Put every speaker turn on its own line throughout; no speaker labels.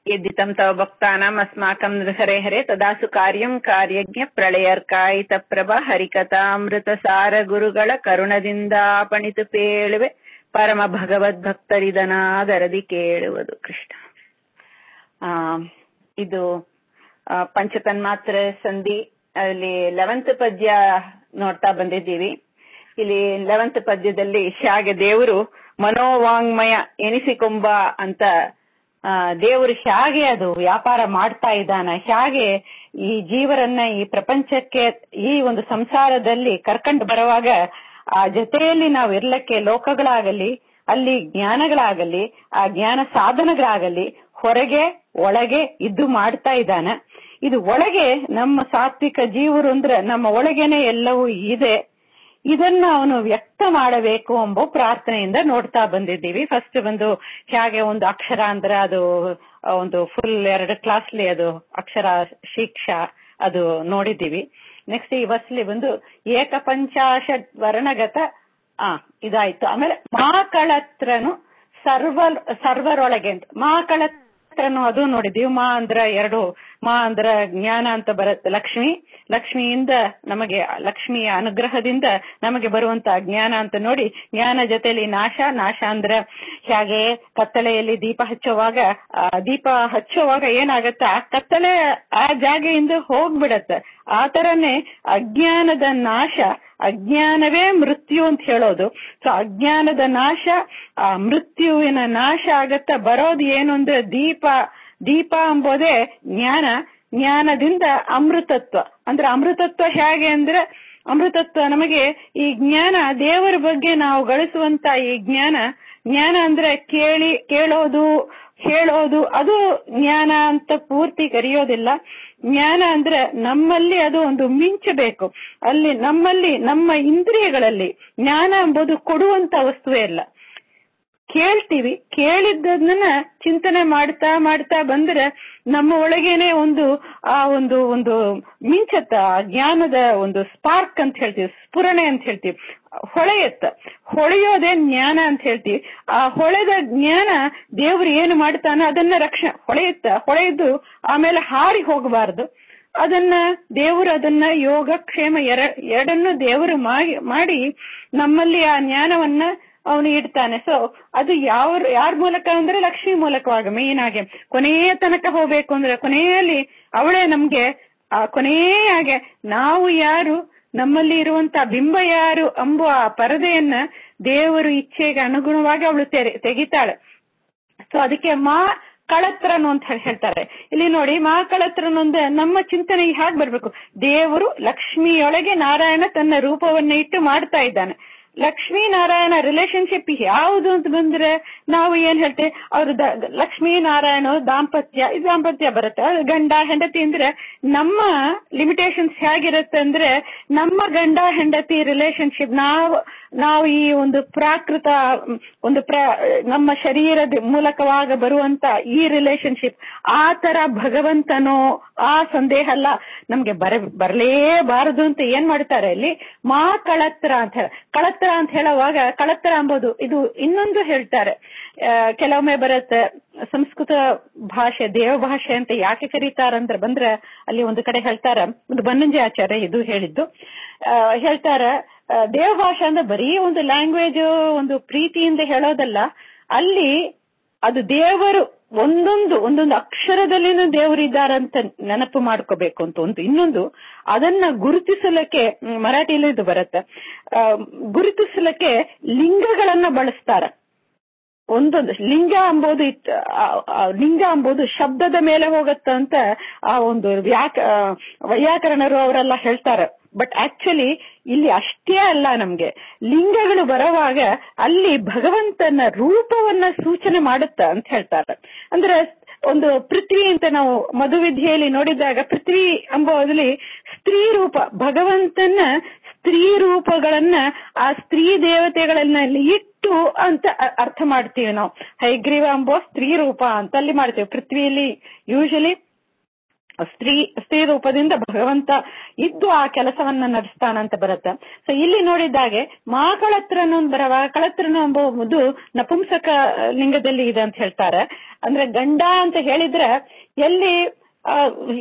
यद्दितं तव भक्तानाम् अस्माकं हरे हरे तदासु कार्यं कार्यज्ञ ಪ್ರಳಯರ್ಕಾಯಿತ ಪ್ರಭ ಹರಿಕಥಾಮೃತಸಾರ ಗುರುಗಳ ಕರುಣದಿಂದ ಪಣಿತು ಪೇಳುವೆ ಪರಮ ಭಗವದ್ಭಕ್ತರಿದನಾದರದಿ ಕೇಳುವುದು ಕೃಷ್ಣ ಆ ಇದು ಆ, ಪಂಚತನ್ಮಾತ್ರ ಸಂಧಿ ಅಲ್ಲಿ ಲೆವೆಂತ್ ಪದ್ಯ ನೋಡ್ತಾ ಬಂದಿದ್ದೀವಿ ಇಲ್ಲಿ ಲೆವೆಂತ್ ಪದ್ಯದಲ್ಲಿ ಶಾಗೆ ದೇವರು ಮನೋವಾಂಗ್ಮಯ ಎನಿಸಿಕೊಂಬ ಅಂತ ಆ, ದೇವರು ಹೇಗೆ ಅದು ವ್ಯಾಪಾರ ಮಾಡ್ತಾ ಇದ್ದಾನ ಹೇಗೆ ಈ ಜೀವರನ್ನ ಈ ಪ್ರಪಂಚಕ್ಕೆ ಈ ಒಂದು ಸಂಸಾರದಲ್ಲಿ ಕರ್ಕೊಂಡು ಬರುವಾಗ ಆ ಜೊತೆಯಲ್ಲಿ ನಾವು ಇರ್ಲಕ್ಕೆ ಲೋಕಗಳಾಗಲಿ ಅಲ್ಲಿ ಜ್ಞಾನಗಳಾಗಲಿ ಆ ಜ್ಞಾನ ಸಾಧನಗಳಾಗಲಿ ಹೊರಗೆ ಒಳಗೆ ಇದ್ದು ಮಾಡ್ತಾ ಇದ್ದಾನ ಇದು ಒಳಗೆ ನಮ್ಮ ಸಾತ್ವಿಕ ಜೀವರು ಅಂದ್ರೆ ನಮ್ಮ ಒಳಗೇನೆ ಎಲ್ಲವೂ ಇದೆ ಇದನ್ನ ಅವನು ವ್ಯಕ್ತ ಮಾಡಬೇಕು ಎಂಬ ಪ್ರಾರ್ಥನೆಯಿಂದ ನೋಡ್ತಾ ಬಂದಿದ್ದೀವಿ ಫಸ್ಟ್ ಒಂದು ಹೇಗೆ ಒಂದು ಅಕ್ಷರ ಅಂದ್ರೆ ಅದು ಆ, ಒಂದು ಫುಲ್ ಎರಡು ಕ್ಲಾಸ್ಲಿ ಅದು ಅಕ್ಷರ ಶಿಕ್ಷಾ ಅದು ನೋಡಿದ್ದೀವಿ ನೆಕ್ಸ್ಟ್ ಈ ಬಸ್ಲಿ ಬಂದು ಏಕಪಂಚಾಶತ್ ವರ್ಣಗತ ಆ ಇದಾಯ್ತು ಆಮೇಲೆ ಮಾಕಳತ್ರನು ಸರ್ವ ಸರ್ವರೊಳಗೆ ಅಂತ ಮಾಕಳತ್ರನು ಅದು ನೋಡಿದೀವಿ ಮಾ ಅಂದ್ರ ಎರಡು ಮಾ ಅಂದ್ರ ಜ್ಞಾನ ಅಂತ ಬರುತ್ತೆ ಲಕ್ಷ್ಮಿ ಲಕ್ಷ್ಮಿಯಿಂದ ನಮಗೆ ಲಕ್ಷ್ಮಿಯ ಅನುಗ್ರಹದಿಂದ ನಮಗೆ ಬರುವಂತ ಜ್ಞಾನ ಅಂತ ನೋಡಿ ಜ್ಞಾನ ಜೊತೆಲಿ ನಾಶ ನಾಶ ಅಂದ್ರ ಹೇಗೆ ಕತ್ತಲೆಯಲ್ಲಿ ದೀಪ ಹಚ್ಚುವಾಗ ಆ ದೀಪ ಹಚ್ಚುವಾಗ ಏನಾಗತ್ತ ಆ ಕತ್ತಲೆ ಆ ಜಾಗೆಯಿಂದ ಹೋಗ್ಬಿಡತ್ತೆ ಆ ತರನೇ ಅಜ್ಞಾನದ ನಾಶ ಅಜ್ಞಾನವೇ ಮೃತ್ಯು ಅಂತ ಹೇಳೋದು ಸೊ ಅಜ್ಞಾನದ ನಾಶ ಆ ಮೃತ್ಯುವಿನ ನಾಶ ಆಗತ್ತ ಬರೋದು ಏನು ಅಂದ್ರೆ ದೀಪ ದೀಪ ಎಂಬುದೇ ಜ್ಞಾನ ಜ್ಞಾನದಿಂದ ಅಮೃತತ್ವ ಅಂದ್ರೆ ಅಮೃತತ್ವ ಹೇಗೆ ಅಂದ್ರೆ ಅಮೃತತ್ವ ನಮಗೆ ಈ ಜ್ಞಾನ ದೇವರ ಬಗ್ಗೆ ನಾವು ಗಳಿಸುವಂತ ಈ ಜ್ಞಾನ ಜ್ಞಾನ ಅಂದ್ರೆ ಕೇಳಿ ಕೇಳೋದು ಹೇಳೋದು ಅದು ಜ್ಞಾನ ಅಂತ ಪೂರ್ತಿ ಕರೆಯೋದಿಲ್ಲ ಜ್ಞಾನ ಅಂದ್ರೆ ನಮ್ಮಲ್ಲಿ ಅದು ಒಂದು ಮಿಂಚಬೇಕು ಅಲ್ಲಿ ನಮ್ಮಲ್ಲಿ ನಮ್ಮ ಇಂದ್ರಿಯಗಳಲ್ಲಿ ಜ್ಞಾನ ಎಂಬುದು ಕೊಡುವಂತ ವಸ್ತುವೇ ಅಲ್ಲ ಕೇಳ್ತೀವಿ ಕೇಳಿದ್ದನ್ನ ಚಿಂತನೆ ಮಾಡ್ತಾ ಮಾಡ್ತಾ ಬಂದ್ರೆ ನಮ್ಮ ಒಳಗೇನೆ ಒಂದು ಆ ಒಂದು ಒಂದು ಮಿಂಚತ್ತ ಆ ಜ್ಞಾನದ ಒಂದು ಸ್ಪಾರ್ಕ್ ಅಂತ ಹೇಳ್ತೀವಿ ಸ್ಫುರಣೆ ಅಂತ ಹೇಳ್ತೀವಿ ಹೊಳೆಯತ್ತ ಹೊಳೆಯೋದೇ ಜ್ಞಾನ ಅಂತ ಹೇಳ್ತೀವಿ ಆ ಹೊಳೆದ ಜ್ಞಾನ ದೇವ್ರು ಏನು ಮಾಡ್ತಾನ ಅದನ್ನ ರಕ್ಷಣೆ ಹೊಳೆಯುತ್ತ ಹೊಳೆದು ಆಮೇಲೆ ಹಾರಿ ಹೋಗಬಾರದು ಅದನ್ನ ದೇವರು ಅದನ್ನ ಯೋಗ ಕ್ಷೇಮ ಎರ ಎರಡನ್ನು ದೇವರು ಮಾಡಿ- ಮಾಡಿ ನಮ್ಮಲ್ಲಿ ಆ ಜ್ಞಾನವನ್ನ ಅವನು ಇಡ್ತಾನೆ ಸೊ ಅದು ಯಾವ ಯಾರ ಮೂಲಕ ಅಂದ್ರೆ ಲಕ್ಷ್ಮಿ ಮೂಲಕವಾಗ ಮೇನ್ ಆಗಿ ಕೊನೆಯ ತನಕ ಹೋಗ್ಬೇಕು ಅಂದ್ರೆ ಕೊನೆಯಲ್ಲಿ ಅವಳೇ ನಮ್ಗೆ ಆ ಕೊನೆಯಾಗೆ ನಾವು ಯಾರು ನಮ್ಮಲ್ಲಿ ಇರುವಂತ ಬಿಂಬ ಯಾರು ಎಂಬ ಆ ಪರದೆಯನ್ನ ದೇವರು ಇಚ್ಛೆಗೆ ಅನುಗುಣವಾಗಿ ಅವಳು ತೆರೆ ತೆಗಿತಾಳೆ ಸೊ ಅದಕ್ಕೆ ಮಾ ಕಳತ್ರನು ಅಂತ ಹೇಳಿ ಹೇಳ್ತಾರೆ ಇಲ್ಲಿ ನೋಡಿ ಮಾ ಕಳತ್ರನು ಅಂದ್ರೆ ನಮ್ಮ ಚಿಂತನೆಗೆ ಹೇಗೆ ಬರ್ಬೇಕು ದೇವರು ಲಕ್ಷ್ಮಿಯೊಳಗೆ ನಾರಾಯಣ ತನ್ನ ರೂಪವನ್ನ ಇಟ್ಟು ಮಾಡ್ತಾ ಇದ್ದಾನೆ ಲಕ್ಷ್ಮೀ ನಾರಾಯಣ ರಿಲೇಶನ್ಶಿಪ್ ಯಾವುದು ಅಂತ ಬಂದ್ರೆ ನಾವು ಏನ್ ಹೇಳ್ತೇವೆ ಅವ್ರ ಲಕ್ಷ್ಮೀ ನಾರಾಯಣ ದಾಂಪತ್ಯ ಇದು ದಾಂಪತ್ಯ ಬರುತ್ತೆ ಅದು ಗಂಡ ಹೆಂಡತಿ ಅಂದ್ರೆ ನಮ್ಮ ಲಿಮಿಟೇಷನ್ಸ್ ಹೇಗಿರುತ್ತೆ ಅಂದ್ರೆ ನಮ್ಮ ಗಂಡ ಹೆಂಡತಿ ರಿಲೇಶನ್ಶಿಪ್ ನಾವು ನಾವು ಈ ಒಂದು ಪ್ರಾಕೃತ ಮ್, ಒಂದು ಪ್ರ ನಮ್ಮ ಶರೀರದ ಮೂಲಕವಾಗ ಬರುವಂತ ಈ ರಿಲೇಶನ್ಶಿಪ್ ಆ ತರ ಭಗವಂತನೋ ಆ ಸಂದೇಹ ಅಲ್ಲ ನಮ್ಗೆ ಬರ ಬರಲೇಬಾರದು ಅಂತ ಏನ್ ಮಾಡ್ತಾರೆ ಇಲ್ಲಿ ಮಾ ಕಳತ್ರ ಅಂತ ಹೇಳ ಕಳತ್ರ ಅಂತ ಹೇಳುವಾಗ ಕಳತ್ರ ಎಂಬುದು ಇದು ಇನ್ನೊಂದು ಹೇಳ್ತಾರೆ ಆ, ಕೆಲವೊಮ್ಮೆ ಬರುತ್ತೆ ಸಂಸ್ಕೃತ ಭಾಷೆ ದೇವ ಭಾಷೆ ಅಂತ ಯಾಕೆ ಕರೀತಾರಂದ್ರೆ ಬಂದ್ರೆ ಅಲ್ಲಿ ಒಂದು ಕಡೆ ಹೇಳ್ತಾರ ಒಂದು ಬನ್ನಂಜಿ ಆಚಾರ್ಯ ಇದು ಹೇಳಿದ್ದು ಆ, ಹೇಳ್ತಾರ ಆ, ದೇವ ಭಾಷೆ ಅಂದ್ರೆ ಬರೀ ಒಂದು ಲ್ಯಾಂಗ್ವೇಜ್ ಒಂದು ಪ್ರೀತಿಯಿಂದ ಹೇಳೋದಲ್ಲ ಅಲ್ಲಿ ಅದು ದೇವರು ಒಂದೊಂದು ಒಂದೊಂದು ಅಕ್ಷರದಲ್ಲಿನೂ ದೇವರಿದ್ದಾರಂತ ನೆನಪು ಮಾಡ್ಕೋಬೇಕು ಅಂತ ಒಂದು ಇನ್ನೊಂದು ಅದನ್ನ ಗುರುತಿಸಲಿಕ್ಕೆ ಮ್, ಮರಾಠಿಯಲ್ಲಿ ಇದು ಬರುತ್ತೆ ಆ, ಗುರುತಿಸಲಿಕ್ಕೆ ಲಿಂಗಗಳನ್ನ ಬಳಸ್ತಾರ ಒಂದೊಂದು ಲಿಂಗ ಅಂಬೋದು ಇಟ್- ಆ- ಆ ಲಿಂಗ ಅಂಬೋದು ಶಬ್ದದ ಮೇಲೆ ಹೋಗತ್ತ ಅಂತ ಆ ಒಂದು ವ್ಯಾಕ ಆ, ವೈಯಾಕರಣರು ಅವರೆಲ್ಲ ಹೇಳ್ತಾರೆ ಬಟ್ ಆಕ್ಚುಲಿ ಇಲ್ಲಿ ಅಷ್ಟೇ ಅಲ್ಲ ನಮ್ಗೆ ಲಿಂಗಗಳು ಬರುವಾಗ ಅಲ್ಲಿ ಭಗವಂತನ ರೂಪವನ್ನ ಸೂಚನೆ ಮಾಡುತ್ತ ಅಂತ ಹೇಳ್ತಾರೆ ಅಂದ್ರೆ ಒಂದು ಪೃಥ್ವಿ ಅಂತ ನಾವು ಮಧುವಿದ್ಯೆಯಲ್ಲಿ ನೋಡಿದಾಗ ಪೃಥ್ವಿ ಎಂಬುದಲ್ಲಿ ಸ್ತ್ರೀ ರೂಪ ಭಗವಂತನ ಸ್ತ್ರೀ ರೂಪಗಳನ್ನ ಆ ಸ್ತ್ರೀ ದೇವತೆಗಳನ್ನ ಅಲ್ಲಿ ಇಟ್ಟು ಅಂತ ಅ- ಅರ್ಥ ಮಾಡ್ತೀವಿ ನಾವು ಹೈಗ್ರೀವ ಎಂಬೋ ಸ್ತ್ರೀ ರೂಪ ಅಂತ ಅಲ್ಲಿ ಮಾಡ್ತೀವಿ ಪೃಥ್ವಿಯಲ್ಲಿ ಯೂಶಲಿ
ಸ್ತ್ರೀ ಸ್ತ್ರೀ ರೂಪದಿಂದ ಭಗವಂತ ಇದ್ದು ಆ ಕೆಲಸವನ್ನ ನಡೆಸ್ತಾನಂತ ಬರುತ್ತೆ ಸೊ ಇಲ್ಲಿ ನೋಡಿದ್ದಾಗೆ ಮಾಕಳತ್ರನ ಬರುವಾಗ ಕಳತ್ರನ ಎಂಬುದು ನಪುಂಸಕ ಲಿಂಗದಲ್ಲಿ ಇದೆ ಅಂತ ಹೇಳ್ತಾರೆ ಅಂದ್ರೆ ಗಂಡ ಅಂತ ಹೇಳಿದ್ರೆ ಎಲ್ಲಿ ಆ,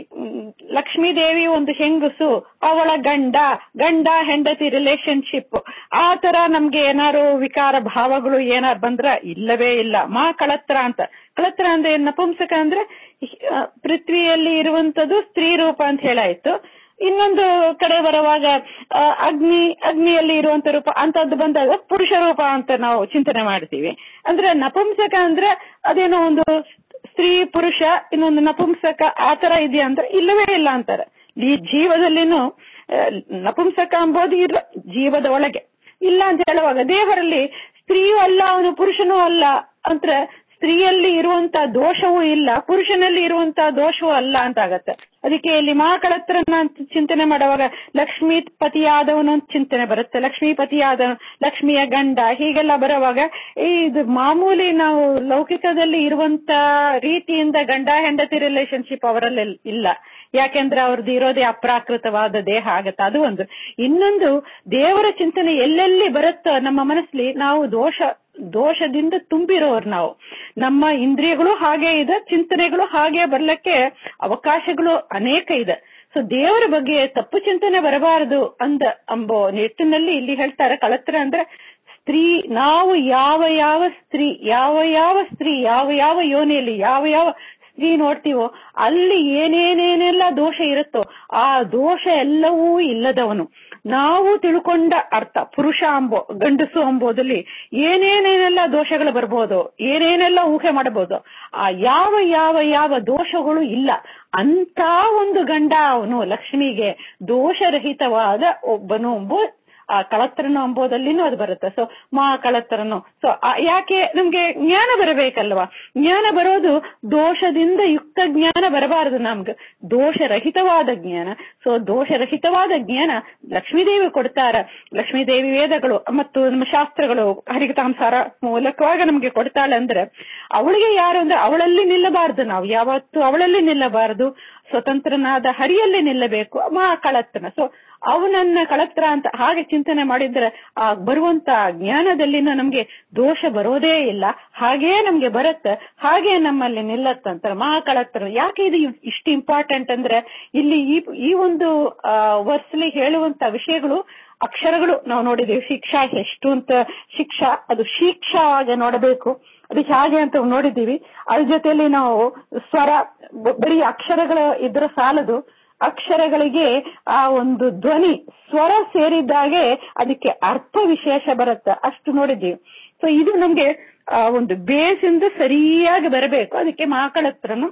ಲಕ್ಷ್ಮೀ ದೇವಿ ಒಂದು ಹೆಂಗಸು ಅವಳ ಗಂಡ ಗಂಡ ಹೆಂಡತಿ ರಿಲೇಶನ್ಶಿಪ್ ಆ ತರ ನಮ್ಗೆ ಏನಾರು ವಿಕಾರ ಭಾವಗಳು ಏನಾರು ಬಂದ್ರ ಇಲ್ಲವೇ ಇಲ್ಲ ಮಾ ಕಳತ್ರ ಅಂತ ಕಳತ್ರ ಅಂದ್ರೆ ಏನ್ ನಪುಂಸಕ ಅಂದ್ರೆ ಆ, ಪೃಥ್ವಿಯಲ್ಲಿ ಇರುವಂತದ್ದು ಸ್ತ್ರೀ ರೂಪ ಅಂತ ಹೇಳಾಯ್ತು ಇನ್ನೊಂದು ಕಡೆ ಬರುವಾಗ ಆ, ಅಗ್ನಿ ಅಗ್ನಿಯಲ್ಲಿ ಇರುವಂತ ರೂಪ ಅಂತದ್ದು ಬಂದಾಗ ಪುರುಷ ರೂಪ ಅಂತ ನಾವು ಚಿಂತನೆ ಮಾಡ್ತೀವಿ ಅಂದ್ರೆ ನಪುಂಸಕ ಅಂದ್ರೆ ಅದೇನೋ ಒಂದು ಸ್ತ್ರೀ ಪುರುಷ ಇನ್ನೊಂದು ನಪುಂಸಕ ಆತರ ಇದೆಯಾ ಅಂದ್ರೆ ಇಲ್ಲವೇ ಇಲ್ಲ ಅಂತಾರೆ ಈ ಜೀವದಲ್ಲಿನೂ ಆ, ನಪುಂಸಕ ಎಂಬುದು ಇರ ಜೀವದ ಒಳಗೆ ಇಲ್ಲ ಅಂತ ಹೇಳುವಾಗ ದೇವರಲ್ಲಿ ಸ್ತ್ರೀಯೂ ಅಲ್ಲ ಅವನು ಪುರುಷನೂ ಅಲ್ಲ ಅಂದ್ರೆ ಸ್ತ್ರೀಯಲ್ಲಿ ಇರುವಂತ ದೋಷವೂ ಇಲ್ಲ ಪುರುಷನಲ್ಲಿ ಇರುವಂತ ದೋಷವೂ ಅಲ್ಲ ಅಂತ ಆಗತ್ತೆ ಅದಕ್ಕೆ ಇಲ್ಲಿ ಮಹಾಕಳತ್ರನ ಅಂತ ಚಿಂತನೆ ಮಾಡುವಾಗ ಲಕ್ಷ್ಮೀ ಪತಿಯಾದವನು ಅಂತ ಚಿಂತನೆ ಬರುತ್ತೆ ಲಕ್ಷ್ಮೀ ಪತಿಯಾದವನು ಲಕ್ಷ್ಮಿಯ ಗಂಡ ಹೀಗೆಲ್ಲ ಬರುವಾಗ ಈ ಇದು ಮಾಮೂಲಿ ನಾವು ಲೌಕಿಕದಲ್ಲಿ ಇರುವಂತ ರೀತಿಯಿಂದ ಗಂಡ ಹೆಂಡತಿ ರಿಲೇಶನ್ಶಿಪ್ ಅವರಲ್ಲಿ ಇಲ್ಲ ಯಾಕೆಂದ್ರೆ ಅವ್ರದ್ದು ಇರೋದೇ ಅಪ್ರಾಕೃತವಾದ ದೇಹ ಆಗತ್ತೆ ಅದು ಒಂದು ಇನ್ನೊಂದು ದೇವರ ಚಿಂತನೆ ಎಲ್ಲೆಲ್ಲಿ ಬರುತ್ತೋ ನಮ್ಮ ಮನಸ್ಸಲ್ಲಿ ನಾವು ದೋಷ ದೋಷದಿಂದ ತುಂಬಿರೋರು ನಾವು ನಮ್ಮ ಇಂದ್ರಿಯಗಳು ಹಾಗೆ ಇದೆ ಚಿಂತನೆಗಳು ಹಾಗೆ ಬರ್ಲಿಕ್ಕೆ ಅವಕಾಶಗಳು ಅನೇಕ ಇದೆ ಸೊ ದೇವರ ಬಗ್ಗೆ ತಪ್ಪು ಚಿಂತನೆ ಬರಬಾರದು ಅಂದ ಅಂಬೋ ನಿಟ್ಟಿನಲ್ಲಿ ಇಲ್ಲಿ ಹೇಳ್ತಾರೆ ಕಳತ್ರ ಅಂದ್ರೆ ಸ್ತ್ರೀ ನಾವು ಯಾವ ಯಾವ ಸ್ತ್ರೀ ಯಾವ ಯಾವ ಸ್ತ್ರೀ ಯಾವ ಯಾವ ಯೋನಿಯಲ್ಲಿ ಯಾವ ಯಾವ ಸ್ತ್ರೀ ನೋಡ್ತೀವೋ ಅಲ್ಲಿ ಏನೇನೇನೆಲ್ಲ ದೋಷ ಇರುತ್ತೋ ಆ ದೋಷ ಎಲ್ಲವೂ ಇಲ್ಲದವನು ನಾವು ತಿಳ್ಕೊಂಡ ಅರ್ಥ ಪುರುಷ ಅಂಬೋ ಗಂಡಸು ಅಂಬೋದಲ್ಲಿ ಏನೇನೇನೆಲ್ಲ ದೋಷಗಳು ಬರ್ಬೋದು ಏನೇನೆಲ್ಲ ಊಹೆ ಮಾಡಬಹುದು ಆ ಯಾವ ಯಾವ ಯಾವ ದೋಷಗಳು ಇಲ್ಲ ಅಂತ ಒಂದು ಗಂಡ ಅವನು ಲಕ್ಷ್ಮಿಗೆ ದೋಷರಹಿತವಾದ ಒಬ್ಬನು ಎಂಬ ಆ ಕಳತ್ರನು ಅಂಬೋದಲ್ಲಿನೂ ಅದು ಬರುತ್ತೆ ಸೊ ಮಾ ಕಳತ್ರನು ಸೊ ಯಾಕೆ ನಮ್ಗೆ ಜ್ಞಾನ ಬರಬೇಕಲ್ವಾ ಜ್ಞಾನ ಬರೋದು ದೋಷದಿಂದ ಯುಕ್ತ ಜ್ಞಾನ ಬರಬಾರದು ನಮ್ಗೆ ದೋಷರಹಿತವಾದ ಜ್ಞಾನ ಸೊ ದೋಷರಹಿತವಾದ ಜ್ಞಾನ ಲಕ್ಷ್ಮೀದೇವಿ ಕೊಡ್ತಾರ ಲಕ್ಷ್ಮೀದೇವಿ ವೇದಗಳು ಮತ್ತು ನಮ್ಮ ಶಾಸ್ತ್ರಗಳು ಹರಿಕತಾಂಸಾರ ಮೂಲಕವಾಗಿ ನಮ್ಗೆ ಕೊಡ್ತಾಳೆ ಅಂದ್ರೆ ಅವಳಿಗೆ ಯಾರು ಅಂದ್ರೆ ಅವಳಲ್ಲಿ ನಿಲ್ಲಬಾರದು ನಾವು ಯಾವತ್ತು ಅವಳಲ್ಲಿ ನಿಲ್ಲಬಾರದು ಸ್ವತಂತ್ರನಾದ ಹರಿಯಲ್ಲಿ ನಿಲ್ಲಬೇಕು ಮಾ ಕಳತ್ರನ ಸೊ ಅವನನ್ನ ಕಳತ್ರ ಅಂತ ಹಾಗೆ ಚಿಂತನೆ ಮಾಡಿದ್ರೆ ಆ ಬರುವಂತ ಜ್ಞಾನದಲ್ಲಿನ ನಮ್ಗೆ ದೋಷ ಬರೋದೇ ಇಲ್ಲ ಹಾಗೇ ನಮ್ಗೆ ಬರುತ್ತೆ ಹಾಗೆ ನಮ್ಮಲ್ಲಿ ನಿಲ್ಲತ್ತಂತಾರೆ ಮಹಾ ಕಳತ್ರ ಯಾಕೆ ಇದು ಇಷ್ಟು ಇಂಪಾರ್ಟೆಂಟ್ ಅಂದ್ರೆ ಇಲ್ಲಿ ಈ ಈ ಒಂದು ವರ್ಸ್ಲಿ ಹೇಳುವಂತ ವಿಷಯಗಳು ಅಕ್ಷರಗಳು ನಾವು ನೋಡಿದೀವಿ ಶಿಕ್ಷಾ ಎಷ್ಟು ಅಂತ ಶಿಕ್ಷಾ ಅದು ಶಿಕ್ಷಾ ಆಗಿ ನೋಡಬೇಕು ಅದು ಹೇಗೆ ಅಂತ ನೋಡಿದ್ದೀವಿ ಅದ್ರ ಜೊತೆಯಲ್ಲಿ ನಾವು ಸ್ವರ ಬರೀ ಅಕ್ಷರಗಳ ಇದ್ರ ಸಾಲದು ಅಕ್ಷರಗಳಿಗೆ ಆ ಒಂದು ಧ್ವನಿ ಸ್ವರ ಸೇರಿದ್ದಾಗೆ ಅದಕ್ಕೆ ಅರ್ಥ ವಿಶೇಷ ಬರುತ್ತೆ ಅಷ್ಟು ನೋಡಿದ್ದೀವಿ ಸೊ ಇದು ನಮ್ಗೆ ಆ ಒಂದು ಬೇಸಿಂದ ಸರಿಯಾಗಿ ಬರಬೇಕು ಅದಕ್ಕೆ ಮಾಕಳತ್ರನು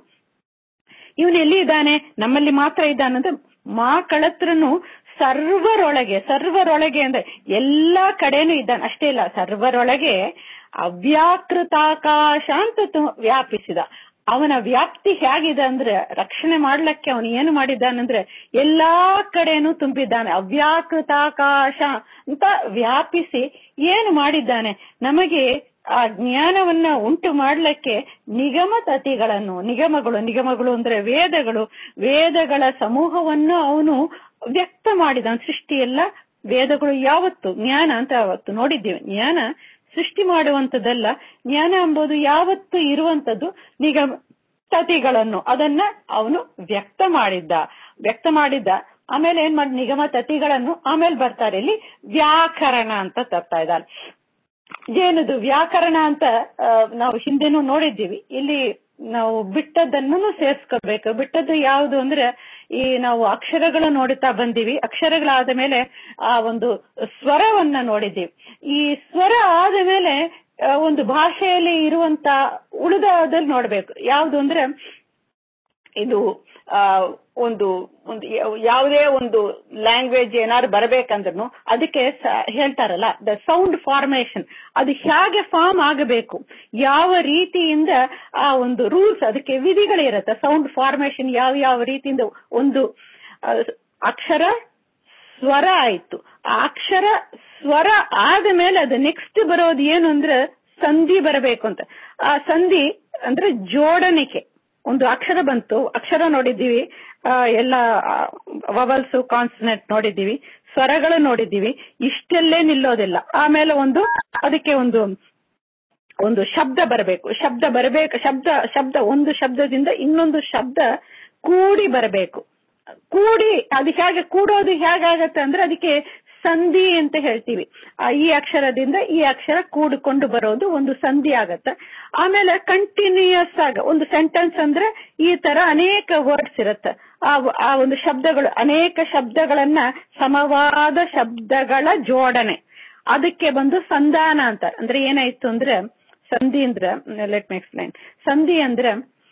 ಇವನು ಎಲ್ಲಿ ಇದ್ದಾನೆ ನಮ್ಮಲ್ಲಿ ಮಾತ್ರ ಇದ್ದಾನಂದ್ರೆ ಮಾಕಳತ್ರನು ಸರ್ವರೊಳಗೆ ಸರ್ವರೊಳಗೆ ಅಂದ್ರೆ ಎಲ್ಲಾ ಕಡೆನೂ ಇದ್ದಾನೆ ಅಷ್ಟೇ ಇಲ್ಲ ಸರ್ವರೊಳಗೆ ಅವ್ಯಾಕೃತಾಕಾಶ ಅಂತ ವ್ಯಾಪಿಸಿದ ಅವನ ವ್ಯಾಪ್ತಿ ಹೇಗಿದೆ ಅಂದ್ರೆ ರಕ್ಷಣೆ ಮಾಡ್ಲಿಕ್ಕೆ ಅವನು ಏನು ಮಾಡಿದ್ದಾನಂದ್ರೆ ಎಲ್ಲಾ ಕಡೆನೂ ತುಂಬಿದ್ದಾನೆ ಅವ್ಯಾಕೃತಾಕಾಶ ಅಂತ ವ್ಯಾಪಿಸಿ ಏನು ಮಾಡಿದ್ದಾನೆ ನಮಗೆ ಆ ಜ್ಞಾನವನ್ನ ಉಂಟು ಮಾಡ್ಲಿಕ್ಕೆ ನಿಗಮ ತತಿಗಳನ್ನು ನಿಗಮಗಳು ನಿಗಮಗಳು ಅಂದ್ರೆ ವೇದಗಳು ವೇದಗಳ ಸಮೂಹವನ್ನು ಅವನು ವ್ಯಕ್ತ ಮಾಡಿದ ಸೃಷ್ಟಿ ಎಲ್ಲ ವೇದಗಳು ಯಾವತ್ತು ಜ್ಞಾನ ಅಂತ ಅವತ್ತು ನೋಡಿದ್ದೀವಿ ಜ್ಞಾನ ಸೃಷ್ಟಿ ಮಾಡುವಂತದ್ದಲ್ಲ ಜ್ಞಾನ ಎಂಬುದು ಯಾವತ್ತು ಇರುವಂತದ್ದು ನಿಗಮ ತತಿಗಳನ್ನು ಅದನ್ನ ಅವನು ವ್ಯಕ್ತ ಮಾಡಿದ್ದ ವ್ಯಕ್ತ ಮಾಡಿದ್ದ ಆಮೇಲೆ ಏನ್ ಮಾಡಿ ನಿಗಮ ತತಿಗಳನ್ನು ಆಮೇಲೆ ಬರ್ತಾರೆ ಇಲ್ಲಿ ವ್ಯಾಕರಣ ಅಂತ ತರ್ತಾ ಇದ್ದಾರೆ ಏನದು ವ್ಯಾಕರಣ ಅಂತ ನಾವು ಹಿಂದೆನೂ ನೋಡಿದ್ದೀವಿ ಇಲ್ಲಿ ನಾವು ಬಿಟ್ಟದನ್ನು ಸೇರ್ಸ್ಕೋಬೇಕು ಬಿಟ್ಟದ್ದು ಯಾವುದು ಅಂದ್ರೆ ಈ ನಾವು ಅಕ್ಷರಗಳು ನೋಡುತ್ತಾ ಬಂದೀವಿ ಅಕ್ಷರಗಳಾದ ಮೇಲೆ ಆ ಒಂದು ಸ್ವರವನ್ನ ನೋಡಿದ್ದೀವಿ ಈ ಸ್ವರ ಆದ ಮೇಲೆ ಒಂದು ಭಾಷೆಯಲ್ಲಿ ಇರುವಂತ ಉಳಿದದಲ್ಲಿ ನೋಡ್ಬೇಕು ಯಾವುದು ಅಂದ್ರೆ ಇದು ಆ ಒಂದು ಒಂದು ಯಾವುದೇ ಒಂದು ಲ್ಯಾಂಗ್ವೇಜ್ ಏನಾದ್ರು ಬರಬೇಕಂದ್ರೂ ಅದಕ್ಕೆ ಹೇಳ್ತಾರಲ್ಲ ದ ಸೌಂಡ್ ಫಾರ್ಮೇಶನ್ ಅದು ಹೇಗೆ ಫಾರ್ಮ್ ಆಗಬೇಕು ಯಾವ ರೀತಿಯಿಂದ ಆ ಒಂದು ರೂಲ್ಸ್ ಅದಕ್ಕೆ ವಿಧಿಗಳಿರುತ್ತೆ ಸೌಂಡ್ ಫಾರ್ಮೇಶನ್ ಯಾವ ಯಾವ ರೀತಿಯಿಂದ ಒಂದು ಅಕ್ಷರ ಸ್ವರ ಆಯ್ತು ಆ ಅಕ್ಷರ ಸ್ವರ ಆದ ಮೇಲೆ ಅದು ನೆಕ್ಸ್ಟ್ ಬರೋದು ಏನು ಅಂದ್ರೆ ಸಂಧಿ ಬರಬೇಕು ಅಂತ ಆ ಸಂಧಿ ಅಂದ್ರೆ ಜೋಡಣಿಕೆ ಒಂದು ಅಕ್ಷರ ಬಂತು ಅಕ್ಷರ ನೋಡಿದ್ದೀವಿ ಆ, ಎಲ್ಲ ವವಲ್ಸ್ ಕಾನ್ಸನೆಂಟ್ ನೋಡಿದ್ದೀವಿ ಸ್ವರಗಳು ನೋಡಿದ್ದೀವಿ ಇಷ್ಟೆಲ್ಲೇ ನಿಲ್ಲೋದಿಲ್ಲ ಆಮೇಲೆ ಒಂದು ಅದಕ್ಕೆ ಒಂದು ಒಂದು ಶಬ್ದ ಬರಬೇಕು ಶಬ್ದ ಬರಬೇಕು ಶಬ್ದ ಶಬ್ದ ಒಂದು ಶಬ್ದದಿಂದ ಇನ್ನೊಂದು ಶಬ್ದ ಕೂಡಿ ಬರಬೇಕು ಕೂಡಿ ಅದು ಹೇಗೆ ಕೂಡೋದು ಹೇಗಾಗತ್ತೆ ಅಂದ್ರೆ ಅದಕ್ಕೆ ಸಂಧಿ ಅಂತ ಹೇಳ್ತೀವಿ ಆ, ಈ ಅಕ್ಷರದಿಂದ ಈ ಅಕ್ಷರ ಕೂಡಿಕೊಂಡು ಬರೋದು ಒಂದು ಸಂಧಿ ಆಗತ್ತೆ ಆಮೇಲೆ ಕಂಟಿನ್ಯೂಯಸ್ ಆಗ ಒಂದು ಸೆಂಟೆನ್ಸ್ ಅಂದ್ರೆ ಈ ತರ ಅನೇಕ ವರ್ಡ್ಸ್ ಇರುತ್ತೆ ಆ ಆ ಒಂದು ಶಬ್ದಗಳು ಅನೇಕ ಶಬ್ದಗಳನ್ನ ಸಮವಾದ ಶಬ್ದಗಳ ಜೋಡಣೆ ಅದಕ್ಕೆ ಬಂದು ಸಂಧಾನ ಅಂತ ಅಂದ್ರೆ ಏನಾಯ್ತು ಅಂದ್ರೆ ಸಂಧಿ ಅಂದ್ರೆ ಲೆಟ್ ಮಿ ಎಕ್ಸ್ಪ್ಲೈನ್ ಸಂಧಿ ಅಂದ್ರೆ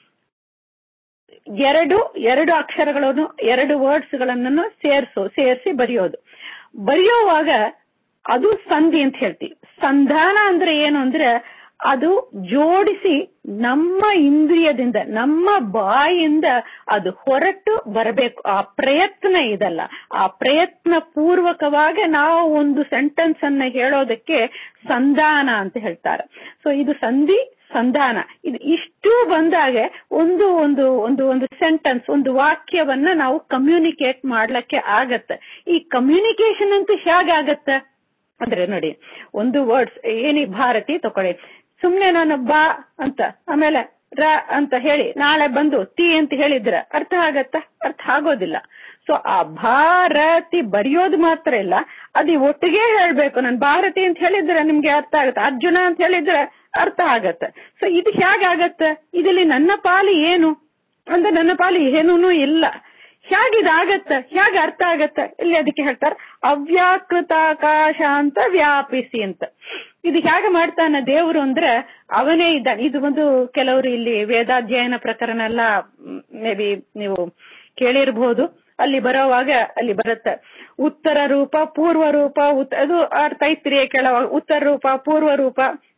ಎರಡು ಎರಡು ಅಕ್ಷರಗಳನ್ನು ಎರಡು ವರ್ಡ್ಸ್ ಗಳನ್ನು ಸೇರಿಸು ಸೇರಿಸಿ ಬರೆಯೋದು ಬರೆಯುವಾಗ ಅದು ಸಂಧಿ ಅಂತ ಹೇಳ್ತೀವಿ ಸಂಧಾನ ಅಂದ್ರೆ ಏನು ಅಂದ್ರೆ ಅದು ಜೋಡಿಸಿ ನಮ್ಮ ಇಂದ್ರಿಯದಿಂದ ನಮ್ಮ ಬಾಯಿಂದ ಅದು ಹೊರಟು ಬರಬೇಕು ಆ ಪ್ರಯತ್ನ ಇದಲ್ಲ ಆ ಪ್ರಯತ್ನ ಪೂರ್ವಕವಾಗಿ ನಾವು ಒಂದು ಸೆಂಟೆನ್ಸ್ ಅನ್ನ ಹೇಳೋದಕ್ಕೆ ಸಂಧಾನ ಅಂತ ಹೇಳ್ತಾರೆ ಸೊ ಇದು ಸಂಧಿ ಸಂಧಾನ ಇದು ಇಷ್ಟು ಬಂದಾಗ ಒಂದು ಒಂದು ಒಂದು ಒಂದು ಸೆಂಟೆನ್ಸ್ ಒಂದು ವಾಕ್ಯವನ್ನ ನಾವು ಕಮ್ಯುನಿಕೇಟ್ ಮಾಡ್ಲಿಕ್ಕೆ ಆಗತ್ತೆ ಈ ಕಮ್ಯುನಿಕೇಶನ್ ಅಂತ ಹೇಗಾಗತ್ತೆ ಅಂದ್ರೆ ನೋಡಿ ಒಂದು ವರ್ಡ್ಸ್ ಏನಿ ಭಾರತಿ ತಕೊಳ್ಳಿ ಸುಮ್ನೆ ನಾನು ಬಾ ಅಂತ ಆಮೇಲೆ ರ ಅಂತ ಹೇಳಿ ನಾಳೆ ಬಂದು ತಿ ಅಂತ ಹೇಳಿದ್ರೆ ಅರ್ಥ ಆಗತ್ತ ಅರ್ಥ ಆಗೋದಿಲ್ಲ ಸೊ ಆ ಭಾರತಿ ಬರೆಯೋದು ಮಾತ್ರ ಇಲ್ಲ ಅದು ಒಟ್ಟಿಗೆ ಹೇಳ್ಬೇಕು ನಾನು ಭಾರತಿ ಅಂತ ಹೇಳಿದ್ರೆ ನಿಮ್ಗೆ ಅರ್ಥ ಆಗುತ್ತೆ ಅರ್ಜುನ ಅಂತ ಹೇಳಿದ್ರೆ ಅರ್ಥ ಆಗತ್ತೆ ಸೊ ಇದು ಹೇಗಾಗತ್ತೆ ಇದರಲ್ಲಿ ನನ್ನ ಪಾಲು ಏನು ಅಂದ್ರೆ ನನ್ನ ಪಾಲು ಏನೂ ಇಲ್ಲ ಹೇಗಿದಾಗತ್ತ ಹೇಗೆ ಅರ್ಥ ಆಗತ್ತ ಇಲ್ಲಿ ಅದಕ್ಕೆ ಹೇಳ್ತಾರೆ ಅವ್ಯಾಕೃತಾಕಾಶ ಅಂತ ವ್ಯಾಪಿಸಿ ಅಂತ ಇದು ಹೇಗೆ ಮಾಡ್ತಾನ ದೇವರು ಅಂದ್ರೆ ಅವನೇ ಇದ್ದಾನೆ ಇದು ಒಂದು ಕೆಲವರು ಇಲ್ಲಿ ವೇದಾಧ್ಯಯನ ಪ್ರಕರಣ ಎಲ್ಲ ಮೇ ಬಿ ನೀವು ಕೇಳಿರ್ಬಹುದು ಅಲ್ಲಿ ಬರೋವಾಗ ಅಲ್ಲಿ ಬರುತ್ತೆ ಉತ್ತರ ರೂಪ ಪೂರ್ವ ರೂಪ ಉತ್- ಅದು ಅರ್ಥ ಐತ್ರಿ ಕೆಳವಾಗ ಉತ್ತರ ರೂಪ ಪೂರ್ವ ರೂಪ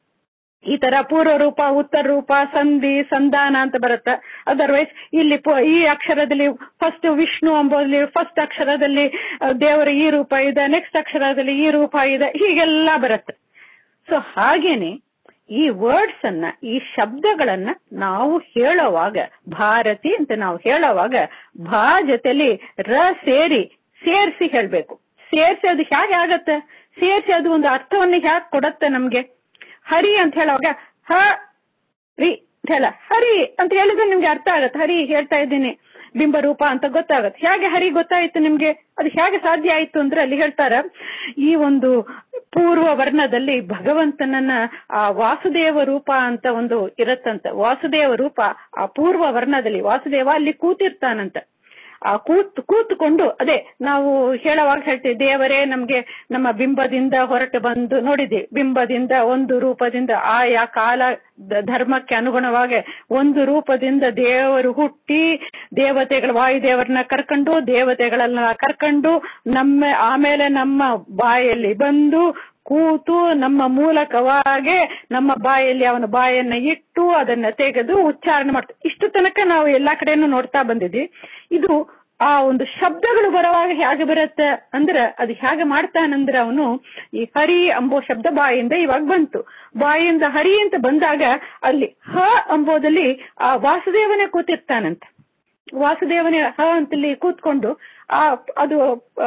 ಈ ತರ ಪೂರ್ವ ರೂಪ ಉತ್ತರ ರೂಪ ಸಂಧಿ ಸಂಧಾನ ಅಂತ ಬರುತ್ತೆ ಅದರ್ವೈಸ್ ಇಲ್ಲಿ ಪ- ಈ ಅಕ್ಷರದಲ್ಲಿ ಫಸ್ಟ್ ವಿಷ್ಣು ಎಂಬುದಲ್ಲಿ ಫಸ್ಟ್ ಅಕ್ಷರದಲ್ಲಿ ಆ, ದೇವರ ಈ ರೂಪ ಇದೆ ನೆಕ್ಸ್ಟ್ ಅಕ್ಷರದಲ್ಲಿ ಈ ರೂಪ ಇದೆ ಹೀಗೆಲ್ಲ ಬರುತ್ತೆ ಸೊ ಹಾಗೇನೆ ಈ ವರ್ಡ್ಸ್ ಅನ್ನ ಈ ಶಬ್ದಗಳನ್ನ ನಾವು ಹೇಳೋವಾಗ ಭಾರತಿ ಅಂತ ನಾವು ಹೇಳೋವಾಗ ಭಾ ಜೊತೆಲಿ ರ ಸೇರಿ ಸೇರಿಸಿ ಹೇಳ್ಬೇಕು ಸೇರಿಸಿ ಅದು ಹೇಗೆ ಆಗತ್ತೆ ಸೇರಿಸಿ ಅದು ಒಂದು ಅರ್ಥವನ್ನು ಹೇಗೆ ಕೊಡತ್ತೆ ನಮ್ಗೆ ಹರಿ ಅಂತ ಹೇಳುವಾಗ ಹ ರಿ ಅಂತ ಹೇಳ ಹರಿ ಅಂತ ಹೇಳಿದ್ರೆ ನಿಮ್ಗೆ ಅರ್ಥ ಆಗತ್ತೆ ಹರಿ ಹೇಳ್ತಾ ಇದ್ದೀನಿ ಬಿಂಬರೂಪ ಅಂತ ಗೊತ್ತಾಗತ್ತೆ ಹೇಗೆ ಹರಿ ಗೊತ್ತಾಯ್ತು ನಿಮ್ಗೆ ಅದು ಹೇಗೆ ಸಾಧ್ಯ ಆಯ್ತು ಅಂದ್ರೆ ಅಲ್ಲಿ ಹೇಳ್ತಾರ ಈ ಒಂದು ಪೂರ್ವ ವರ್ಣದಲ್ಲಿ ಭಗವಂತನನ್ನ ಆ ವಾಸುದೇವ ರೂಪ ಅಂತ ಒಂದು ಇರತ್ತಂತ ವಾಸುದೇವ ರೂಪ ಆ ಪೂರ್ವ ವರ್ಣದಲ್ಲಿ ವಾಸುದೇವ ಅಲ್ಲಿ ಕೂತಿರ್ತಾನಂತ ಆ ಕೂತ್ ಕೂತ್ಕೊಂಡು ಅದೇ ನಾವು ಹೇಳುವಾಗ ಹೇಳ್ತೀವಿ ದೇವರೇ ನಮ್ಗೆ ನಮ್ಮ ಬಿಂಬದಿಂದ ಹೊರಟು ಬಂದು ನೋಡಿದ್ದೀವಿ ಬಿಂಬದಿಂದ ಒಂದು ರೂಪದಿಂದ ಆಯಾ ಕಾಲ ದ- ಧರ್ಮಕ್ಕೆ ಅನುಗುಣವಾಗಿ ಒಂದು ರೂಪದಿಂದ ದೇವರು ಹುಟ್ಟಿ ದೇವತೆಗಳ ವಾಯುದೇವರನ್ನ ಕರ್ಕೊಂಡು ದೇವತೆಗಳನ್ನ ಕರ್ಕೊಂಡು ನಮ್ಮ ಆಮೇಲೆ ನಮ್ಮ ಬಾಯಲ್ಲಿ ಬಂದು ಕೂತು ನಮ್ಮ ಮೂಲಕವಾಗಿ ನಮ್ಮ ಬಾಯಲ್ಲಿ ಅವನ ಬಾಯನ್ನ ಇಟ್ಟು ಅದನ್ನ ತೆಗೆದು ಉಚ್ಚಾರಣೆ ಮಾಡ್ತಾ ಇಷ್ಟು ತನಕ ನಾವು ಎಲ್ಲಾ ಕಡೆನೂ ನೋಡ್ತಾ ಬಂದಿದ್ವಿ ಇದು ಆ ಒಂದು ಶಬ್ದಗಳು ಬರುವಾಗ ಹೇಗೆ ಬರುತ್ತೆ ಅಂದ್ರೆ ಅದು ಹೇಗೆ ಮಾಡ್ತಾನಂದ್ರೆ ಅವನು ಈ ಹರಿ ಅಂಬೋ ಶಬ್ದ ಬಾಯಿಂದ ಇವಾಗ ಬಂತು ಬಾಯಿಂದ ಹರಿ ಅಂತ ಬಂದಾಗ ಅಲ್ಲಿ ಹ ಅಂಬೋದಲ್ಲಿ ಆ ವಾಸುದೇವನೇ ಕೂತಿರ್ತಾನಂತ ವಾಸುದೇವನೇ ಹ ಅಂತಲ್ಲಿ ಕೂತ್ಕೊಂಡು ಆ ಅದು ಆ,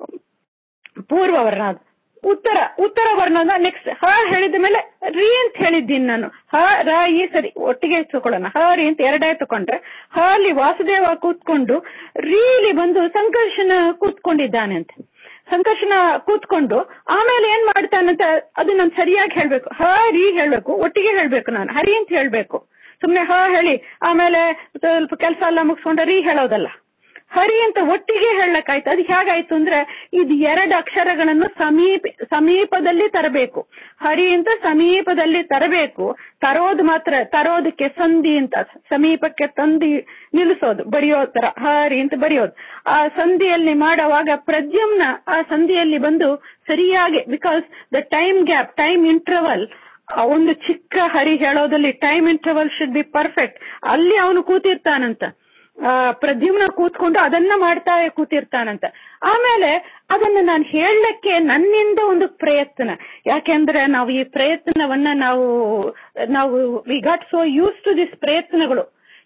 ಪೂರ್ವ ವರ್ಣ ಅದು ಉತ್ತರ ಉತ್ತರ ವರ್ಣದ ನೆಕ್ಸ್ಟ್ ಹ ಹೇಳಿದ ಮೇಲೆ ರಿ ಅಂತ ಹೇಳಿದ್ದೀನಿ ನಾನು ಹ ರ ಈ ಸರಿ ಒಟ್ಟಿಗೆ ತಗೊಳ್ಳೋಣ ಹ ರಿ ಅಂತ ಎರಡೇ ತಕೊಂಡ್ರೆ ಹ ಅಲ್ಲಿ ವಾಸುದೇವ ಕೂತ್ಕೊಂಡು ರೀಲಿ ಬಂದು ಸಂಕರ್ಷಣ ಕೂತ್ಕೊಂಡಿದ್ದಾನೆ ಅಂತ ಸಂಕರ್ಷಣ ಕೂತ್ಕೊಂಡು ಆಮೇಲೆ ಏನ್ ಮಾಡ್ತಾನಂತ ಅದು ನಾನು ಸರಿಯಾಗಿ ಹೇಳ್ಬೇಕು ಹ ರೀ ಹೇಳ್ಬೇಕು ಒಟ್ಟಿಗೆ ಹೇಳ್ಬೇಕು ನಾನು ಹರಿ ಅಂತ ಹೇಳ್ಬೇಕು ಸುಮ್ನೆ ಹ ಹೇಳಿ ಆಮೇಲೆ ಸ್ವಲ್ಪ ಕೆಲಸ ಎಲ್ಲ ಮುಗಿಸ್ಕೊಂಡು ರೀ ಹೇಳೋದಲ್ಲ ಹರಿ ಅಂತ ಒಟ್ಟಿಗೆ ಹೇಳಕ್ಕಾಯ್ತು ಅದು ಹೇಗಾಯ್ತು ಅಂದ್ರೆ ಇದು ಎರಡು ಅಕ್ಷರಗಳನ್ನು ಸಮೀಪ ಸಮೀಪದಲ್ಲಿ ತರಬೇಕು ಹರಿ ಅಂತ ಸಮೀಪದಲ್ಲಿ ತರಬೇಕು ತರೋದು ಮಾತ್ರ ತರೋದಕ್ಕೆ ಸಂಧಿ ಅಂತ ಸಮೀಪಕ್ಕೆ ತಂದಿ ನಿಲ್ಲಿಸೋದು ಬರೆಯೋ ತರ ಹರಿ ಅಂತ ಬರೆಯೋದು ಆ ಸಂಧಿಯಲ್ಲಿ ಮಾಡುವಾಗ ಪ್ರದ್ಯುಮ್ನ ಆ ಸಂಧಿಯಲ್ಲಿ ಬಂದು ಸರಿಯಾಗಿ because the time gap time interval ಒಂದು ಚಿಕ್ಕ ಹರಿ ಹೇಳೋದಲ್ಲಿ time interval should be perfect ಅಲ್ಲಿ ಅವನು ಕೂತಿರ್ತಾನಂತ ಆ ಪ್ರದ್ಯುಮ್ನ ಕೂತ್ಕೊಂಡು ಅದನ್ನ ಮಾಡ್ತಾ ಕೂತಿರ್ತಾನಂತ ಆಮೇಲೆ ಅದನ್ನ ನಾನು ಹೇಳಕ್ಕೆ ನನ್ನಿಂದ ಒಂದು ಪ್ರಯತ್ನ ಯಾಕೆಂದ್ರೆ ನಾವು ಈ ಪ್ರಯತ್ನವನ್ನ ನಾವು ನಾವು we got so use to this ಪ್ರಯತ್ನಗಳು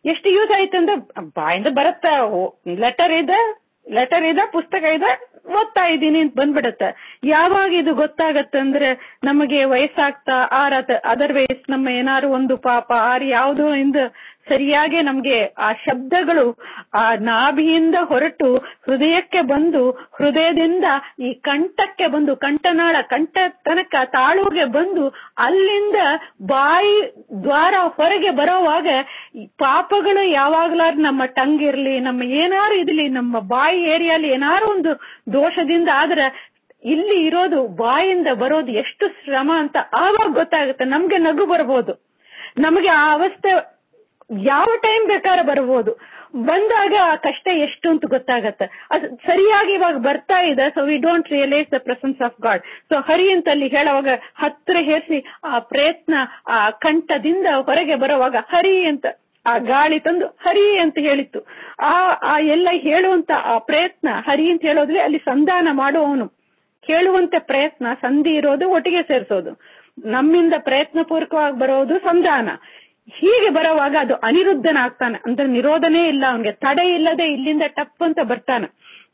ಎಷ್ಟು ಯೂಸ್ ಆಯ್ತು ಅಂದ್ರೆ ಬಾಯಿಂದ ಬರುತ್ತ ಲೆಟರ್ ಇದೆ ಲೆಟರ್ ಇದೆ ಪುಸ್ತಕ ಇದೆ ಓದ್ತಾ ಇದ್ದೀನಿ ಅಂತ ಬಂದ್ಬಿಡತ್ತೆ ಯಾವಾಗ ಇದು ಗೊತ್ತಾಗತ್ತೆ ಅಂದ್ರೆ ನಮಗೆ ವಯಸ್ಸಾಗ್ತಾ ಆರ್ ಅದರ್ವೈಸ್ ನಮ್ಮ ಏನಾದ್ರು ಒಂದು ಪಾಪ ಆರ್ ಯಾವುದೋ ಇಂದ ಸರಿಯಾಗಿ ನಮ್ಗೆ ಆ ಶಬ್ದಗಳು ಆ ನಾಭಿಯಿಂದ ಹೊರಟು ಹೃದಯಕ್ಕೆ ಬಂದು ಹೃದಯದಿಂದ ಈ ಕಂಠಕ್ಕೆ ಬಂದು ಕಂಠನಾಳ ಕಂಠ ತನಕ ತಾಳುಗೆ ಬಂದು ಅಲ್ಲಿಂದ ಬಾಯಿ ದ್ವಾರ ಹೊರಗೆ ಬರೋವಾಗ ಈ ಪಾಪಗಳು ಯಾವಾಗ್ಲಾರು ನಮ್ಮ ಟಂಗ್ ಇರ್ಲಿ ನಮ್ಮ ಏನಾರು ಇರ್ಲಿ ನಮ್ಮ ಬಾಯಿ ಏರಿಯಲ್ಲಿ ಏನಾರು ಒಂದು ದೋಷದಿಂದ ಆದ್ರೆ ಇಲ್ಲಿ ಇರೋದು ಬಾಯಿಂದ ಬರೋದು ಎಷ್ಟು ಶ್ರಮ ಅಂತ ಆವಾಗ ಗೊತ್ತಾಗುತ್ತೆ ನಮ್ಗೆ ನಗು ಬರ್ಬೋದು ನಮಗೆ ಆ ಅವಸ್ಥೆ ಯಾವ ಟೈಮ್ ಬೇಕಾದ್ರೆ ಬರ್ಬೋದು ಬಂದಾಗ ಆ ಕಷ್ಟ ಎಷ್ಟು ಅಂತ ಗೊತ್ತಾಗತ್ತೆ ಅದು ಸರಿಯಾಗಿ ಇವಾಗ ಬರ್ತಾ ಇದೆ so we don't realise the presence of God so Hari ಅಂತ ಅಲ್ಲಿ ಹೇಳುವಾಗ ಹತ್ರ ಹೇರಿಸಿ ಆ ಪ್ರಯತ್ನ ಆ ಕಂಠದಿಂದ ಹೊರಗೆ ಬರುವಾಗ ಹರಿ ಅಂತ ಆ ಗಾಳಿ ತಂದು ಹರಿ ಅಂತ ಹೇಳಿತ್ತು ಆ ಆ ಎಲ್ಲ ಹೇಳುವಂತ ಆ ಪ್ರಯತ್ನ ಹರಿ ಅಂತ ಹೇಳೋದ್ರೆ ಅಲ್ಲಿ ಸಂಧಾನ ಮಾಡುವವನು ಕೇಳುವಂತೆ ಪ್ರಯತ್ನ ಸಂಧಿ ಇರೋದು ಒಟ್ಟಿಗೆ ಸೇರಿಸೋದು ನಮ್ಮಿಂದ ಪ್ರಯತ್ನ ಪೂರ್ವಕವಾಗಿ ಬರೋದು ಸಂಧಾನ ಹೀಗೆ ಬರುವಾಗ ಅದು ಅನಿರುದ್ಧನಾಗ್ತಾನೆ ಅಂದ್ರೆ ನಿರೋಧನೇ ಇಲ್ಲ ಅವನ್ಗೆ ತಡೆ ಇಲ್ಲದೆ ಇಲ್ಲಿಂದ ಟಪ್ ಅಂತ ಬರ್ತಾನೆ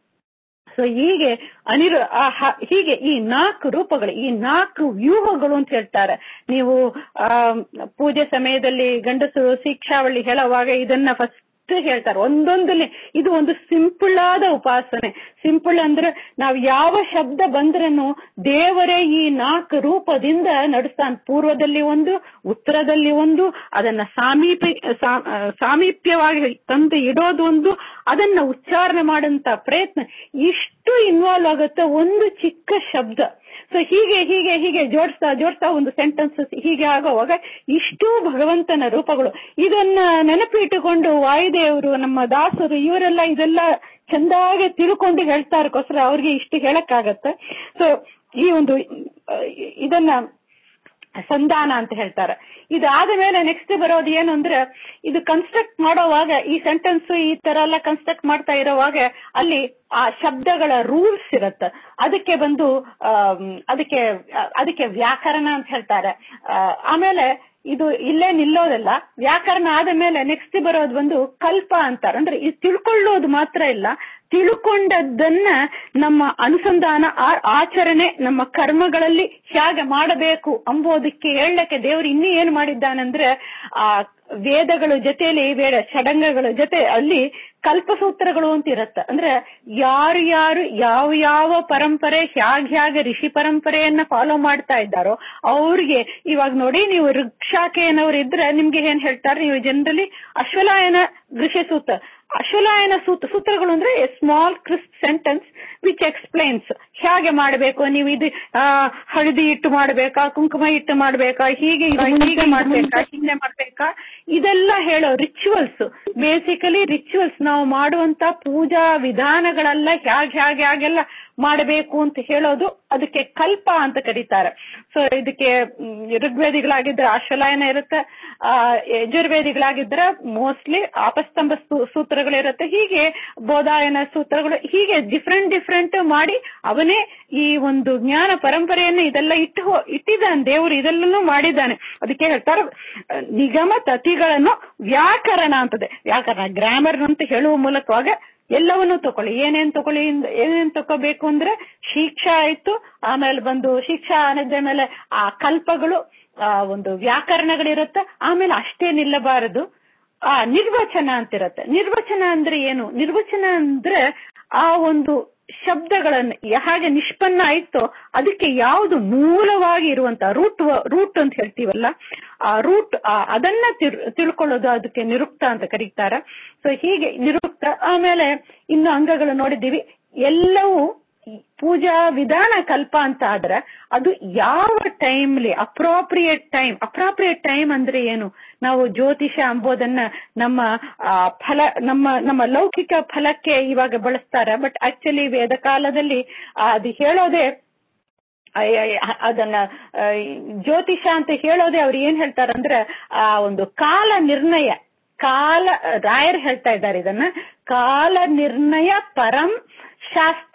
ಸೊ ಹೀಗೆ ಅನಿರು ಆ ಹ- ಹೀಗೆ ಈ ನಾಲ್ಕು ರೂಪಗಳು ಈ ನಾಲ್ಕು ವ್ಯೂಹಗಳು ಅಂತ ಹೇಳ್ತಾರೆ ನೀವು ಆ ಪೂಜೆ ಸಮಯದಲ್ಲಿ ಗಂಡಸರು ಶಿಕ್ಷಾವಳಿ ಹೇಳುವಾಗ ಇದನ್ನ ಫಸ್ಟ್ ಹೇಳ್ತಾರೆ ಒಂದೊಂದಲ್ಲಿ ಇದು ಒಂದು ಸಿಂಪಲ್ ಆದ ಉಪಾಸನೆ ಸಿಂಪಲ್ ಅಂದ್ರೆ ನಾವು ಯಾವ ಶಬ್ದ ಬಂದ್ರೂ ದೇವರೇ ಈ ನಾಲ್ಕು ರೂಪದಿಂದ ನಡೆಸ್ತಾನೆ ಪೂರ್ವದಲ್ಲಿ ಒಂದು ಉತ್ತರದಲ್ಲಿ ಒಂದು ಅದನ್ನ ಸಾಮೀಪ್ಯ ಸಾ- ಆ, ಸಾಮೀಪ್ಯವಾಗಿ ತಂದು ಇಡೋದು ಒಂದು ಅದನ್ನ ಉಚ್ಚಾರಣೆ ಮಾಡಂತ ಪ್ರಯತ್ನ ಇಷ್ಟು ಇನ್ವಾಲ್ವ್ ಆಗುತ್ತೆ ಒಂದು ಚಿಕ್ಕ ಶಬ್ದ ಸೊ ಹೀಗೆ ಹೀಗೆ ಹೀಗೆ ಜೋಡಿಸ್ತಾ ಜೋಡಿಸ್ತಾ ಒಂದು ಸೆಂಟೆನ್ಸ್ ಹೀಗೆ ಆಗುವಾಗ ಇಷ್ಟು ಭಗವಂತನ ರೂಪಗಳು ಇದನ್ನ ನೆನಪಿಟ್ಟುಕೊಂಡು ವಾಯುದೇವರು ನಮ್ಮ ದಾಸರು ಇವರೆಲ್ಲ ಇದೆಲ್ಲ ಚಂದಾಗಿ ತಿಳ್ಕೊಂಡು ಹೇಳ್ತಾರಕ್ಕೋಸ್ಕರ ಅವ್ರಿಗೆ ಇಷ್ಟು ಹೇಳಕ್ಕಾಗತ್ತೆ ಸೊ ಈ ಒಂದು ಆ, ಇದನ್ನ ಸಂಧಾನ ಅಂತ ಹೇಳ್ತಾರೆ ಇದಾದ ಮೇಲೆ ನೆಕ್ಸ್ಟ್ ಬರೋದು ಏನು ಅಂದ್ರೆ ಇದು ಕನ್ಸ್ಟ್ರಕ್ಟ್ ಮಾಡೋವಾಗ ಈ ಸೆಂಟೆನ್ಸ್ ಈ ತರ ಎಲ್ಲ ಕನ್ಸ್ಟ್ರಕ್ಟ್ ಮಾಡ್ತಾ ಇರೋವಾಗ ಅಲ್ಲಿ ಆ ಶಬ್ದಗಳ ರೂಲ್ಸ್ ಇರುತ್ತೆ ಅದಕ್ಕೆ ಬಂದು ಆಮ್, ಅದಕ್ಕೆ ಅದಕ್ಕೆ ವ್ಯಾಕರಣ ಅಂತ ಹೇಳ್ತಾರೆ ಆ, ಆಮೇಲೆ ಇದು ಇಲ್ಲೇ ನಿಲ್ಲೋದಲ್ಲ ವ್ಯಾಕರಣ ಆದ ಮೇಲೆ ನೆಕ್ಸ್ಟ್ ಬರೋದು ಬಂದು ಕಲ್ಪ ಅಂತಾರೆ ಅಂದ್ರೆ ಇದು ತಿಳ್ಕೊಳ್ಳೋದು ಮಾತ್ರ ಇಲ್ಲ ತಿಳ್ಕೊಂಡದ್ದನ್ನ ನಮ್ಮ ಅನುಸಂಧಾನ ಆ- ಆಚರಣೆ ನಮ್ಮ ಕರ್ಮಗಳಲ್ಲಿ ಹೇಗೆ ಮಾಡಬೇಕು ಅಂಬೋದಕ್ಕೆ ಹೇಳಕ್ಕೆ ದೇವರು ಇನ್ನೂ ಏನ್ ಮಾಡಿದ್ದಾನಂದ್ರೆ ಆ ವೇದಗಳ ಜೊತೆಯಲ್ಲಿ ವೇದ ಷಡಂಗಗಳ ಜೊತೆ ಅಲ್ಲಿ ಕಲ್ಪಸೂತ್ರಗಳು ಅಂತ ಇರತ್ತ ಅಂದ್ರೆ ಯಾರು ಯಾರು ಯಾವ ಯಾವ ಪರಂಪರೆ ಹ್ಯಾಗ್ ಹ್ಯಾಗ ಋಷಿ ಪರಂಪರೆಯನ್ನ ಫಾಲೋ ಮಾಡ್ತಾ ಇದ್ದಾರೋ ಅವ್ರಿಗೆ ಇವಾಗ ನೋಡಿ ನೀವು ಋಕ್ಷಾಕೆಯನವ್ರು ಇದ್ರೆ ನಿಮ್ಗೆ ಏನ್ ಹೇಳ್ತಾರೆ ನೀವು ಜನರಲಿ ಅಶ್ವಲಾಯನ ಋಷಿ ಸೂತ್ರ ಅಶ್ವಲಾಯನ ಸೂತ್ರ ಸೂತ್ರಗಳು ಅಂದ್ರೆ small crisp sentence which explains ಹೇಗೆ ಮಾಡಬೇಕು ನೀವು ಇದು ಆ, ಹಳದಿ ಇಟ್ಟು ಮಾಡ್ಬೇಕಾ ಕುಂಕುಮ ಇಟ್ಟು ಮಾಡ್ಬೇಕಾ ಹೀಗೆ ಇದು ಹೀಗೆ ಮಾಡ್ಬೇಕಾ ಹಿಂಗೆ ಮಾಡ್ಬೇಕಾ ಇದೆಲ್ಲ ಹೇಳೋ ರಿಚುವಲ್ಸ್ ಬೇಸಿಕಲಿ ರಿಚುವಲ್ಸ್ ನಾವು ಮಾಡುವಂತ ಪೂಜಾ ವಿಧಾನಗಳೆಲ್ಲ ಹೇಗೆ ಹೇಗೆ ಹಾಗೆಲ್ಲ ಮಾಡಬೇಕು ಅಂತ ಹೇಳೋದು ಅದಕ್ಕೆ ಕಲ್ಪ ಅಂತ ಕರೀತಾರೆ ಸೊ ಇದಕ್ಕೆ ಮ್, ಋಗ್ವೇದಿಗಳಾಗಿದ್ರೆ ಅಶ್ವಲಾಯನ ಇರುತ್ತೆ ಆ ಯಜುರ್ವೇದಿಗಳಾಗಿದ್ರೆ ಮೋಸ್ಟ್ಲಿ ಆಪಸ್ತಂಭ ಸೂ- ಸೂತ್ರಗಳಿರುತ್ತೆ ಹೀಗೆ ಬೋಧಾಯನ ಸೂತ್ರಗಳು ಹೀಗೆ ಡಿಫ್ರೆಂಟ್ ಡಿಫ್ರೆಂಟ್ ಮಾಡಿ ಅವನೇ ಈ ಒಂದು ಜ್ಞಾನ ಪರಂಪರೆಯನ್ನು ಇದೆಲ್ಲ ಇಟ್ಟು ಹೋ- ಇಟ್ಟಿದ್ದಾನೆ ದೇವರು ಇದೆಲ್ಲನೂ ಮಾಡಿದ್ದಾನೆ ಅದಕ್ಕೆ ಹೇಳ್ತಾರೆ ಆ, ನಿಗಮ ತತಿಗಳನ್ನು ವ್ಯಾಕರಣ ಅಂತದೆ ವ್ಯಾಕರಣ ಗ್ರಾಮರ್ ಅಂತ ಹೇಳುವ ಮೂಲಕವಾಗ ಎಲ್ಲವನ್ನೂ ತಕೊಳ್ಳಿ ಏನೇನ್ ತಕೊಳ್ಳಿ ಇಂದ- ಏನೇನ್ ತಕೋಬೇಕು ಅಂದ್ರೆ ಶಿಕ್ಷಾ ಆಯ್ತು ಆಮೇಲೆ ಬಂದು ಶಿಕ್ಷಾ ಅನ್ನದ ಮೇಲೆ ಆ ಕಲ್ಪಗಳು ಆ ಒಂದು ವ್ಯಾಕರಣಗಳಿರುತ್ತೆ ಆಮೇಲೆ ಅಷ್ಟೇ ನಿಲ್ಲಬಾರದು ಆ ನಿರ್ವಚನ ಅಂತಿರತ್ತೆ ನಿರ್ವಚನ ಅಂದ್ರೆ ಏನು ನಿರ್ವಚನ ಅಂದ್ರೆ ಆ ಒಂದು ಶಬ್ದಗಳನ್ನ ಹಾಗೆ ನಿಷ್ಪನ್ನ ಆಯ್ತೋ ಅದಕ್ಕೆ ಯಾವುದು ಮೂಲವಾಗಿ ಇರುವಂತ ರೂಟ್ ರೂಟ್ ಅಂತ ಹೇಳ್ತೀವಲ್ಲ ಆ ರೂಟ್ ಅದನ್ನ ತಿಳ್- ತಿಳ್ಕೊಳ್ಳೋದು ಅದಕ್ಕೆ ನಿರುಕ್ತ ಅಂತ ಕರೀತಾರೆ ಸೊ ಹೀಗೆ ನಿರುಕ್ತ ಆಮೇಲೆ ಇನ್ನು ಅಂಗಗಳು ನೋಡಿದ್ದೀವಿ ಎಲ್ಲವೂ ಈ ಪೂಜಾ ವಿಧಾನ ಕಲ್ಪ ಅಂತ ಆದ್ರೆ ಅದು ಯಾವ timely appropriate time appropriate time ಅಂದ್ರೆ ಏನು ನಾವು ಜ್ಯೋತಿಷ ಅಂಬೋದನ್ನ ನಮ್ಮ ಆ, ಫಲ ನಮ್ಮ ನಮ್ಮ ಲೌಕಿಕ ಫಲಕ್ಕೆ ಇವಾಗ ಬಳಸ್ತಾರೆ ಬಟ್ ಆಕ್ಚುಲಿ ವೇದ ಕಾಲದಲ್ಲಿ ಆ, ಅದು ಹೇಳೋದೇ ಅಯ್ಯ, ಅಯ್ಯ, ಅದನ್ನ ಆ, ಜ್ಯೋತಿಷ ಅಂತ ಹೇಳೋದೇ ಅವ್ರು ಏನ್ ಹೇಳ್ತಾರಂದ್ರೆ ಆ ಒಂದು ಕಾಲ ನಿರ್ಣಯ ಕಾಲ ರಾಯರ್ ಹೇಳ್ತಾ ಇದ್ದಾರೆ ಇದನ್ನ ಕಾಲ ನಿರ್ಣಯ ಪರಂ ಶಾಸ್ತ್ರಂ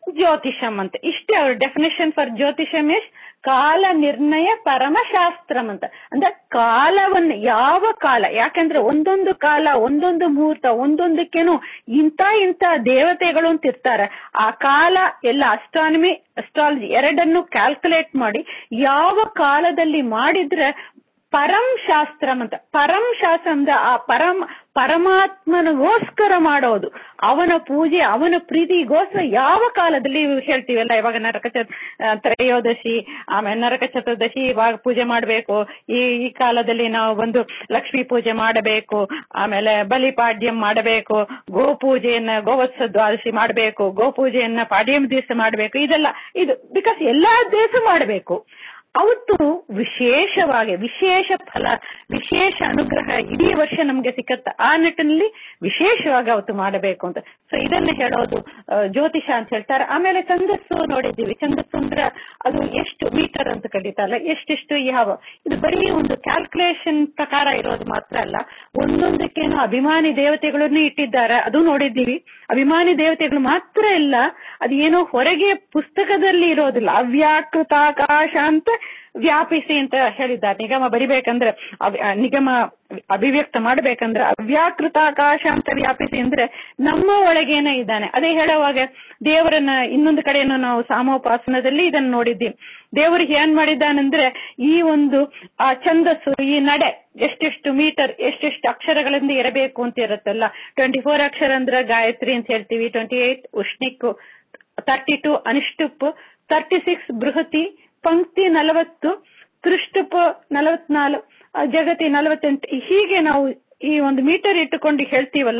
ಜ್ಯೋತಿಷಂ ಅಂತ ಇಷ್ಟೇ ಅವ್ರ ಡೆಫಿನೇಷನ್ ಫಾರ್ ಜ್ಯೋತಿಷಂ ಇಸ್ ಕಾಲ ನಿರ್ಣಯ ಪರಮಶಾಸ್ತ್ರಂ ಅಂತ ಅಂದ್ರೆ ಕಾಲವನ್ನು ಯಾವ ಕಾಲ ಯಾಕಂದ್ರೆ ಒಂದೊಂದು ಕಾಲ ಒಂದೊಂದು ಮುಹೂರ್ತ ಒಂದೊಂದಕ್ಕೇನು ಇಂಥ ಇಂಥ ದೇವತೆಗಳು ಅಂತ ಇರ್ತಾರೆ ಆ ಕಾಲ ಎಲ್ಲ ಅಸ್ಟ್ರಾನಮಿ ಅಸ್ಟ್ರಾಲಜಿ ಎರಡನ್ನು ಕ್ಯಾಲ್ಕುಲೇಟ್ ಮಾಡಿ ಯಾವ ಕಾಲದಲ್ಲಿ ಮಾಡಿದ್ರೆ ಪರಂ ಶಾಸ್ತ್ರಂ ಅಂತ ಪರಂ ಶಾಸ್ತ್ರ ಅಂದ್ರೆ ಆ ಪರಂ ಪರಮಾತ್ಮನಿಗೋಸ್ಕರ ಮಾಡೋದು ಅವನ ಪೂಜೆ ಅವನ ಪ್ರೀತಿಗೋಸ್ಕರ ಯಾವ ಕಾಲದಲ್ಲಿ ಹೇಳ್ತೀವಲ್ಲ ಇವಾಗ ನರಕ ಚ ತ್ರಯೋದಶಿ ಆಮೇಲೆ ನರಕ ಚತುರ್ದಶಿ ಇವಾಗ ಪೂಜೆ ಮಾಡಬೇಕು ಈ ಈ ಕಾಲದಲ್ಲಿ ನಾವು ಬಂದು ಲಕ್ಷ್ಮೀ ಪೂಜೆ ಮಾಡಬೇಕು ಆಮೇಲೆ ಬಲಿಪಾಡ್ಯಂ ಮಾಡಬೇಕು ಗೋ ಪೂಜೆಯನ್ನ ಗೋವತ್ಸ ದ್ವಾದಶಿ ಮಾಡಬೇಕು ಗೋ ಪೂಜೆಯನ್ನ ಪಾಡ್ಯಂ ದಿವಸ ಮಾಡಬೇಕು ಇದೆಲ್ಲ ಇದು ಬಿಕಾಸ್ ಎಲ್ಲಾ ದಿವಸ ಮಾಡಬೇಕು ಅವತ್ತು ವಿಶೇಷವಾಗಿ ವಿಶೇಷ ಫಲ ವಿಶೇಷ ಅನುಗ್ರಹ ಇಡೀ ವರ್ಷ ನಮ್ಗೆ ಸಿಕ್ಕತ್ತ ಆ ನಿಟ್ಟಿನಲ್ಲಿ ವಿಶೇಷವಾಗಿ ಅವತ್ತು ಮಾಡಬೇಕು ಅಂತ ಸೊ ಇದನ್ನ ಹೇಳೋದು ಜ್ಯೋತಿಷ ಅಂತ ಹೇಳ್ತಾರೆ ಆಮೇಲೆ ಛಂದಸ್ಸು ನೋಡಿದ್ದೀವಿ ಛಂದಸ್ಸು ಅಂದ್ರೆ ಅದು ಎಷ್ಟು ಮೀಟರ್ ಅಂತ ಕರೀತಾರಲ್ಲ ಎಷ್ಟೆಷ್ಟು ಯಾವ ಇದು ಬರೀ ಒಂದು ಕ್ಯಾಲ್ಕುಲೇಷನ್ ಪ್ರಕಾರ ಇರೋದು ಮಾತ್ರ ಅಲ್ಲ ಒಂದೊಂದಕ್ಕೇನು ಅಭಿಮಾನಿ ದೇವತೆಗಳನ್ನು ಇಟ್ಟಿದ್ದಾರೆ ಅದು ನೋಡಿದ್ದೀವಿ ಅಭಿಮಾನಿ ದೇವತೆಗಳು ಮಾತ್ರ ಇಲ್ಲ ಅದು ಏನೋ ಹೊರಗೆ ಪುಸ್ತಕದಲ್ಲಿ ಇರೋದಿಲ್ಲ ಅವ್ಯಾಕೃತಾಕಾಶ ಅಂತ ವ್ಯಾಪಿಸಿ ಅಂತ ಹೇಳಿದ್ದಾರೆ ನಿಗಮ ಬರಿಬೇಕಂದ್ರೆ ನಿಗಮ ಅಭಿವ್ಯಕ್ತ ಮಾಡ್ಬೇಕಂದ್ರೆ ಅವ್ಯಾಕೃತಾಕಾಶ ಅಂತ ವ್ಯಾಪಿಸಿ ಅಂದ್ರೆ ನಮ್ಮ ಒಳಗೇನೆ ಇದ್ದಾನೆ ಅದೇ ಹೇಳುವಾಗ ದೇವರನ್ನ ಇನ್ನೊಂದು ಕಡೆಯನ್ನು ನಾವು ಸಾಮೋಪಾಸನದಲ್ಲಿ ಇದನ್ನ ನೋಡಿದ್ದೀವಿ ದೇವರಿಗೆ ಏನ್ ಮಾಡಿದ್ದಾನಂದ್ರೆ ಈ ಒಂದು ಆ ಛಂದಸ್ಸು ಈ ನಡೆ ಎಷ್ಟೆಷ್ಟು ಮೀಟರ್ ಎಷ್ಟೆಷ್ಟು ಅಕ್ಷರಗಳಿಂದ ಇರಬೇಕು ಅಂತ ಇರುತ್ತಲ್ಲ ಟ್ವೆಂಟಿ ಫೋರ್ ಅಕ್ಷರ ಅಂದ್ರೆ ಗಾಯತ್ರಿ ಅಂತ ಹೇಳ್ತೀವಿ twenty eight Ushnik thirty two Anushtup thirty six Brihati Pankti ನಲವತ್ತು ತ್ರಿಷ್ಟುಪ್ ನಲವತ್ನಾಲ್ಕು ಜಗತಿ ನಲವತ್ತೆಂಟು ಹೀಗೆ ನಾವು ಈ ಒಂದು ಮೀಟರ್ ಇಟ್ಟುಕೊಂಡು ಹೇಳ್ತೀವಲ್ಲ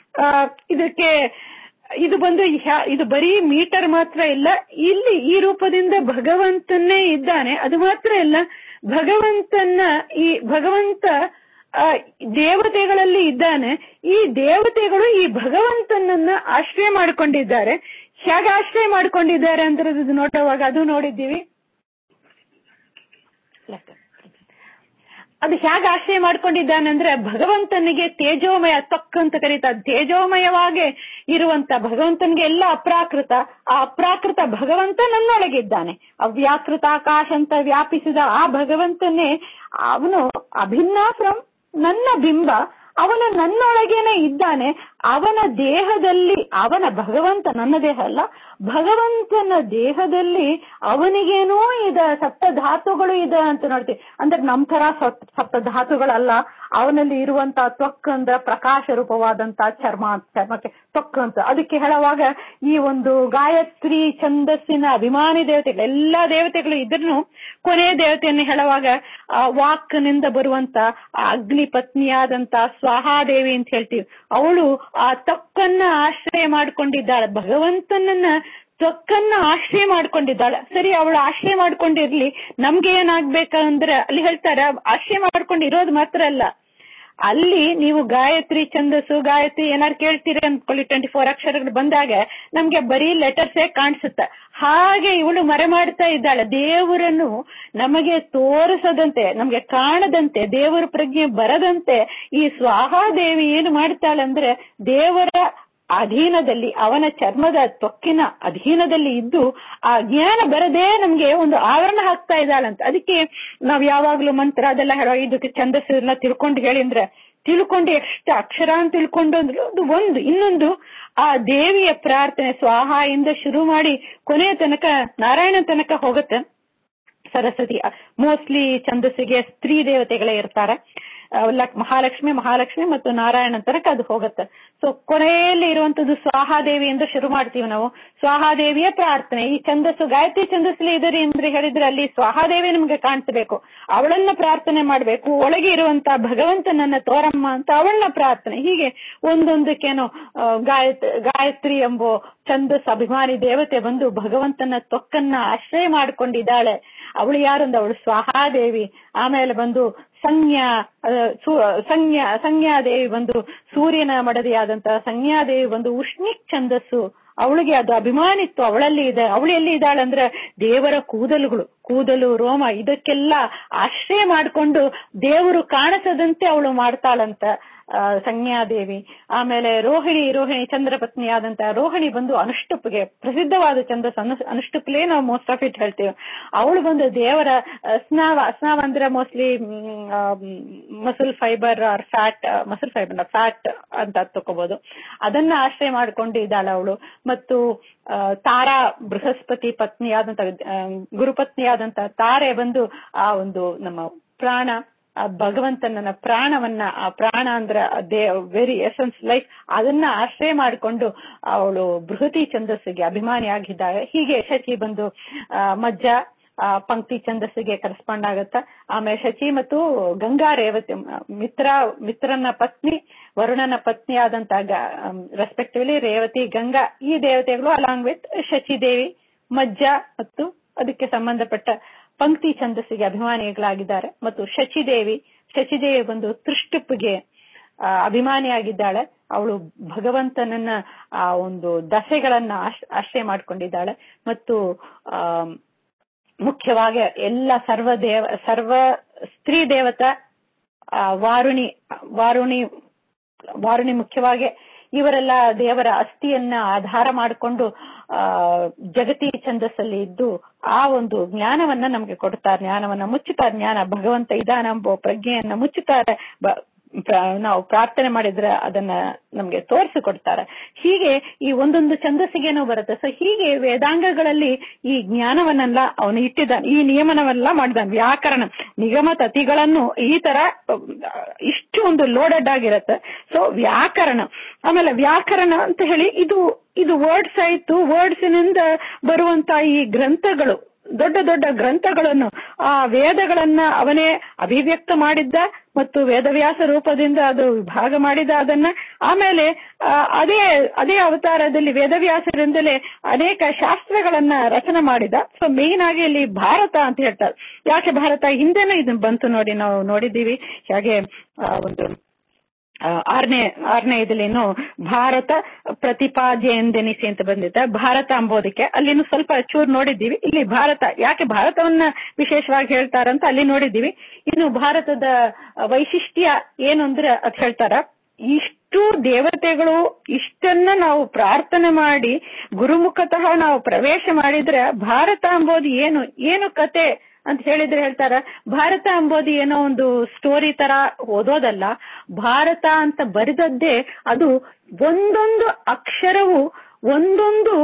ಇದಕ್ಕೆ ಇದು ಬಂದು ಇದು ಬರೀ ಮೀಟರ್ ಮಾತ್ರ ಇಲ್ಲ ಇಲ್ಲಿ ಈ ರೂಪದಿಂದ ಭಗವಂತನೇ ಇದ್ದಾನೆ ಅದು ಮಾತ್ರ ಇಲ್ಲ ಭಗವಂತನ ಈ ಭಗವಂತ ದೇವತೆಗಳಲ್ಲಿ ಇದ್ದಾನೆ ಈ ದೇವತೆಗಳು ಈ ಭಗವಂತನನ್ನ ಆಶ್ರಯ ಮಾಡಿಕೊಂಡಿದ್ದಾರೆ ಹೇಗೆ ಆಶ್ರಯ ಮಾಡಿಕೊಂಡಿದ್ದಾರೆ ಅಂತ ನೋಡುವಾಗ ಅದು ನೋಡಿದ್ದೀವಿ ಅದು ಹೇಗೆ ಆಶ್ರಯ ಮಾಡ್ಕೊಂಡಿದ್ದಾನೆ ಅಂದ್ರೆ ಭಗವಂತನಿಗೆ ತೇಜೋಮಯ ತೊಕ್ ಅಂತ ಕರೀತಾರೆ ತೇಜೋಮಯವಾಗಿ ಇರುವಂತ ಭಗವಂತನಿಗೆ ಎಲ್ಲ ಅಪ್ರಾಕೃತ ಆ ಅಪ್ರಾಕೃತ ಭಗವಂತ ನನ್ನೊಳಗಿದ್ದಾನೆ ಅವ್ಯಾಕೃತ ಆಕಾಶ ಅಂತ ವ್ಯಾಪಿಸಿದ ಆ ಭಗವಂತನೇ ಅವನು ಅಭಿನ್ನ ಫ್ರಮ್ ನನ್ನ ಬಿಂಬ ಅವನು ನನ್ನೊಳಗೇನೆ ಇದ್ದಾನೆ ಅವನ ದೇಹದಲ್ಲಿ ಅವನ ಭಗವಂತ ನನ್ನ ದೇಹ ಅಲ್ಲ ಭಗವಂತನ ದೇಹದಲ್ಲಿ ಅವನಿಗೇನೋ ಇದೆ ಸಪ್ತ ಧಾತುಗಳು ಇದೆ ಅಂತ ನೋಡ್ತೀವಿ ಅಂದ್ರೆ ನಮ್ ತರ ಸಪ್ತ ಧಾತುಗಳಲ್ಲ ಅವನಲ್ಲಿ ಇರುವಂತ ತ್ವಕ್ ಅಂದ್ರ ಪ್ರಕಾಶ ರೂಪವಾದಂತ ಚರ್ಮ ಚರ್ಮಕ್ಕೆ ತ್ವಕ್ ಅಂತ ಅದಕ್ಕೆ ಹೇಳುವಾಗ ಈ ಒಂದು ಗಾಯತ್ರಿ ಛಂದಸ್ಸಿನ ಅಭಿಮಾನಿ ದೇವತೆಗಳು ಎಲ್ಲಾ ದೇವತೆಗಳು ಇದ್ರೂ ಕೊನೆಯ ದೇವತೆಯನ್ನು ಹೇಳುವಾಗ ವಾಕ್ನಿಂದ ಬರುವಂತ ಅಗ್ನಿ ಪತ್ನಿಯಾದಂತ ಸ್ವಾಹಾದೇವಿ ಅಂತ ಹೇಳ್ತೀವಿ ಅವಳು ಆ ತಕ್ಕನ್ನ ಆಶ್ರಯ ಮಾಡ್ಕೊಂಡಿದ್ದಾಳೆ ಭಗವಂತನನ್ನ ತ್ವಕ್ಕನ್ನ ಆಶ್ರಯ ಮಾಡ್ಕೊಂಡಿದ್ದಾಳೆ ಸರಿ ಅವಳು ಆಶ್ರಯ ಮಾಡ್ಕೊಂಡಿರ್ಲಿ ನಮ್ಗೆ ಏನಾಗ್ಬೇಕಂದ್ರೆ ಅಲ್ಲಿ ಹೇಳ್ತಾರೆ ಆಶ್ರಯ ಮಾಡ್ಕೊಂಡು ಇರೋದು ಮಾತ್ರ ಅಲ್ಲ ಅಲ್ಲಿ ನೀವು ಗಾಯತ್ರಿ ಛಂದಸ್ಸು ಗಾಯತ್ರಿ ಏನಾರು ಕೇಳ್ತೀರಿ ಅನ್ಕೊಳ್ಳಿ ಟ್ವೆಂಟಿ ಫೋರ್ ಅಕ್ಷರಗಳು ಬಂದಾಗ ನಮ್ಗೆ ಬರೀ ಲೆಟರ್ಸೇ ಕಾಣಿಸುತ್ತೆ ಹಾಗೆ ಇವಳು ಮರೆ ಮಾಡ್ತಾ ಇದ್ದಾಳೆ ದೇವರನ್ನು ನಮಗೆ ತೋರಿಸದಂತೆ ನಮ್ಗೆ ಕಾಣದಂತೆ ದೇವರ ಪ್ರಜ್ಞೆ ಬರದಂತೆ ಈ ಸ್ವಾಹಾದೇವಿ ಏನು ಮಾಡ್ತಾಳೆ ಅಂದ್ರೆ ದೇವರ ಅಧೀನದಲ್ಲಿ ಅವನ ಚರ್ಮದ ತ್ವಕ್ಕಿನ ಅಧೀನದಲ್ಲಿ ಇದ್ದು ಆ ಜ್ಞಾನ ಬರದೇ ನಮ್ಗೆ ಒಂದು ಆವರಣ ಹಾಕ್ತಾ ಇದ್ದಾಳಂತ ಅದಕ್ಕೆ ನಾವ್ ಯಾವಾಗ್ಲೂ ಮಂತ್ರ ಅದೆಲ್ಲ ಹೇಳೋ ಇದಕ್ಕೆ ಛಂದಸ್ಸು ಎಲ್ಲ ತಿಳ್ಕೊಂಡು ಹೇಳಿಂದ್ರೆ ತಿಳ್ಕೊಂಡು ಎಷ್ಟು ಅಕ್ಷರ ಅಂತ ತಿಳ್ಕೊಂಡು ಅಂದ್ರೆ ಅದು ಒಂದು ಇನ್ನೊಂದು ಆ ದೇವಿಯ ಪ್ರಾರ್ಥನೆ ಸ್ವಾಹ ಇಂದ ಶುರು ಮಾಡಿ ಕೊನೆಯ ತನಕ ನಾರಾಯಣ ತನಕ ಹೋಗುತ್ತೆ ಸರಸ್ವತಿ ಮೋಸ್ಟ್ಲಿ ಛಂದಸ್ಸಿಗೆ ಸ್ತ್ರೀ ದೇವತೆಗಳೇ ಇರ್ತಾರೆ ಮಹಾಲಕ್ಷ್ಮಿ ಮಹಾಲಕ್ಷ್ಮಿ ಮತ್ತು ನಾರಾಯಣ ತನಕ ಅದು ಹೋಗುತ್ತೆ ಸೊ ಕೊನೆಯಲ್ಲಿ ಇರುವಂತದ್ದು ಸ್ವಾಹಾದೇವಿ ಎಂದು ಶುರು ಮಾಡ್ತೀವಿ ನಾವು ಸ್ವಾಹಾದೇವಿಯ ಪ್ರಾರ್ಥನೆ ಈ ಛಂದಸ್ಸು ಗಾಯತ್ರಿ ಛಂದಸ್ಸಲ್ಲಿ ಇದರಿ ಅಂದ್ರೆ ಹೇಳಿದ್ರೆ ಅಲ್ಲಿ ಸ್ವಾಹಾದೇವಿ ನಮ್ಗೆ ಕಾಣಿಸಬೇಕು ಅವಳನ್ನ ಪ್ರಾರ್ಥನೆ ಮಾಡಬೇಕು ಒಳಗೆ ಇರುವಂತ ಭಗವಂತನನ್ನ ತೋರಮ್ಮ ಅಂತ ಅವಳನ್ನ ಪ್ರಾರ್ಥನೆ ಹೀಗೆ ಒಂದೊಂದಕ್ಕೇನೋ ಗಾಯತ್ ಗಾಯತ್ರಿ ಎಂಬೋ ಛಂದಸ್ ಅಭಿಮಾನಿ ದೇವತೆ ಬಂದು ಭಗವಂತನ ತೊಕ್ಕನ್ನ ಆಶ್ರಯ ಮಾಡ್ಕೊಂಡಿದ್ದಾಳೆ ಅವಳು ಯಾರಂದ ಅವಳು ಸ್ವಾಹಾದೇವಿ ಆಮೇಲೆ ಬಂದು ಸಂಜ್ಞಾ ಸಂಜ್ಞಾ ಸಂಜ್ಞಾದೇವಿ ಬಂದು ಸೂರ್ಯನ ಮಡದಿಯಾದಂತಹ ಸಂಜ್ಞಾದೇವಿ ಬಂದು ಉಷ್ಣಿಕ್ ಛಂದಸ್ಸು ಅವಳಿಗೆ ಅದು ಅಭಿಮಾನಿತ್ವ ಅವಳಲ್ಲಿ ಇದೆ ಅವಳು ಎಲ್ಲಿ ಇದ್ದಾಳಂದ್ರೆ ದೇವರ ಕೂದಲುಗಳು ಕೂದಲು ರೋಮ ಇದಕ್ಕೆಲ್ಲ ಆಶ್ರಯ ಮಾಡಿಕೊಂಡು ದೇವರು ಕಾಣಿಸದಂತೆ ಅವಳು ಮಾಡ್ತಾಳಂತ ಆ, ಸಂಜ್ಞಾದೇವಿ ಆಮೇಲೆ ರೋಹಿಣಿ ರೋಹಿಣಿ ಚಂದ್ರ ಪತ್ನಿಯಾದಂತಹ ರೋಹಿಣಿ ಬಂದು ಅನುಷ್ಟುಪ್ಗೆ ಪ್ರಸಿದ್ಧವಾದ ಛಂದಸ್ ಅನು ಅನುಷ್ಟುಪ್ಲೇ ನಾವು ಮೋಸ್ಟ್ ಆಫ್ ಇಟ್ ಹೇಳ್ತೇವೆ ಅವಳು ಬಂದು ದೇವರ ಆ, ಸ್ನಾವ ಸ್ನಾವ ಅಂದ್ರೆ mostly muscle fibre or fat muscle fibre fat ಅಂತ ತಕೋಬಹುದು ಅದನ್ನ ಆಶ್ರಯ ಮಾಡ್ಕೊಂಡು ಇದ್ದಾಳೆ ಅವಳು ಮತ್ತು ಆ, ತಾರಾ ಬೃಹಸ್ಪತಿ ಪತ್ನಿಯಾದಂತ ಆ, ಗುರುಪತ್ನಿಯಾದಂತ ತಾರೆ ಬಂದು ಆ ಒಂದು ನಮ್ಮ ಪ್ರಾಣ ಆ ಭಗವಂತನ ಪ್ರಾಣವನ್ನ ಆ ಪ್ರಾಣ ಅಂದ್ರ ದೇ ವೆರಿ ಎಸೆನ್ಸ್ ಲೈಫ್ ಅದನ್ನ ಆಶ್ರಯ ಮಾಡಿಕೊಂಡು ಅವಳು ಬೃಹತಿ ಛಂದಸ್ಸಿಗೆ ಅಭಿಮಾನಿಯಾಗಿದ್ದಾಳೆ ಹೀಗೆ ಶಚಿ ಬಂದು ಆ, ಮಜ್ಜ ಆ, ಪಂಕ್ತಿ ಛಂದಸ್ಸಿಗೆ ಕರೆಸ್ಪಾಂಡ್ ಆಗತ್ತ ಆಮೇಲೆ ಶಚಿ ಮತ್ತು ಗಂಗಾ ರೇವತಿ ಮಿತ್ರ ಮಿತ್ರನ ಪತ್ನಿ ವರುಣನ ಪತ್ನಿ ಆದಂತ ರೆಸ್ಪೆಕ್ಟಿವ್ಲಿ ರೇವತಿ ಗಂಗಾ ಈ ದೇವತೆಗಳು ಅಲಾಂಗ್ ವಿತ್ ಶಚಿ ದೇವಿ ಮಜ್ಜ ಮತ್ತು ಅದಕ್ಕೆ ಸಂಬಂಧಪಟ್ಟ ಪಂಕ್ತಿ ಛಂದಸ್ಸಿಗೆ ಅಭಿಮಾನಿಗಳಾಗಿದ್ದಾರೆ ಮತ್ತು ಶಚಿದೇವಿ ಶಚಿದೇವಿ ಬಂದು ತೃಷ್ಟುಪ್ಗೆ ಆ, ಅಭಿಮಾನಿಯಾಗಿದ್ದಾಳೆ ಅವಳು ಭಗವಂತನನ್ನ ಆ ಒಂದು ದಶೆಗಳನ್ನ ಆಶ್- ಆಶ್ರಯ ಮಾಡ್ಕೊಂಡಿದ್ದಾಳೆ ಮತ್ತು ಆ ಮುಖ್ಯವಾಗಿ ಎಲ್ಲ ಸರ್ವ ದೇವ ಸರ್ವ ಸ್ತ್ರೀ ದೇವತಾ ಆ, ವಾರುಣಿ ವಾರುಣಿ ವಾರುಣಿ ಮುಖ್ಯವಾಗಿ ಇವರೆಲ್ಲ ದೇವರ ಅಸ್ಥಿಯನ್ನ ಆಧಾರ ಮಾಡಿಕೊಂಡು ಆ ಜಗತಿ ಛಂದಸ್ಸಲ್ಲಿ ಇದ್ದು ಆ ಒಂದು ಜ್ಞಾನವನ್ನ ನಮ್ಗೆ ಕೊಡ್ತಾರೆ ಜ್ಞಾನವನ್ನ ಮುಚ್ಚುತ್ತಾರೆ ಜ್ಞಾನ ಭಗವಂತ ಇದಾನಂಬೋ ಪ್ರಜ್ಞೆಯನ್ನ ಮುಚ್ಚುತ್ತಾರೆ ಬ- ಪ್ರ- ನಾವು ಪ್ರಾರ್ಥನೆ ಮಾಡಿದ್ರೆ ಅದನ್ನ ನಮ್ಗೆ ತೋರಿಸಿಕೊಡ್ತಾರೆ ಹೀಗೆ ಈ ಒಂದೊಂದು ಛಂದಸ್ಸಿಗೇನೋ ಬರುತ್ತೆ ಸೊ ಹೀಗೆ ವೇದಾಂಗಗಳಲ್ಲಿ ಈ ಜ್ಞಾನವನ್ನೆಲ್ಲ ಅವನು ಇಟ್ಟಿದ್ದಾನೆ ಈ ನಿಯಮನವೆಲ್ಲ ಮಾಡಿದಾನೆ ವ್ಯಾಕರಣ ನಿಗಮ ತತಿಗಳನ್ನು ಈ ತರ ಅಹ್, ಇಷ್ಟು ಒಂದು ಲೋಡೆಡ್ ಆಗಿರುತ್ತೆ ಸೊ ವ್ಯಾಕರಣ ಆಮೇಲೆ ವ್ಯಾಕರಣ ಅಂತ ಹೇಳಿ ಇದು ಇದು ವರ್ಡ್ಸ್ ಆಯ್ತು ವರ್ಡ್ಸಿನಿಂದ ಬರುವಂತ ಈ ಗ್ರಂಥಗಳು ದೊಡ್ಡ ದೊಡ್ಡ ಗ್ರಂಥಗಳನ್ನು ಆ ವೇದಗಳನ್ನ ಅವನೇ ಅಭಿವ್ಯಕ್ತ ಮಾಡಿದ್ದ ಮತ್ತು ವೇದವ್ಯಾಸ ರೂಪದಿಂದ ಅದು ವಿಭಾಗ ಮಾಡಿದ ಅದನ್ನ ಆಮೇಲೆ ಆ, ಅದೇ ಅದೇ ಅವತಾರದಲ್ಲಿ ವೇದವ್ಯಾಸರಿಂದಲೇ ಅನೇಕ ಶಾಸ್ತ್ರಗಳನ್ನ ರಚನೆ ಮಾಡಿದ ಸೊ ಮೇನ್ ಆಗಿ ಇಲ್ಲಿ ಭಾರತ ಅಂತ ಹೇಳ್ತಾರೆ ಯಾಕೆ ಭಾರತ ಹಿಂದೆನೂ ಇದನ್ನ ಬಂತು ನೋಡಿ ನಾವು ನೋಡಿದ್ದೀವಿ ಹಾಗೆ ಆ, ಒಂದು ಆ, ಆರನೇ ಆರನೇ ಇದಲ್ಲೇನು ಭಾರತ ಪ್ರತಿಪಾದ್ಯ ಎಂದೆನಿಸಿ ಅಂತ ಬಂದಿದೆ ಭಾರತ ಅಂಬೋದಕ್ಕೆ ಅಲ್ಲಿನೂ ಸ್ವಲ್ಪ ಚೂರು ನೋಡಿದ್ದೀವಿ ಇಲ್ಲಿ ಭಾರತ ಯಾಕೆ ಭಾರತವನ್ನ ವಿಶೇಷವಾಗಿ ಹೇಳ್ತಾರಂತ ಅಲ್ಲಿ ನೋಡಿದ್ದೀವಿ ಇನ್ನು ಭಾರತದ ವೈಶಿಷ್ಟ್ಯ ಏನು ಅಂದ್ರೆ ಅದ್ ಹೇಳ್ತಾರ ಇಷ್ಟು ದೇವತೆಗಳು ಇಷ್ಟನ್ನ ನಾವು ಪ್ರಾರ್ಥನೆ ಮಾಡಿ ಗುರುಮುಖತಃ ನಾವು ಪ್ರವೇಶ ಮಾಡಿದ್ರೆ ಭಾರತ ಅಂಬೋದು ಏನು ಏನು ಕತೆ ಅಂತ ಹೇಳಿದ್ರೆ ಹೇಳ್ತಾರ ಭಾರತ ಅಂಬೋದು ಏನೋ ಒಂದು ಸ್ಟೋರಿ ತರ ಓದೋದಲ್ಲ ಭಾರತ ಅಂತ ಬರೆದದ್ದೇ ಅದು ಒಂದೊಂದು ಅಕ್ಷರವು ಒಂದೊಂದು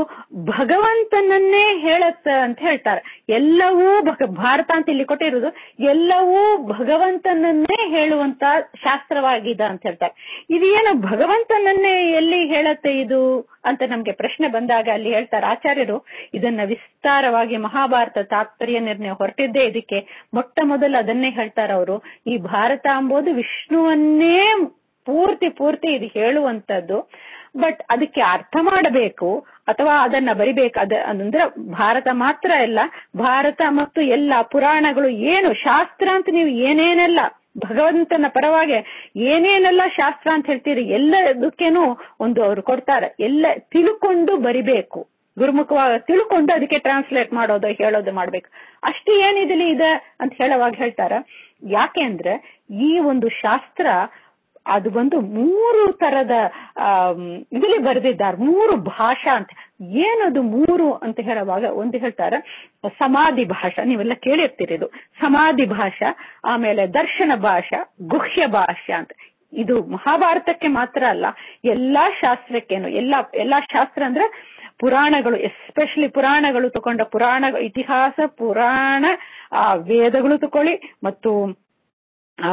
ಭಗವಂತನನ್ನೇ ಹೇಳತ್ತ ಅಂತ ಹೇಳ್ತಾರೆ ಎಲ್ಲವೂ ಭಗ- ಭಾರತ ಅಂತ ಇಲ್ಲಿ ಕೊಟ್ಟಿರೋದು ಎಲ್ಲವೂ ಭಗವಂತನನ್ನೇ ಹೇಳುವಂತ ಶಾಸ್ತ್ರವಾಗಿದೆ ಅಂತ ಹೇಳ್ತಾರೆ ಇದು ಏನು ಭಗವಂತನನ್ನೇ ಎಲ್ಲಿ ಹೇಳತ್ತೆ ಇದು ಅಂತ ನಮ್ಗೆ ಪ್ರಶ್ನೆ ಬಂದಾಗ ಅಲ್ಲಿ ಹೇಳ್ತಾರೆ ಆಚಾರ್ಯರು ಇದನ್ನ ವಿಸ್ತಾರವಾಗಿ ಮಹಾಭಾರತ ತಾತ್ಪರ್ಯ ನಿರ್ಣಯ ಹೊರಟಿದ್ದೇ ಇದಕ್ಕೆ ಮೊಟ್ಟ ಮೊದಲು ಅದನ್ನೇ ಹೇಳ್ತಾರೆ ಅವರು ಈ ಭಾರತ ಅಂಬೋದು ವಿಷ್ಣುವನ್ನೇ ಪೂರ್ತಿ ಪೂರ್ತಿ ಇದು ಹೇಳುವಂತದ್ದು ಬಟ್ ಅದಕ್ಕೆ ಅರ್ಥ ಮಾಡಬೇಕು ಅಥವಾ ಅದನ್ನ ಬರಿಬೇಕು ಅದ ಅಂದ್ರೆ ಭಾರತ ಮಾತ್ರ ಅಲ್ಲ ಭಾರತ ಮತ್ತು ಎಲ್ಲ ಪುರಾಣಗಳು ಏನು ಶಾಸ್ತ್ರ ಅಂತ ನೀವು ಏನೇನೆಲ್ಲ ಭಗವಂತನ ಪರವಾಗಿ ಏನೇನೆಲ್ಲ ಶಾಸ್ತ್ರ ಅಂತ ಹೇಳ್ತೀರಿ ಎಲ್ಲದಕ್ಕೇನು ಒಂದು ಅವ್ರು ಕೊಡ್ತಾರೆ ಎಲ್ಲ ತಿಳ್ಕೊಂಡು ಬರಿಬೇಕು ಗುರುಮುಖವಾಗಿ ತಿಳ್ಕೊಂಡು ಅದಕ್ಕೆ ಟ್ರಾನ್ಸ್ಲೇಟ್ ಮಾಡೋದು ಹೇಳೋದು ಮಾಡ್ಬೇಕು ಅಷ್ಟು ಏನಿದಲಿ ಇದೆ ಅಂತ ಹೇಳುವಾಗ ಹೇಳ್ತಾರ ಯಾಕೆ ಅಂದ್ರೆ ಈ ಒಂದು ಶಾಸ್ತ್ರ ಅದು ಬಂದು ಮೂರು ತರದ ಇದರಲ್ಲಿ ಬರೆದಿದ್ದಾರೆ ಮೂರು ಭಾಷಾ ಅಂತ ಏನದು ಮೂರು ಅಂತ ಹೇಳುವಾಗ ಒಂದು ಹೇಳ್ತಾರೆ ಸಮಾಧಿ ಭಾಷಾ ನೀವೆಲ್ಲ ಕೇಳಿರ್ತೀರಿ ಇದು ಸಮಾಧಿ ಭಾಷಾ ಆಮೇಲೆ ದರ್ಶನ ಭಾಷಾ ಗುಹ್ಯ ಭಾಷಾ ಅಂತ ಇದು ಮಹಾಭಾರತಕ್ಕೆ ಮಾತ್ರ ಅಲ್ಲ ಎಲ್ಲಾ ಶಾಸ್ತ್ರಕ್ಕೇನು ಎಲ್ಲಾ ಎಲ್ಲಾ ಶಾಸ್ತ್ರ ಅಂದ್ರೆ ಪುರಾಣಗಳು ಎಸ್ಪೆಷಲಿ ಪುರಾಣಗಳು ತಗೊಂಡ ಪುರಾಣ ಇತಿಹಾಸ ಪುರಾಣ ಆ ವೇದಗಳು ತಕೊಳ್ಳಿ ಮತ್ತು ಆ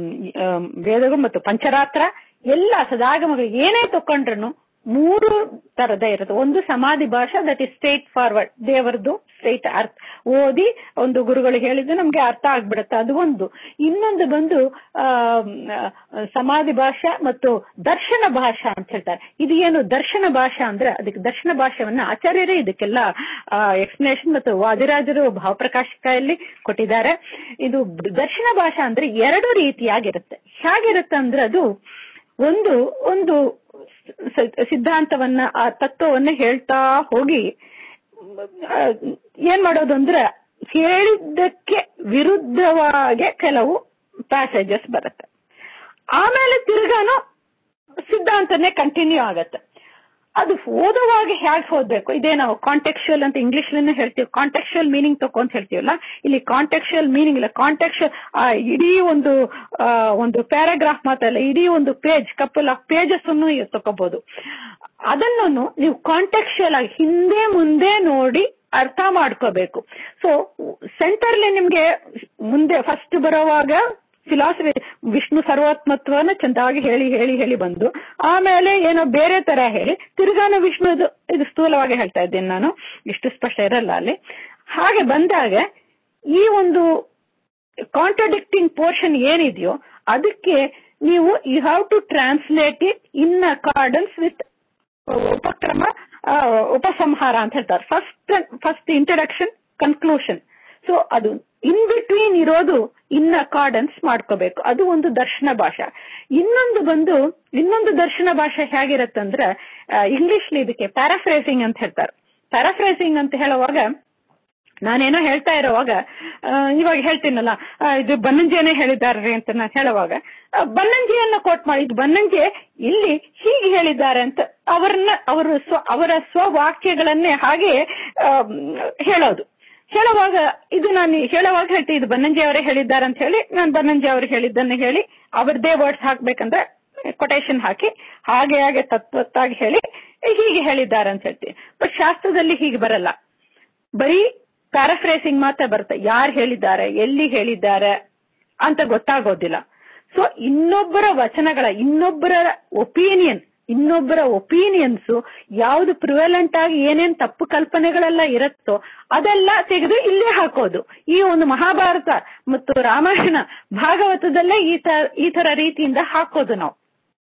ವೇದಗಳು ಮತ್ತು ಪಂಚರಾತ್ರ ಎಲ್ಲ ಸದಾಗಮಗಳು ಏನೇ ತಕೊಂಡ್ರು ಮೂರು ತರದ ಇರುತ್ತೆ ಒಂದು ಸಮಾಧಿ ಭಾಷಾ ದಟ್ ಇಸ್ ಸ್ಟ್ರೇಟ್ ಫಾರ್ವರ್ಡ್ ದೇವರದು ಸ್ಟ್ರೇಟ್ ಅರ್ಥ ಓದಿ ಒಂದು ಗುರುಗಳು ಹೇಳಿದ್ರೆ ನಮ್ಗೆ ಅರ್ಥ ಆಗ್ಬಿಡುತ್ತೆ ಅದು ಒಂದು ಇನ್ನೊಂದು ಬಂದು ಆ ಸಮಾಧಿ ಭಾಷಾ ಮತ್ತು ದರ್ಶನ ಭಾಷಾ ಅಂತ ಹೇಳ್ತಾರೆ ಇದು ಏನು ದರ್ಶನ ಭಾಷಾ ಅಂದ್ರೆ ಅದಕ್ಕೆ ದರ್ಶನ ಭಾಷೆವನ್ನ ಆಚಾರ್ಯರೇ ಇದಕ್ಕೆಲ್ಲ ಎಕ್ಸ್ಪ್ಲನೇಷನ್ ಮತ್ತು ವಾದಿರಾಜರು ಭಾವಪ್ರಕಾಶಕಲ್ಲಿ ಕೊಟ್ಟಿದ್ದಾರೆ ಇದು ದರ್ಶನ ಭಾಷಾ ಅಂದ್ರೆ ಎರಡು ರೀತಿಯಾಗಿರುತ್ತೆ ಹೇಗಿರುತ್ತೆ ಅಂದ್ರೆ ಅದು ಒಂದು ಒಂದು ಸಿದ್ಧಾಂತವನ್ನ ಆ ತತ್ವವನ್ನ ಹೇಳ್ತಾ ಹೋಗಿ ಏನ್ ಮಾಡೋದು ಅಂದ್ರೆ ಹೇಳಿದ್ದಕ್ಕೆ ವಿರುದ್ಧವಾಗಿ ಕೆಲವು ಪ್ಯಾಸೇಜಸ್ ಬರುತ್ತೆ ಆಮೇಲೆ ತಿರ್ಗಾನು ಸಿದ್ಧಾಂತನೇ ಕಂಟಿನ್ಯೂ ಆಗತ್ತೆ ಅದು ಓದುವಾಗ ಹೇಗೆ ಓದ್ಬೇಕು ಇದೇ ನಾವು ಕಾಂಟೆಕ್ಚುಯಲ್ ಅಂತ ಇಂಗ್ಲಿಷ್ ಹೇಳ್ತೀವಿ ಕಾಂಟೆಕ್ಚುಯಲ್ ಮೀನಿಂಗ್ ತಕೊ ಅಂತ ಹೇಳ್ತೀವಲ್ಲ ಇಲ್ಲಿ ಕಾಂಟೆಕ್ಚುಯಲ್ ಮೀನಿಂಗ್ ಇಲ್ಲ ಕಾಂಟೆಕ್ಚುಯಲ್ ಇಡೀ ಒಂದು ಆ, ಒಂದು ಪ್ಯಾರಾಗ್ರಾಫ್ ಮಾತಲ್ಲ ಇಡೀ ಒಂದು ಪೇಜ್ ಕಪಲ್ ಆಫ್ ಪೇಜಸ್ ಅನ್ನು ತಗೋಬಹುದು ಅದನ್ನು ನೀವು ಕಾಂಟೆಕ್ಚುಯಲ್ ಆಗಿ ಹಿಂದೆ ಮುಂದೆ ನೋಡಿ ಅರ್ಥ ಮಾಡ್ಕೋಬೇಕು ಸೊ ಸೆಂಟರ್ಲಿ ನಿಮ್ಗೆ ಮುಂದೆ ಫಸ್ಟ್ ಬರೋವಾಗ ಫಿಲಾಸಫಿ ವಿಷ್ಣು ಸರ್ವೋತ್ಮತ್ವನ ಚಂದಾಗಿ ಹೇಳಿ ಹೇಳಿ ಹೇಳಿ ಬಂದು ಆಮೇಲೆ ಏನೋ ಬೇರೆ ತರ ಹೇಳಿ ತಿರ್ಗಾನು ವಿಷ್ಣು ಇದು ಸ್ಥೂಲವಾಗಿ ಹೇಳ್ತಾ ಇದ್ದೀನಿ ನಾನು ಇಷ್ಟು ಸ್ಪಷ್ಟ ಇರಲ್ಲ ಅಲ್ಲಿ ಹಾಗೆ ಬಂದಾಗ ಈ ಒಂದು ಕಾಂಟ್ರಡಿಕ್ಟಿಂಗ್ ಪೋರ್ಷನ್ ಏನಿದೆಯೋ ಅದಕ್ಕೆ ನೀವು you have to translate it in accordance with ಉಪಕ್ರಮ ಆ, ಉಪಸಂಹಾರ ಅಂತ ಹೇಳ್ತಾರೆ first first introduction conclusion so ಅದು ಇನ್ ಬಿಟ್ವೀನ್ ಇರೋದು ಇನ್ ಅಕಾರ್ಡೆನ್ಸ್ ಮಾಡ್ಕೋಬೇಕು ಅದು ಒಂದು ದರ್ಶನ ಭಾಷೆ ಇನ್ನೊಂದು ಬಂದು ಇನ್ನೊಂದು ದರ್ಶನ ಭಾಷೆ ಹೇಗಿರತ್ತಂದ್ರೆ ಇಂಗ್ಲಿಷ್ ಇದಕ್ಕೆ ಪ್ಯಾರಾಫ್ರೇಸಿಂಗ್ ಅಂತ ಹೇಳ್ತಾರೆ ಪ್ಯಾರಾಫ್ರೇಸಿಂಗ್ ಅಂತ ಹೇಳುವಾಗ ನಾನೇನೋ ಹೇಳ್ತಾ ಇರೋವಾಗ ಆ, ಇವಾಗ ಹೇಳ್ತೀನಲ್ಲ ಆ, ಇದು ಬನ್ನಂಜಿಯನ್ನೇ ಹೇಳಿದ್ದಾರೆ ಅಂತ ನಾನು ಹೇಳುವಾಗ ಆ, ಬನ್ನಂಜಿಯನ್ನ ಕೋಟ್ ಮಾಡಿ ಇದು ಬನ್ನಂಜಿ ಇಲ್ಲಿ ಹೀಗೆ ಹೇಳಿದ್ದಾರೆ ಅಂತ ಅವರನ್ನ ಅವರು ಸ್ವ ಅವರ ಸ್ವವಾಕ್ಯಗಳನ್ನೇ ಹಾಗೆ ಆಮ್, ಹೇಳೋದು ಹೇಳುವಾಗ ಇದು ನಾನು ಹೇಳುವಾಗ ಹೇಳ್ತೀನಿ ಇದು ಬನ್ನಂಜಿ ಅವರೇ ಹೇಳಿದ್ದಾರೆ ಅಂತ ಹೇಳಿ ನಾನು ಬನ್ನಂಜಿ ಅವರು ಹೇಳಿದ್ದನ್ನು ಹೇಳಿ ಅವರದೇ ವರ್ಡ್ಸ್ ಹಾಕ್ಬೇಕಂದ್ರೆ ಕೊಟೇಶನ್ ಹಾಕಿ ಹಾಗೆ ಹಾಗೆ ತತ್ವತ್ತಾಗಿ ಹೇಳಿ ಹೀಗೆ ಹೇಳಿದ್ದಾರೆ ಅಂತ ಹೇಳ್ತೀನಿ ಬಟ್ ಶಾಸ್ತ್ರದಲ್ಲಿ ಹೀಗೆ ಬರಲ್ಲ ಬರೀ ಪ್ಯಾರಾಫ್ರೇಸಿಂಗ್ ಮಾತ್ರ ಬರುತ್ತೆ ಯಾರು ಹೇಳಿದ್ದಾರೆ ಎಲ್ಲಿ ಹೇಳಿದ್ದಾರೆ ಅಂತ ಗೊತ್ತಾಗೋದಿಲ್ಲ ಸೊ ಇನ್ನೊಬ್ಬರ ವಚನಗಳ ಇನ್ನೊಬ್ಬರ ಒಪಿನಿಯನ್ ಇನ್ನೊಬ್ಬರ ಒಪಿನಿಯನ್ಸ್ ಯಾವ್ದು ಪ್ರಿವೆಲೆಂಟ್ ಆಗಿ ಏನೇನ್ ತಪ್ಪು ಕಲ್ಪನೆಗಳೆಲ್ಲ ಇರುತ್ತೋ ಅದೆಲ್ಲ ತೆಗೆದು ಇಲ್ಲೇ ಹಾಕೋದು ಈ ಒಂದು ಮಹಾಭಾರತ ಮತ್ತು ರಾಮಾಯಣ ಭಾಗವತದಲ್ಲೇ ಈ ತರ ಈ ತರ ರೀತಿಯಿಂದ ಹಾಕೋದು ನಾವು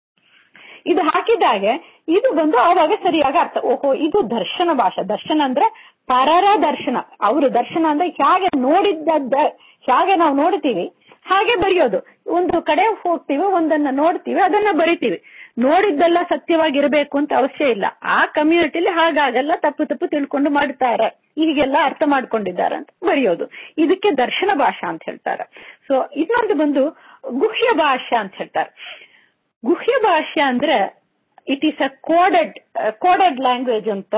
ಇದು ಹಾಕಿದಾಗೆ ಇದು ಬಂದು ಆವಾಗ ಸರಿಯಾಗಿ ಅರ್ಥ ಓಹೋ ಇದು ದರ್ಶನ ಭಾಷೆ ದರ್ಶನ ಅಂದ್ರೆ ಪರರ ದರ್ಶನ ಅವರು ದರ್ಶನ ಅಂದ್ರೆ ಹೇಗೆ ನೋಡಿದ್ದದ್ದ ಹೇಗೆ ನಾವು ನೋಡ್ತೀವಿ ಹಾಗೆ ಬರೆಯೋದು ಒಂದು ಕಡೆ ಹೋಗ್ತೀವಿ ಒಂದನ್ನ ನೋಡ್ತೀವಿ ಅದನ್ನ ಬರಿತೀವಿ ನೋಡಿದ್ದೆಲ್ಲ ಸತ್ಯವಾಗಿರ್ಬೇಕು ಅಂತ ಅವಶ್ಯ ಇಲ್ಲ ಆ ಕಮ್ಯುನಿಟಿಲಿ ಹಾಗಾಗಲ್ಲ ತಪ್ಪು ತಪ್ಪು ತಿಳ್ಕೊಂಡು ಮಾಡ್ತಾರೆ ಹೀಗೆಲ್ಲ ಅರ್ಥ ಮಾಡ್ಕೊಂಡಿದ್ದಾರೆ ಅಂತ ಬರೆಯೋದು ಇದಕ್ಕೆ ದರ್ಶನ ಭಾಷಾ ಅಂತ ಹೇಳ್ತಾರೆ ಸೊ ಇನ್ನೊಂದು ಬಂದು ಗುಹ್ಯ ಭಾಷಾ ಅಂತ ಹೇಳ್ತಾರೆ ಗುಹ್ಯ ಭಾಷೆ ಅಂದ್ರೆ it is a coded coded language ಅಂತ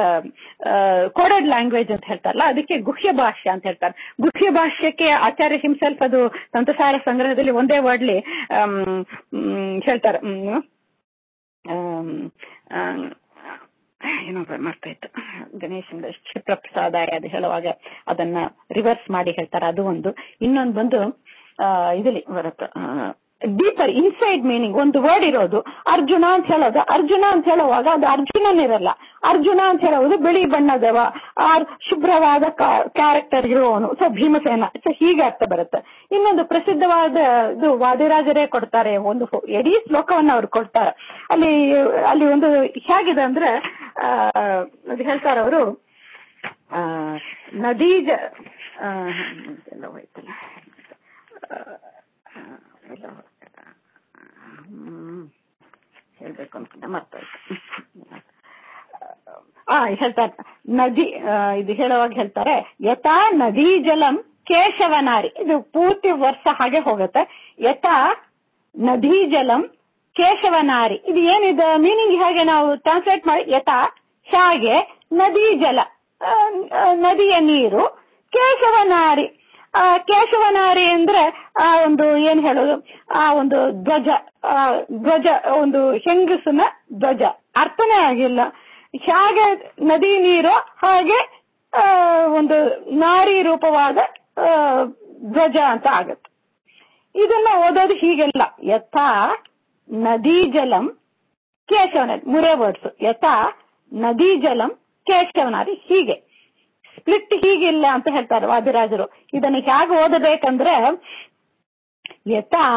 ಕೋಡೆಡ್ ಲ್ಯಾಂಗ್ವೇಜ್ ಅಂತ ಹೇಳ್ತಾರಲ್ಲ ಅದಕ್ಕೆ ಗುಹ್ಯ ಭಾಷೆ ಅಂತ ಹೇಳ್ತಾರೆ ಗುಹ್ಯ ಭಾಷ್ಯಕ್ಕೆ ಆಚಾರ್ಯ ಹಿಮ್ಸೆಲ್ಫ್ ಅದು ತಂತ್ರಸಾರ ಸಂಗ್ರಹದಲ್ಲಿ ಒಂದೇ ವರ್ಡ್ಲಿ ಹೇಳ್ತಾರೆ ಹ್ಮ್, ಆಮ್, ಆಮ್, ಏನೋ ಮಾಡ್ತಾ ಇತ್ತು ಗಣೇಶನ ಕ್ಷಿಪ್ರ ಪ್ರಸಾದಾಯ ಅದು ಹೇಳುವಾಗ ಅದನ್ನ ರಿವರ್ಸ್ ಮಾಡಿ ಹೇಳ್ತಾರೆ ಅದು ಒಂದು ಇನ್ನೊಂದು ಬಂದು ಆ, ಇದಲ್ಲಿ ಬರುತ್ತೆ ಡೀಪರ್ ಇನ್ಸೈಡ್ ಮೀನಿಂಗ್ ಒಂದು ವರ್ಡ್ ಇರೋದು ಅರ್ಜುನ ಅಂತ ಹೇಳೋದು ಅರ್ಜುನ ಅಂತ ಹೇಳುವಾಗ ಅದು ಅರ್ಜುನನಿರಲ್ಲ ಅರ್ಜುನ ಅಂತ ಹೇಳೋದು ಬಿಳಿ ಬಣ್ಣದವ ಆರ್ ಶುಭ್ರವಾದ ಕ್ಯಾರೆಕ್ಟರ್ ಇರುವವನು ಸೊ ಭೀಮಸೇನ ಸೊ ಹೀಗೆ ಅರ್ಥ ಬರುತ್ತೆ ಇನ್ನೊಂದು ಪ್ರಸಿದ್ಧವಾದ ಇದು ವಾದಿರಾಜರೇ ಕೊಡ್ತಾರೆ ಒಂದು ಫೋ- ಇಡೀ ಶ್ಲೋಕವನ್ನ ಅವ್ರು ಕೊಡ್ತಾರೆ ಅಲ್ಲಿ ಅಲ್ಲಿ ಒಂದು ಹೇಗಿದೆ ಅಂದ್ರೆ ಆ, ಅದು ಹೇಳ್ತಾರೆ ಅವರು ನದೀಜ ಆ, ಎಲ್ಲ ಹೋಯ್ತಲ್ಲ ಆ, ಎಲ್ಲ ಹೋಯ್ತು. ಹ್ಮ್. ಹೇಳ್ಬೇಕು ಅನ್ಕೊಂಡೆ ಮರ್ತೋಯ್ತು ಆ ಹೇಳ್ತಾರೆ ನದಿ ಆ, ಇದು ಹೇಳುವಾಗ ಹೇಳ್ತಾರೆ ಯಥಾ ನದಿ ಜಲಂ ಕೇಶವನಾರಿ ಇದು ಪೂರ್ತಿ ವರ್ಷ ಹಾಗೆ ಹೋಗುತ್ತೆ ಯಥಾ ನದಿ ಜಲಂ ಕೇಶವನಾರಿ ಇದು ಏನಿದೆ ಮೀನಿಂಗ್ ಹೇಗೆ ನಾವು ಟ್ರಾನ್ಸ್ಲೇಟ್ ಮಾಡಿ ಯಥಾ ಹಾಗೆ ನದಿ ಜಲ ಆ, ಆ, ನದಿಯ ನೀರು ಕೇಶವನಾರಿ ಆ, ಕೇಶವನಾರಿ ಅಂದ್ರೆ ಆ ಒಂದು ಏನ್ ಹೇಳೋದು ಆ ಒಂದು ಧ್ವಜ ಆ, ಧ್ವಜ ಒಂದು ಹೆಂಗಸನ ಧ್ವಜ ಅರ್ಥನೇ ಆಗಿಲ್ಲ ಹೇಗೆ ನದಿ ನೀರು ಹಾಗೆ ಆ, ಒಂದು ನಾರಿ ರೂಪವಾದ ಆ, ಧ್ವಜ ಅಂತ ಆಗತ್ತೆ ಇದನ್ನ ಓದೋದು ಹೀಗೆಲ್ಲ ಯಥಾ ನದಿ ಜಲಂ ಕೇಶವನಾರಿ ಮೂರೇ ವರ್ಡ್ಸ್ ಯಥಾ ನದಿ ಜಲಂ ಕೇಶವನಾರಿ ಹೀಗೆ ಸ್ಪ್ಲಿಟ್ ಹೀಗಿಲ್ಲ ಅಂತ ಹೇಳ್ತಾರೆ ವಾದಿರಾಜರು ಇದನ್ನ ಹೇಗೆ ಓದಬೇಕಂದ್ರೆ ಯಥಾ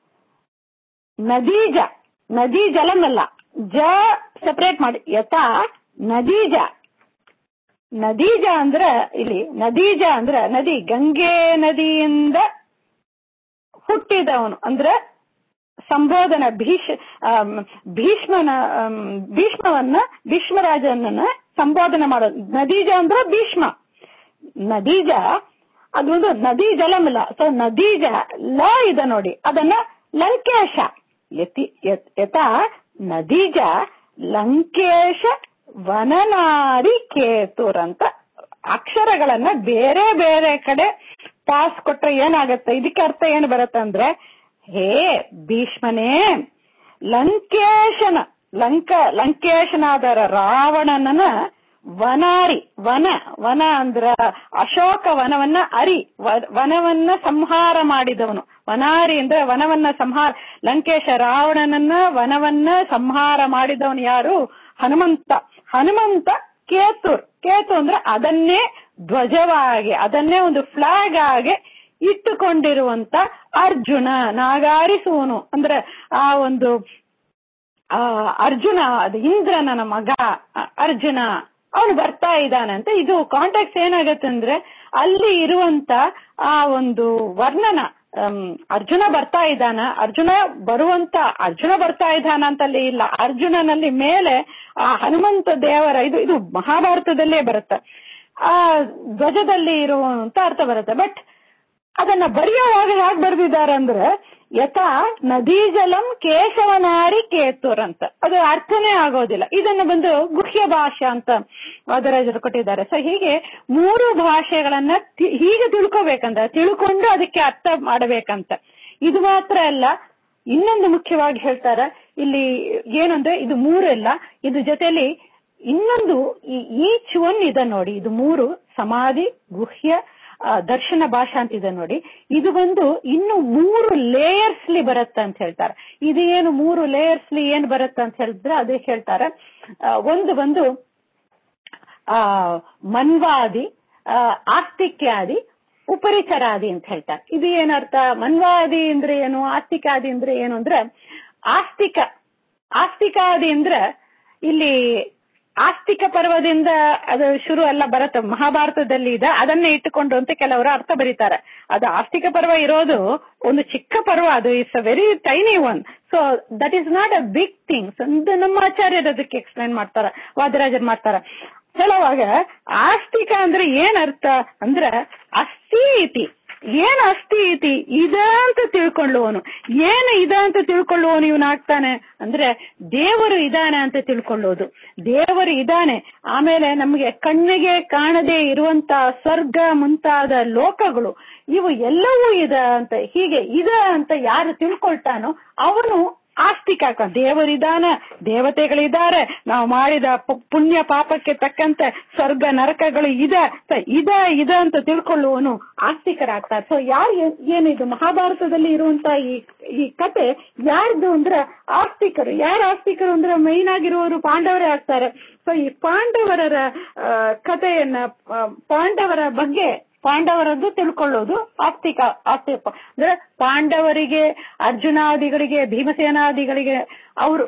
ನದೀಜ ನದಿ ಜಲಮಲ್ಲ ಜ ಸೆಪರೇಟ್ ಮಾಡಿ ಯಥಾ ನದೀಜ ನದೀಜ ಅಂದ್ರ ಇಲ್ಲಿ ನದೀಜ ಅಂದ್ರ ನದಿ ಗಂಗೆ ನದಿಯಿಂದ ಹುಟ್ಟಿದವನು ಅಂದ್ರೆ ಸಂಬೋಧನ ಭೀಷ ಆಮ್, ಭೀಷ್ಮನ ಆಮ್, ಭೀಷ್ಮವನ್ನ ಭೀಷ್ಮರಾಜನನ್ನ ಸಂಬೋಧನೆ ಮಾಡೋದು ನದೀಜ ಅಂದ್ರೆ ಭೀಷ್ಮ ನದೀಜ ಅದೊಂದು ನದಿ ಜಲಮಿಲ್ಲ ಸೊ ನದೀಜ ಲ ಇದೆ ನೋಡಿ ಅದನ್ನ ಲಂಕೇಶ ಯತಿ ಯತ್- ಯಥಾ ನದೀಜ ಲಂಕೇಶ ವನನಾರಿ ಕೇತುರ್ ಅಂತ ಅಕ್ಷರಗಳನ್ನ ಬೇರೆ ಬೇರೆ ಕಡೆ ಪಾಸ್ ಕೊಟ್ರೆ ಏನಾಗತ್ತೆ ಇದಕ್ಕೆ ಅರ್ಥ ಏನು ಬರುತ್ತೆ ಅಂದ್ರೆ ಹೇ ಭೀಷ್ಮನೇ ಲಂಕೇಶನ ಲಂಕ ಲಂಕೇಶನಾದ ರಾವಣನ ವನಾರಿ ವನ ವನ ಅಂದ್ರ ಅಶೋಕ ವನವನ್ನ ಅರಿ ವ- ವನವನ್ನ ಸಂಹಾರ ಮಾಡಿದವನು ವನಾರಿ ಅಂದ್ರೆ ವನವನ್ನ ಸಂಹಾರ ಲಂಕೇಶ ರಾವಣನನ್ನ ವನವನ್ನ ಸಂಹಾರ ಮಾಡಿದವನು ಯಾರು ಹನುಮಂತ ಹನುಮಂತ ಕೇತುರ್ ಕೇತು ಅಂದ್ರೆ ಅದನ್ನೇ ಧ್ವಜವಾಗಿ ಅದನ್ನೇ ಒಂದು ಫ್ಲಾಗ್ ಆಗಿ ಇಟ್ಟುಕೊಂಡಿರುವಂತ ಅರ್ಜುನ ನಾಗಾರಿಸುವನು ಅಂದ್ರೆ ಆ ಒಂದು ಆ ಅರ್ಜುನ ಅದು ಇಂದ್ರನ ಮಗ ಅ- ಅರ್ಜುನ ಅವನು ಬರ್ತಾ ಇದ್ದಾನೆ ಅಂತ ಇದು ಕಾಂಟ್ಯಾಕ್ಟ್ ಏನಾಗತ್ತೆ ಅಂದ್ರೆ ಅಲ್ಲಿ ಇರುವಂತ ಆ ಒಂದು ವರ್ಣನ ಅಮ್, ಅರ್ಜುನ ಬರ್ತಾ ಇದ್ದಾನ ಅರ್ಜುನ ಬರುವಂತ ಅರ್ಜುನ ಬರ್ತಾ ಇದ್ದಾನ ಅಂತಲ್ಲಿ ಇಲ್ಲ ಅರ್ಜುನನಲ್ಲಿ ಮೇಲೆ ಆ ಹನುಮಂತ ದೇವರ ಇದು ಇದು ಮಹಾಭಾರತದಲ್ಲೇ ಬರುತ್ತೆ ಆ ಧ್ವಜದಲ್ಲಿ ಇರುವಂತ ಅರ್ಥ ಬರುತ್ತೆ ಬಟ್ ಅದನ್ನ ಬರೆಯುವಾಗ ಹೇಗೆ ಬರೆದಿದ್ದಾರೆ ಅಂದ್ರೆ ಯಥಾ ನದೀ ಜಲಂ ಕೇಶವನಾರಿ ಕೇತುರ್ ಅಂತ ಅದು ಅರ್ಥನೇ ಆಗೋದಿಲ್ಲ ಇದನ್ನ ಬಂದು ಗುಹ್ಯ ಭಾಷೆ ಅಂತ ವಾದರಾಜರು ಕೊಟ್ಟಿದ್ದಾರೆ ಸೊ ಹೀಗೆ ಮೂರು ಭಾಷೆಗಳನ್ನ ತಿ- ಹೀಗೆ ತಿಳ್ಕೋಬೇಕಂತ ತಿಳ್ಕೊಂಡು ಅದಕ್ಕೆ ಅರ್ಥ ಮಾಡಬೇಕಂತ ಇದು ಮಾತ್ರ ಅಲ್ಲ ಇನ್ನೊಂದು ಮುಖ್ಯವಾಗಿ ಹೇಳ್ತಾರೆ ಇಲ್ಲಿ ಏನಂದ್ರೆ ಇದು ಮೂರಲ್ಲ ಇದು ಜೊತೆಲಿ ಇನ್ನೊಂದು ಈಚ್ ಒನ್ ಇದೆ ನೋಡಿ ಇದು ಮೂರು ಸಮಾಧಿ ಗುಹ್ಯ ಆ, ದರ್ಶನ ಭಾಷಾ ಅಂತ ಇದೆ ನೋಡಿ ಇದು ಒಂದು ಇನ್ನು ಮೂರು ಲೇಯರ್ಸ್ಲಿ ಬರುತ್ತೆ ಅಂತ ಹೇಳ್ತಾರೆ ಇದು ಏನು ಮೂರು ಲೇಯರ್ಸ್ಲಿ ಏನ್ ಬರುತ್ತೆ ಅಂತ ಹೇಳಿದ್ರೆ ಅದೇ ಹೇಳ್ತಾರೆ ಆ, ಒಂದು ಬಂದು ಆ ಮನ್ವಾದಿ ಆ, ಆಸ್ತಿಕ್ಯಾದಿ ಉಪರಿಚರಾದಿ ಅಂತ ಹೇಳ್ತಾರೆ ಇದು ಏನರ್ಥ ಮನ್ವಾದಿ ಅಂದ್ರೆ ಏನು ಆಸ್ತಿಕಾದಿ ಅಂದ್ರೆ ಏನು ಅಂದ್ರೆ ಆಸ್ತಿಕ ಆಸ್ತಿಕಾದಿ ಅಂದ್ರೆ ಇಲ್ಲಿ ಆಸ್ತಿಕ ಪರ್ವದಿಂದ ಅದು ಶುರು ಎಲ್ಲ ಬರುತ್ತೆ ಮಹಾಭಾರತದಲ್ಲಿ ಇದೆ ಅದನ್ನೇ ಇಟ್ಟುಕೊಂಡು ಅಂತ ಕೆಲವರು ಅರ್ಥ ಬರೀತಾರೆ ಅದು ಆಸ್ತಿಕ ಪರ್ವ ಇರೋದು ಒಂದು ಚಿಕ್ಕ ಪರ್ವ ಅದು it's a very tiny one so that is not a big things ಒಂದು ನಮ್ಮ ಆಚಾರ್ಯರು ಅದಕ್ಕೆ ಎಕ್ಸ್ಪ್ಲೈನ್ ಮಾಡ್ತಾರ ವಾದರಾಜರ್ ಮಾಡ್ತಾರ ಹೇಳುವಾಗ ಆಸ್ತಿಕ ಅಂದ್ರೆ ಏನ್ ಅರ್ಥ ಅಂದ್ರೆ ಅಸ್ಥಿ ಇತಿ ಏನ್ ಅಸ್ಥಿ ಇತಿ ಇದ ಅಂತ ತಿಳ್ಕೊಳ್ಳುವನು ಏನು ಇದ ಅಂತ ತಿಳ್ಕೊಳ್ಳುವನು ಇವನಾಗ್ತಾನೆ ಅಂದ್ರೆ ದೇವರು ಇದಾನೆ ಅಂತ ತಿಳ್ಕೊಳ್ಳೋದು ದೇವರು ಇದಾನೆ ಆಮೇಲೆ ನಮಗೆ ಕಣ್ಣಿಗೆ ಕಾಣದೆ ಇರುವಂತ ಸ್ವರ್ಗ ಮುಂತಾದ ಲೋಕಗಳು ಇವು ಎಲ್ಲವೂ ಇದೆ ಅಂತ ಹೀಗೆ ಇದೆ ಅಂತ ಯಾರು ತಿಳ್ಕೊಳ್ತಾನೋ ಅವನು ಆಸ್ತಿಕ ದೇವರಿದಾನ ದೇವತೆಗಳಿದ್ದಾರೆ ನಾವು ಮಾಡಿದ ಪು- ಪುಣ್ಯ ಪಾಪಕ್ಕೆ ತಕ್ಕಂತೆ ಸ್ವರ್ಗ ನರಕಗಳು ಇದೆ ಸ- ಇದ ಇದ ಅಂತ ತಿಳ್ಕೊಳ್ಳುವನು ಆಸ್ತಿಕರಾಗ್ತಾರೆ ಸೊ ಯಾರು ಏನಿದು ಮಹಾಭಾರತದಲ್ಲಿ ಇರುವಂತ ಈ ಈ ಕತೆ ಯಾರ್ದು ಅಂದ್ರೆ ಆಸ್ತಿಕರು ಯಾರು ಆಸ್ತಿಕರು ಅಂದ್ರೆ ಮೈನ್ ಆಗಿರುವವರು ಪಾಂಡವರೇ ಆಗ್ತಾರೆ ಸೊ ಈ ಪಾಂಡವರ ಆ, ಕಥೆಯನ್ನ ಆ, ಪಾಂಡವರ ಬಗ್ಗೆ ಪಾಂಡವರದ್ದು ತಿಳ್ಕೊಳ್ಳೋದು ಆಸ್ತಿಕ ಆಸ್ತಿಕ ಅಂದ್ರೆ ಪಾಂಡವರಿಗೆ ಅರ್ಜುನಾದಿಗಳಿಗೆ ಭೀಮಸೇನಾದಿಗಳಿಗೆ ಅವರು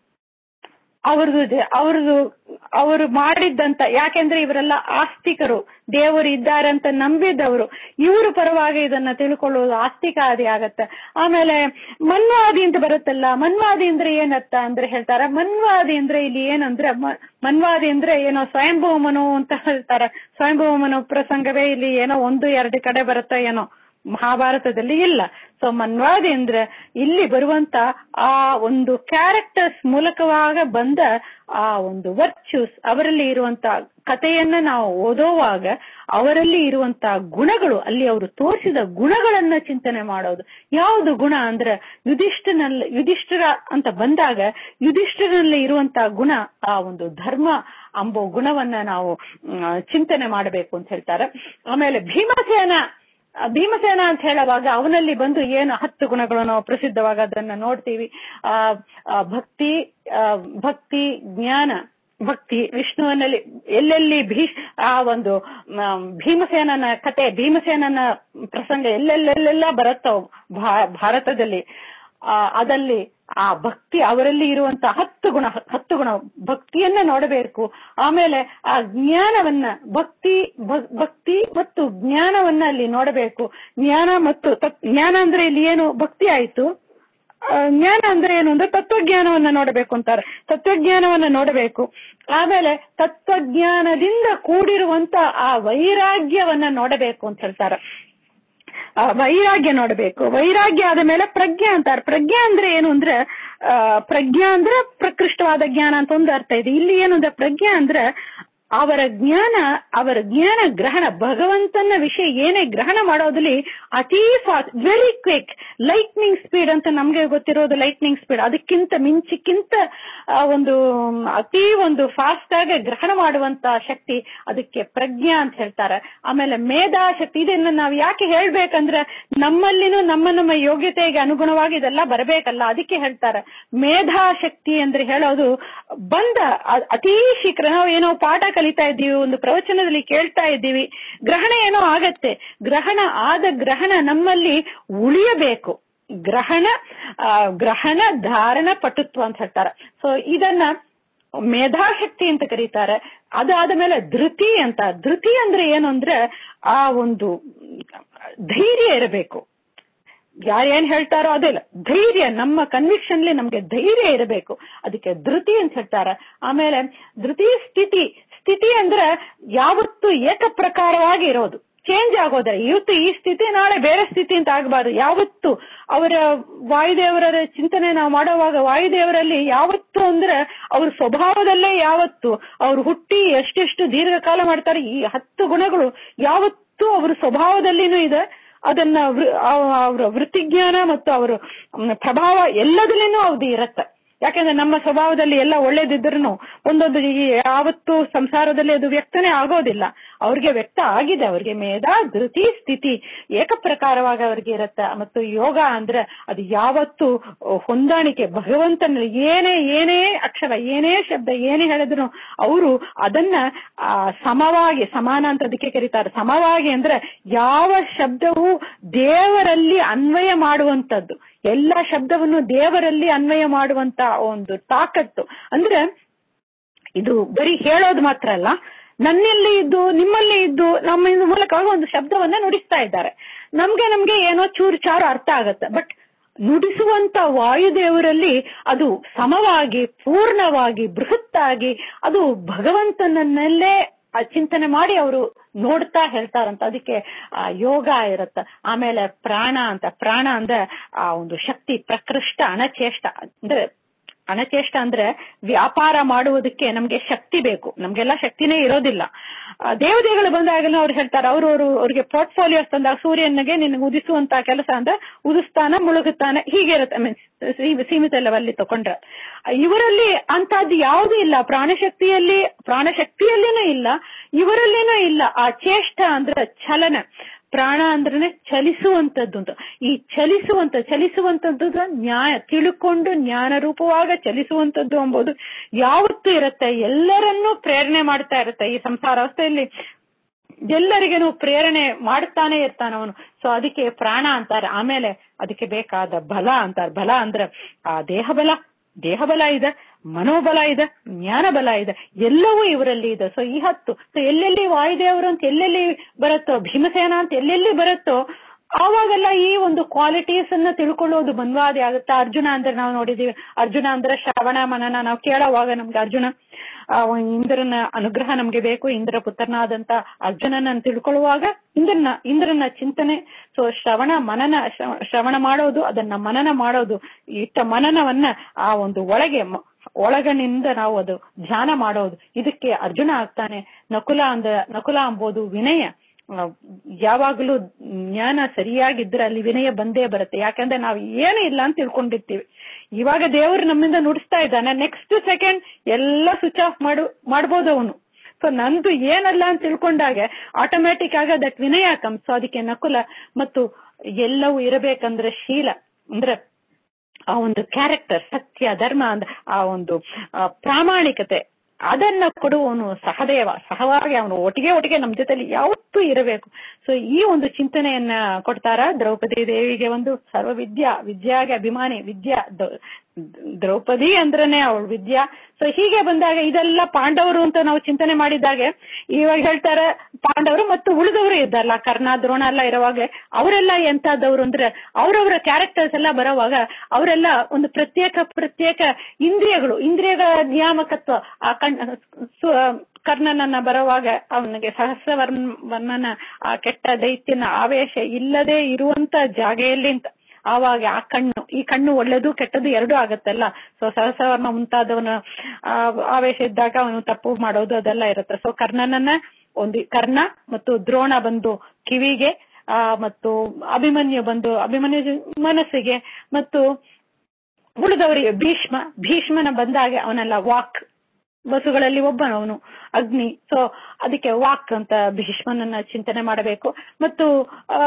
ಅವ್ರದ್ದು ಜ- ಅವ್ರದ್ದು ಅವರು ಮಾಡಿದ್ದಂತ ಯಾಕೆಂದ್ರೆ ಇವರೆಲ್ಲ ಆಸ್ತಿಕರು ದೇವರು ಇದ್ದಾರೆ ಅಂತ ನಂಬಿದವರು ಇವರು ಪರವಾಗಿ ಇದನ್ನ ತಿಳ್ಕೊಳ್ಳೋದು ಆಸ್ತಿಕಾದಿ ಆಗತ್ತೆ ಆಮೇಲೆ ಮನ್ವಾದಿ ಅಂತ ಬರುತ್ತಲ್ಲ ಮನ್ವಾದಿ ಅಂದ್ರೆ ಏನರ್ಥ ಅಂದ್ರೆ ಹೇಳ್ತಾರೆ ಮನ್ವಾದಿ ಅಂದ್ರೆ ಇಲ್ಲಿ ಏನಂದ್ರೆ ಮ- ಮನ್ವಾದಿ ಅಂದ್ರೆ ಏನೋ ಸ್ವಯಂಭೂಮನು ಅಂತ ಹೇಳ್ತಾರೆ ಸ್ವಯಂಭೂಮನು ಪ್ರಸಂಗವೇ ಇಲ್ಲಿ ಏನೋ ಒಂದು ಎರಡು ಕಡೆ ಬರುತ್ತೆ ಏನೋ ಮಹಾಭಾರತದಲ್ಲಿ ಇಲ್ಲ ಸೊ ಮನ್ವಾದಿ ಅಂದ್ರೆ ಇಲ್ಲಿ ಬರುವಂತ ಆ ಒಂದು ಕ್ಯಾರೆಕ್ಟರ್ಸ್ ಮೂಲಕವಾಗ ಬಂದ ಆ ಒಂದು ವರ್ಚ್ಯೂಸ್ ಅವರಲ್ಲಿ ಇರುವಂತ ಕಥೆಯನ್ನ ನಾವು ಓದೋವಾಗ ಅವರಲ್ಲಿ ಇರುವಂತ ಗುಣಗಳು ಅಲ್ಲಿ ಅವರು ತೋರಿಸಿದ ಗುಣಗಳನ್ನ ಚಿಂತನೆ ಮಾಡೋದು ಯಾವುದು ಗುಣ ಅಂದ್ರೆ ಯುಧಿಷ್ಠನಲ್ಲಿ ಯುಧಿಷ್ಠಿರ ಅಂತ ಬಂದಾಗ ಯುಧಿಷ್ಠಿರಲ್ಲಿ ಇರುವಂತ ಗುಣ ಆ ಒಂದು ಧರ್ಮ ಅಂಬೋ ಗುಣವನ್ನ ನಾವು ಮ್, ಚಿಂತನೆ ಮಾಡಬೇಕು ಅಂತ ಹೇಳ್ತಾರೆ ಆಮೇಲೆ ಭೀಮಸೇನ ಆ ಭೀಮಸೇನ ಅಂತ ಹೇಳುವಾಗ ಅವನಲ್ಲಿ ಬಂದು ಏನು ಹತ್ತು ಗುಣಗಳು ನಾವು ಪ್ರಸಿದ್ಧವಾಗ ಅದನ್ನ ನೋಡ್ತೀವಿ ಆ ಆ, ಭಕ್ತಿ ಆ, ಭಕ್ತಿ ಜ್ಞಾನ ಭಕ್ತಿ ವಿಷ್ಣುವಿನಲ್ಲಿ ಎಲ್ಲೆಲ್ಲಿ ಭೀ ಆ ಒಂದು ಮ, ಭೀಮಸೇನನ ಕತೆ ಭೀಮಸೇನನ ಪ್ರಸಂಗ ಎಲ್ಲೆಲ್ಲೆಲ್ಲೆಲ್ಲ ಬರುತ್ತೋ ಭಾ- ಭಾರತದಲ್ಲಿ ಆ ಅದಲ್ಲಿ ಆ ಭಕ್ತಿ ಅವರಲ್ಲಿ ಇರುವಂತ ಹತ್ತು ಗುಣ ಹತ್ತು ಗುಣ ಭಕ್ತಿಯನ್ನ ನೋಡಬೇಕು ಆಮೇಲೆ ಆ ಜ್ಞಾನವನ್ನ ಭಕ್ತಿ ಭ- ಭಕ್ತಿ ಮತ್ತು ಜ್ಞಾನವನ್ನ ಅಲ್ಲಿ ನೋಡಬೇಕು ಜ್ಞಾನ ಮತ್ತು ತತ್- ಜ್ಞಾನ ಅಂದ್ರೆ ಇಲ್ಲಿ ಏನು ಭಕ್ತಿ ಆಯ್ತು ಆ, ಜ್ಞಾನ ಅಂದ್ರೆ ಏನು ಅಂದ್ರೆ ತತ್ವಜ್ಞಾನವನ್ನ ನೋಡಬೇಕು ಅಂತಾರೆ ತತ್ವಜ್ಞಾನವನ್ನ ನೋಡಬೇಕು ಆಮೇಲೆ ತತ್ವಜ್ಞಾನದಿಂದ ಕೂಡಿರುವಂತ ಆ ವೈರಾಗ್ಯವನ್ನ ನೋಡಬೇಕು ಅಂತ ಹೇಳ್ತಾರೆ ಆ, ವೈರಾಗ್ಯ ನೋಡಬೇಕು ವೈರಾಗ್ಯ ಆದ ಮೇಲೆ ಪ್ರಜ್ಞೆ ಅಂತಾರೆ ಪ್ರಜ್ಞೆ ಅಂದ್ರೆ ಏನು ಅಂದ್ರೆ ಆ, ಪ್ರಜ್ಞಾ ಅಂದ್ರೆ ಪ್ರಕೃಷ್ಟವಾದ ಜ್ಞಾನ ಅಂತ ಒಂದು ಅರ್ಥ ಇದೆ ಇಲ್ಲಿ ಏನು ಅಂದ್ರೆ ಪ್ರಜ್ಞೆ ಅಂದ್ರೆ ಅವರ ಜ್ಞಾನ ಅವರ ಜ್ಞಾನ ಗ್ರಹಣ ಭಗವಂತನ ವಿಷಯ ಏನೇ ಗ್ರಹಣ ಮಾಡೋದ್ರಲ್ಲಿ ಅತಿ fast very quick lightning speed ಅಂತ ನಮ್ಗೆ ಗೊತ್ತಿರೋದು ಲೈಟ್ನಿಂಗ್ ಸ್ಪೀಡ್ ಅದಕ್ಕಿಂತ ಮಿಂಚಿಕ್ಕಿಂತ ಆ, ಒಂದು ಮ್, ಅತಿ ಒಂದು ಫಾಸ್ಟ್ ಆಗಿ ಗ್ರಹಣ ಮಾಡುವಂತ ಶಕ್ತಿ ಅದಕ್ಕೆ ಪ್ರಜ್ಞಾ ಅಂತ ಹೇಳ್ತಾರೆ ಆಮೇಲೆ ಮೇಧಾಶಕ್ತಿ ಇದನ್ನ ನಾವು ಯಾಕೆ ಹೇಳ್ಬೇಕಂದ್ರೆ ನಮ್ಮಲ್ಲಿನೂ ನಮ್ಮ ನಮ್ಮ ಯೋಗ್ಯತೆಗೆ ಅನುಗುಣವಾಗಿ ಇದೆಲ್ಲ ಬರಬೇಕಲ್ಲ ಅದಕ್ಕೆ ಹೇಳ್ತಾರೆ ಮೇಧಾಶಕ್ತಿ ಅಂದ್ರೆ ಹೇಳೋದು ಬಂದ ಅ- ಅತಿ ಶೀಘ್ರ ನಾವು ಏನೋ ಪಾಠ ಕಲಿತಾ ಇದ್ದೀವಿ ಒಂದು ಪ್ರವಚನದಲ್ಲಿ ಕೇಳ್ತಾ ಇದ್ದೀವಿ ಗ್ರಹಣ ಏನೋ ಆಗತ್ತೆ ಗ್ರಹಣ ಆದ ಗ್ರಹಣ ನಮ್ಮಲ್ಲಿ ಉಳಿಯಬೇಕು ಗ್ರಹಣ ಆ, ಗ್ರಹಣ ಧಾರಣ ಪಟುತ್ವ ಅಂತ ಹೇಳ್ತಾರೆ ಸೊ ಇದನ್ನ ಮೇಧಾಶಕ್ತಿ ಅಂತ ಕರೀತಾರೆ ಅದಾದ ಮೇಲೆ ಧೃತಿ ಅಂತ ಧೃತಿ ಅಂದ್ರೆ ಏನು ಅಂದ್ರೆ ಆ ಒಂದು ಧೈರ್ಯ ಇರಬೇಕು ಯಾರು ಏನ್ ಹೇಳ್ತಾರೋ ಅದಿಲ್ಲ ಧೈರ್ಯ ನಮ್ಮ ಕನ್ವಿಕ್ಷನ್ಲಿ ನಮ್ಗೆ ಧೈರ್ಯ ಇರಬೇಕು ಅದಕ್ಕೆ ಧೃತಿ ಅಂತ ಹೇಳ್ತಾರೆ ಆಮೇಲೆ ಧೃತಿ ಸ್ಥಿತಿ ಸ್ಥಿತಿ ಅಂದ್ರೆ ಯಾವತ್ತು ಏಕಪ್ರಕಾರವಾಗಿ ಇರೋದು ಚೇಂಜ್ ಆಗೋದ್ರೆ ಇವತ್ತು ಈ ಸ್ಥಿತಿ ನಾಳೆ ಬೇರೆ ಸ್ಥಿತಿ ಅಂತ ಆಗಬಾರ್ದು ಯಾವತ್ತು ಅವರ ವಾಯುದೇವರ ಚಿಂತನೆ ನಾವು ಮಾಡುವಾಗ ವಾಯುದೇವರಲ್ಲಿ ಯಾವತ್ತು ಅಂದ್ರೆ ಅವ್ರ ಸ್ವಭಾವದಲ್ಲೇ ಯಾವತ್ತು ಅವ್ರು ಹುಟ್ಟಿ ಎಷ್ಟೆಷ್ಟು ದೀರ್ಘಕಾಲ ಮಾಡ್ತಾರೆ ಈ ಹತ್ತು ಗುಣಗಳು ಯಾವತ್ತೂ ಅವ್ರ ಸ್ವಭಾವದಲ್ಲಿನೂ ಇದೆ ಅದನ್ನ ವೃ- ಅವ- ಅವರ ವೃತ್ತಿಜ್ಞಾನ ಮತ್ತು ಅವರ ಮ್, ಪ್ರಭಾವ ಎಲ್ಲದಲ್ಲಿನೂ ಅದು ಇರತ್ತೆ ಯಾಕಂದ್ರೆ ನಮ್ಮ ಸ್ವಭಾವದಲ್ಲಿ ಎಲ್ಲ ಒಳ್ಳೇದಿದ್ರು ಒಂದೊಂದು ಈ ಯಾವತ್ತು ಸಂಸಾರದಲ್ಲಿ ಅದು ವ್ಯಕ್ತನೇ ಆಗೋದಿಲ್ಲ ಅವ್ರಿಗೆ ವ್ಯಕ್ತ ಆಗಿದೆ ಅವ್ರಿಗೆ ಮೇಧ ಧೃತಿ ಸ್ಥಿತಿ ಏಕಪ್ರಕಾರವಾಗಿ ಅವ್ರಿಗೆ ಇರತ್ತೆ ಮತ್ತು ಯೋಗ ಅಂದ್ರೆ ಅದು ಯಾವತ್ತು ಹೊಂದಾಣಿಕೆ ಭಗವಂತನ ಏನೇ ಏನೇ ಅಕ್ಷರ ಏನೇ ಶಬ್ದ ಏನೇ ಹೇಳಿದ್ರು ಅವರು ಅದನ್ನ ಆ, ಸಮವಾಗಿ ಸಮಾನ ಅಂತ ಅದಕ್ಕೆ ಕರೀತಾರೆ ಸಮವಾಗಿ ಅಂದ್ರೆ ಯಾವ ಶಬ್ದವು ದೇವರಲ್ಲಿ ಅನ್ವಯ ಮಾಡುವಂತದ್ದು ಎಲ್ಲ ಶಬ್ದವನ್ನು ದೇವರಲ್ಲಿ ಅನ್ವಯ ಮಾಡುವಂತ ಒಂದು ತಾಕತ್ತು ಅಂದ್ರೆ ಇದು ಬರೀ ಹೇಳೋದು ಮಾತ್ರ ಅಲ್ಲ ನನ್ನಲ್ಲಿ ಇದ್ದು ನಿಮ್ಮಲ್ಲಿ ಇದ್ದು ನಮ್ಮ ಇದ್ರ ಮೂಲಕ ಒಂದು ಶಬ್ದವನ್ನ ನುಡಿಸ್ತಾ ಇದ್ದಾರೆ ನಮ್ಗೆ ನಮ್ಗೆ ಏನೋ ಚೂರು ಚಾರು ಅರ್ಥ ಆಗತ್ತೆ ಬಟ್ ನುಡಿಸುವಂತ ವಾಯುದೇವರಲ್ಲಿ ಅದು ಸಮವಾಗಿ ಪೂರ್ಣವಾಗಿ ಬೃಹತ್ತಾಗಿ ಅದು ಭಗವಂತನನ್ನಲ್ಲೇ ಆ ಚಿಂತನೆ ಮಾಡಿ ಅವರು ನೋಡ್ತಾ ಹೇಳ್ತಾರಂತ ಅದಕ್ಕೆ ಆ ಯೋಗ ಇರತ್ತ ಆಮೇಲೆ ಪ್ರಾಣ ಅಂತ ಪ್ರಾಣ ಅಂದ್ರೆ ಆ ಒಂದು ಶಕ್ತಿ ಪ್ರಕೃಷ್ಟ ಅಣಚೇಷ್ಟ ಅಂದ್ರೆ ಅಣಚೇಷ್ಟ ಅಂದ್ರೆ ವ್ಯಾಪಾರ ಮಾಡುವುದಕ್ಕೆ ನಮ್ಗೆ ಶಕ್ತಿ ಬೇಕು ನಮ್ಗೆಲ್ಲ ಶಕ್ತಿನೇ ಇರೋದಿಲ್ಲ ಆ, ದೇವತೆಗಳು ಬಂದಾಗಲೂ ಅವ್ರು ಹೇಳ್ತಾರೆ ಅವ್ರವ್ರು ಅವ್ರಿಗೆ ಪೋರ್ಟ್ಫೋಲಿಯೋಸ್ ತಂದಾಗ ಸೂರ್ಯನಿಗೆ ನಿನಗೆ ಉದಿಸುವಂತ ಕೆಲಸ ಅಂದ್ರೆ ಉದಿಸ್ತಾನ ಮುಳುಗುತ್ತಾನೆ ಹೀಗೆ ಇರುತ್ತೆ I mean, ಸೀ- ಸೀಮಿತ ಲೆವೆಲ್ಲಿ ತಕೊಂಡ್ರೆ ಇವರಲ್ಲಿ ಅಂತದ್ದು ಯಾವುದೂ ಇಲ್ಲ ಪ್ರಾಣಶಕ್ತಿಯಲ್ಲಿ ಪ್ರಾಣಶಕ್ತಿಯಲ್ಲಿನೂ ಇಲ್ಲ ಇವರಲ್ಲಿನೂ ಇಲ್ಲ ಆ ಚೇಷ್ಟ ಅಂದ್ರೆ ಚಲನ ಪ್ರಾಣ ಅಂದ್ರೆ ಚಲಿಸುವಂತದ್ದು ಅಂತ ಈ ಚಲಿಸುವಂತ ಚಲಿಸುವಂತದ್ದು ನ್ಯಾಯ ತಿಳ್ಕೊಂಡು ಜ್ಞಾನ ರೂಪವಾಗ ಚಲಿಸುವಂತದ್ದು ಎಂಬುದು ಯಾವತ್ತೂ ಇರುತ್ತೆ ಎಲ್ಲರನ್ನೂ ಪ್ರೇರಣೆ ಮಾಡ್ತಾ ಇರುತ್ತೆ ಈ ಸಂಸಾರ ಅವಸ್ಥೆಯಲ್ಲಿ ಎಲ್ಲರಿಗೇನು ಪ್ರೇರಣೆ ಮಾಡ್ತಾನೆ ಇರ್ತಾನ ಅವನು ಸೊ ಅದಕ್ಕೆ ಪ್ರಾಣ ಅಂತಾರೆ ಆಮೇಲೆ ಅದಕ್ಕೆ ಬೇಕಾದ ಬಲ ಅಂತಾರೆ ಬಲ ಅಂದ್ರೆ ಆ ದೇಹ ಬಲ ದೇಹ ಬಲ ಇದೆ ಮನೋಬಲ ಇದೆ ಜ್ಞಾನ ಬಲ ಇದೆ ಎಲ್ಲವೂ ಇವರಲ್ಲಿ ಇದೆ ಸೊ ಈ ಹತ್ತು ಸೊ ಎಲ್ಲೆಲ್ಲಿ ವಾಯುದೇವರು ಅಂತ ಎಲ್ಲೆಲ್ಲಿ ಬರುತ್ತೋ ಭೀಮಸೇನ ಅಂತ ಎಲ್ಲೆಲ್ಲಿ ಬರುತ್ತೋ ಆವಾಗೆಲ್ಲ ಈ ಒಂದು ಕ್ವಾಲಿಟೀಸ್ ಅನ್ನ ತಿಳ್ಕೊಳ್ಳೋದು ಮನ್ವಾದಿ ಆಗುತ್ತೆ ಅರ್ಜುನ ಅಂದ್ರೆ ನಾವು ನೋಡಿದೀವಿ ಅರ್ಜುನ ಅಂದ್ರೆ ಶ್ರವಣ ಮನನ ನಾವು ಕೇಳೋವಾಗ ನಮ್ಗೆ ಅರ್ಜುನ ಆ ಒಂದು ಇಂದ್ರನ ಅನುಗ್ರಹ ನಮ್ಗೆ ಬೇಕು ಇಂದ್ರ ಪುತ್ರನಾದಂತ ಅರ್ಜುನನ ತಿಳ್ಕೊಳ್ಳುವಾಗ ಇಂದ್ರನ ಇಂದ್ರನ ಚಿಂತನೆ ಸೊ ಶ್ರವಣ ಮನನ ಶ್ರವ- ಶ್ರವಣ ಮಾಡೋದು ಅದನ್ನ ಮನನ ಮಾಡೋದು ಇಟ್ಟ ಮನನವನ್ನ ಆ ಒಂದು ಒಳಗೆ ಮ- ಒಳಗನಿಂದ ನಾವು ಅದು ಧ್ಯಾನ ಮಾಡೋದು ಇದಕ್ಕೆ ಅರ್ಜುನ ಆಗ್ತಾನೆ ನಕುಲ ಅಂದ ನಕುಲ ಅಂಬೋದು ವಿನಯ ಆ, ಯಾವಾಗಲೂ ಜ್ಞಾನ ಸರಿಯಾಗಿದ್ರೆ ಅಲ್ಲಿ ವಿನಯ ಬಂದೇ ಬರುತ್ತೆ ಯಾಕಂದ್ರೆ ನಾವು ಏನು ಇಲ್ಲ ಅಂತ ತಿಳ್ಕೊಂಡಿರ್ತೀವಿ ಇವಾಗ ದೇವರು ನಮ್ಮಿಂದ ನುಡಿಸ್ತಾ ಇದ್ದಾನೆ ನೆಕ್ಸ್ಟ್ ಸೆಕೆಂಡ್ ಎಲ್ಲ ಸ್ವಿಚ್ ಆಫ್ ಮಾಡು ಮಾಡ್ಬೋದು ಅವನು ಸೊ ನಂದು ಏನಲ್ಲ ಅಂತ ತಿಳ್ಕೊಂಡಾಗ ಆಟೋಮ್ಯಾಟಿಕ್ ಆಗ ದಟ್ ವಿನಯ ಕಮ್ ಸೊ ಅದಕ್ಕೆ ನಕುಲ ಮತ್ತು ಎಲ್ಲವೂ ಇರಬೇಕಂದ್ರೆ ಶೀಲ ಅಂದ್ರೆ ಆ ಒಂದು ಕ್ಯಾರೆಕ್ಟರ್ ಸತ್ಯ ಧರ್ಮ ಅಂದ್ರೆ ಆ ಒಂದು ಆ, ಪ್ರಾಮಾಣಿಕತೆ ಅದನ್ನ ಕೊಡುವವನು ಸಹದೇವ ಸಹವಾಗಿ ಅವನು ಒಟ್ಟಿಗೆ ಒಟ್ಟಿಗೆ ನಮ್ಮ ಜೊತೆಲಿ ಯಾವತ್ತೂ ಇರಬೇಕು ಸೊ ಈ ಒಂದು ಚಿಂತನೆಯನ್ನ ಕೊಡ್ತಾರ ದ್ರೌಪದಿ ದೇವಿಗೆ ಒಂದು ಸರ್ವ ವಿದ್ಯಾ ವಿದ್ಯಾಗೆ ಅಭಿಮಾನಿ ವಿದ್ಯಾ ದ- ದ್ರೌಪದಿ ಅಂದ್ರನೇ ಅವಳು ವಿದ್ಯಾ ಸೊ ಹೀಗೆ ಬಂದಾಗ ಇದೆಲ್ಲ ಪಾಂಡವರು ಅಂತ ನಾವು ಚಿಂತನೆ ಮಾಡಿದಾಗೆ ಇವಾಗ ಹೇಳ್ತಾರೆ ಪಾಂಡವರು ಮತ್ತು ಉಳಿದವರು ಇದ್ದಾರಲ್ಲ ಕರ್ಣ ದ್ರೋಣ ಎಲ್ಲ ಇರುವಾಗ ಅವರೆಲ್ಲ ಎಂತದವರು ಅಂದ್ರೆ ಅವರವರ ಕ್ಯಾರೆಕ್ಟರ್ಸ್ ಎಲ್ಲ ಬರೋವಾಗ ಅವರೆಲ್ಲ ಒಂದು ಪ್ರತ್ಯೇಕ ಪ್ರತ್ಯೇಕ ಇಂದ್ರಿಯಗಳು ಇಂದ್ರಿಯಗಳ ನಿಯಾಮಕತ್ವ ಆ ಕಣ್ ಸು- ಕರ್ಣನನ್ನ ಬರುವಾಗ ಅವನಿಗೆ ಸಹಸ್ರವರ್ಮನ ಆ ಕೆಟ್ಟ ದೈತ್ಯನ ಆವೇಶ ಇಲ್ಲದೆ ಇರುವಂತ ಜಾಗೆಯಲ್ಲಿ ಅಂತ ಆವಾಗ ಆ ಕಣ್ಣು ಈ ಕಣ್ಣು ಒಳ್ಳೇದು ಕೆಟ್ಟದ್ದು ಎರಡೂ ಆಗತ್ತಲ್ಲ ಸೊ ಸಹಸ್ರವರ್ಮ ಮುಂತಾದವನ ಆ, ಆವೇಶ ಇದ್ದಾಗ ಅವನು ತಪ್ಪು ಮಾಡೋದು ಅದೆಲ್ಲ ಇರುತ್ತೆ ಸೊ ಕರ್ಣನನ್ನ ಒಂದು ಕರ್ಣ ಮತ್ತು ದ್ರೋಣ ಬಂದು ಕಿವಿಗೆ ಆ ಮತ್ತು ಅಭಿಮನ್ಯು ಬಂದು ಅಭಿಮನ್ಯು ಮನಸ್ಸಿಗೆ ಮತ್ತು ಉಳಿದವರಿಗೆ ಭೀಷ್ಮ ಭೀಷ್ಮನ ಬಂದಾಗ ಅವನೆಲ್ಲ ವಾಕ್ ಬಸುಗಳಲ್ಲಿ ಒಬ್ಬನವನು ಅಗ್ನಿ ಸೊ ಅದಕ್ಕೆ ವಾಕ್ ಅಂತ ಭೀಷ್ಮನನ್ನ ಚಿಂತನೆ ಮಾಡಬೇಕು ಮತ್ತು ಆ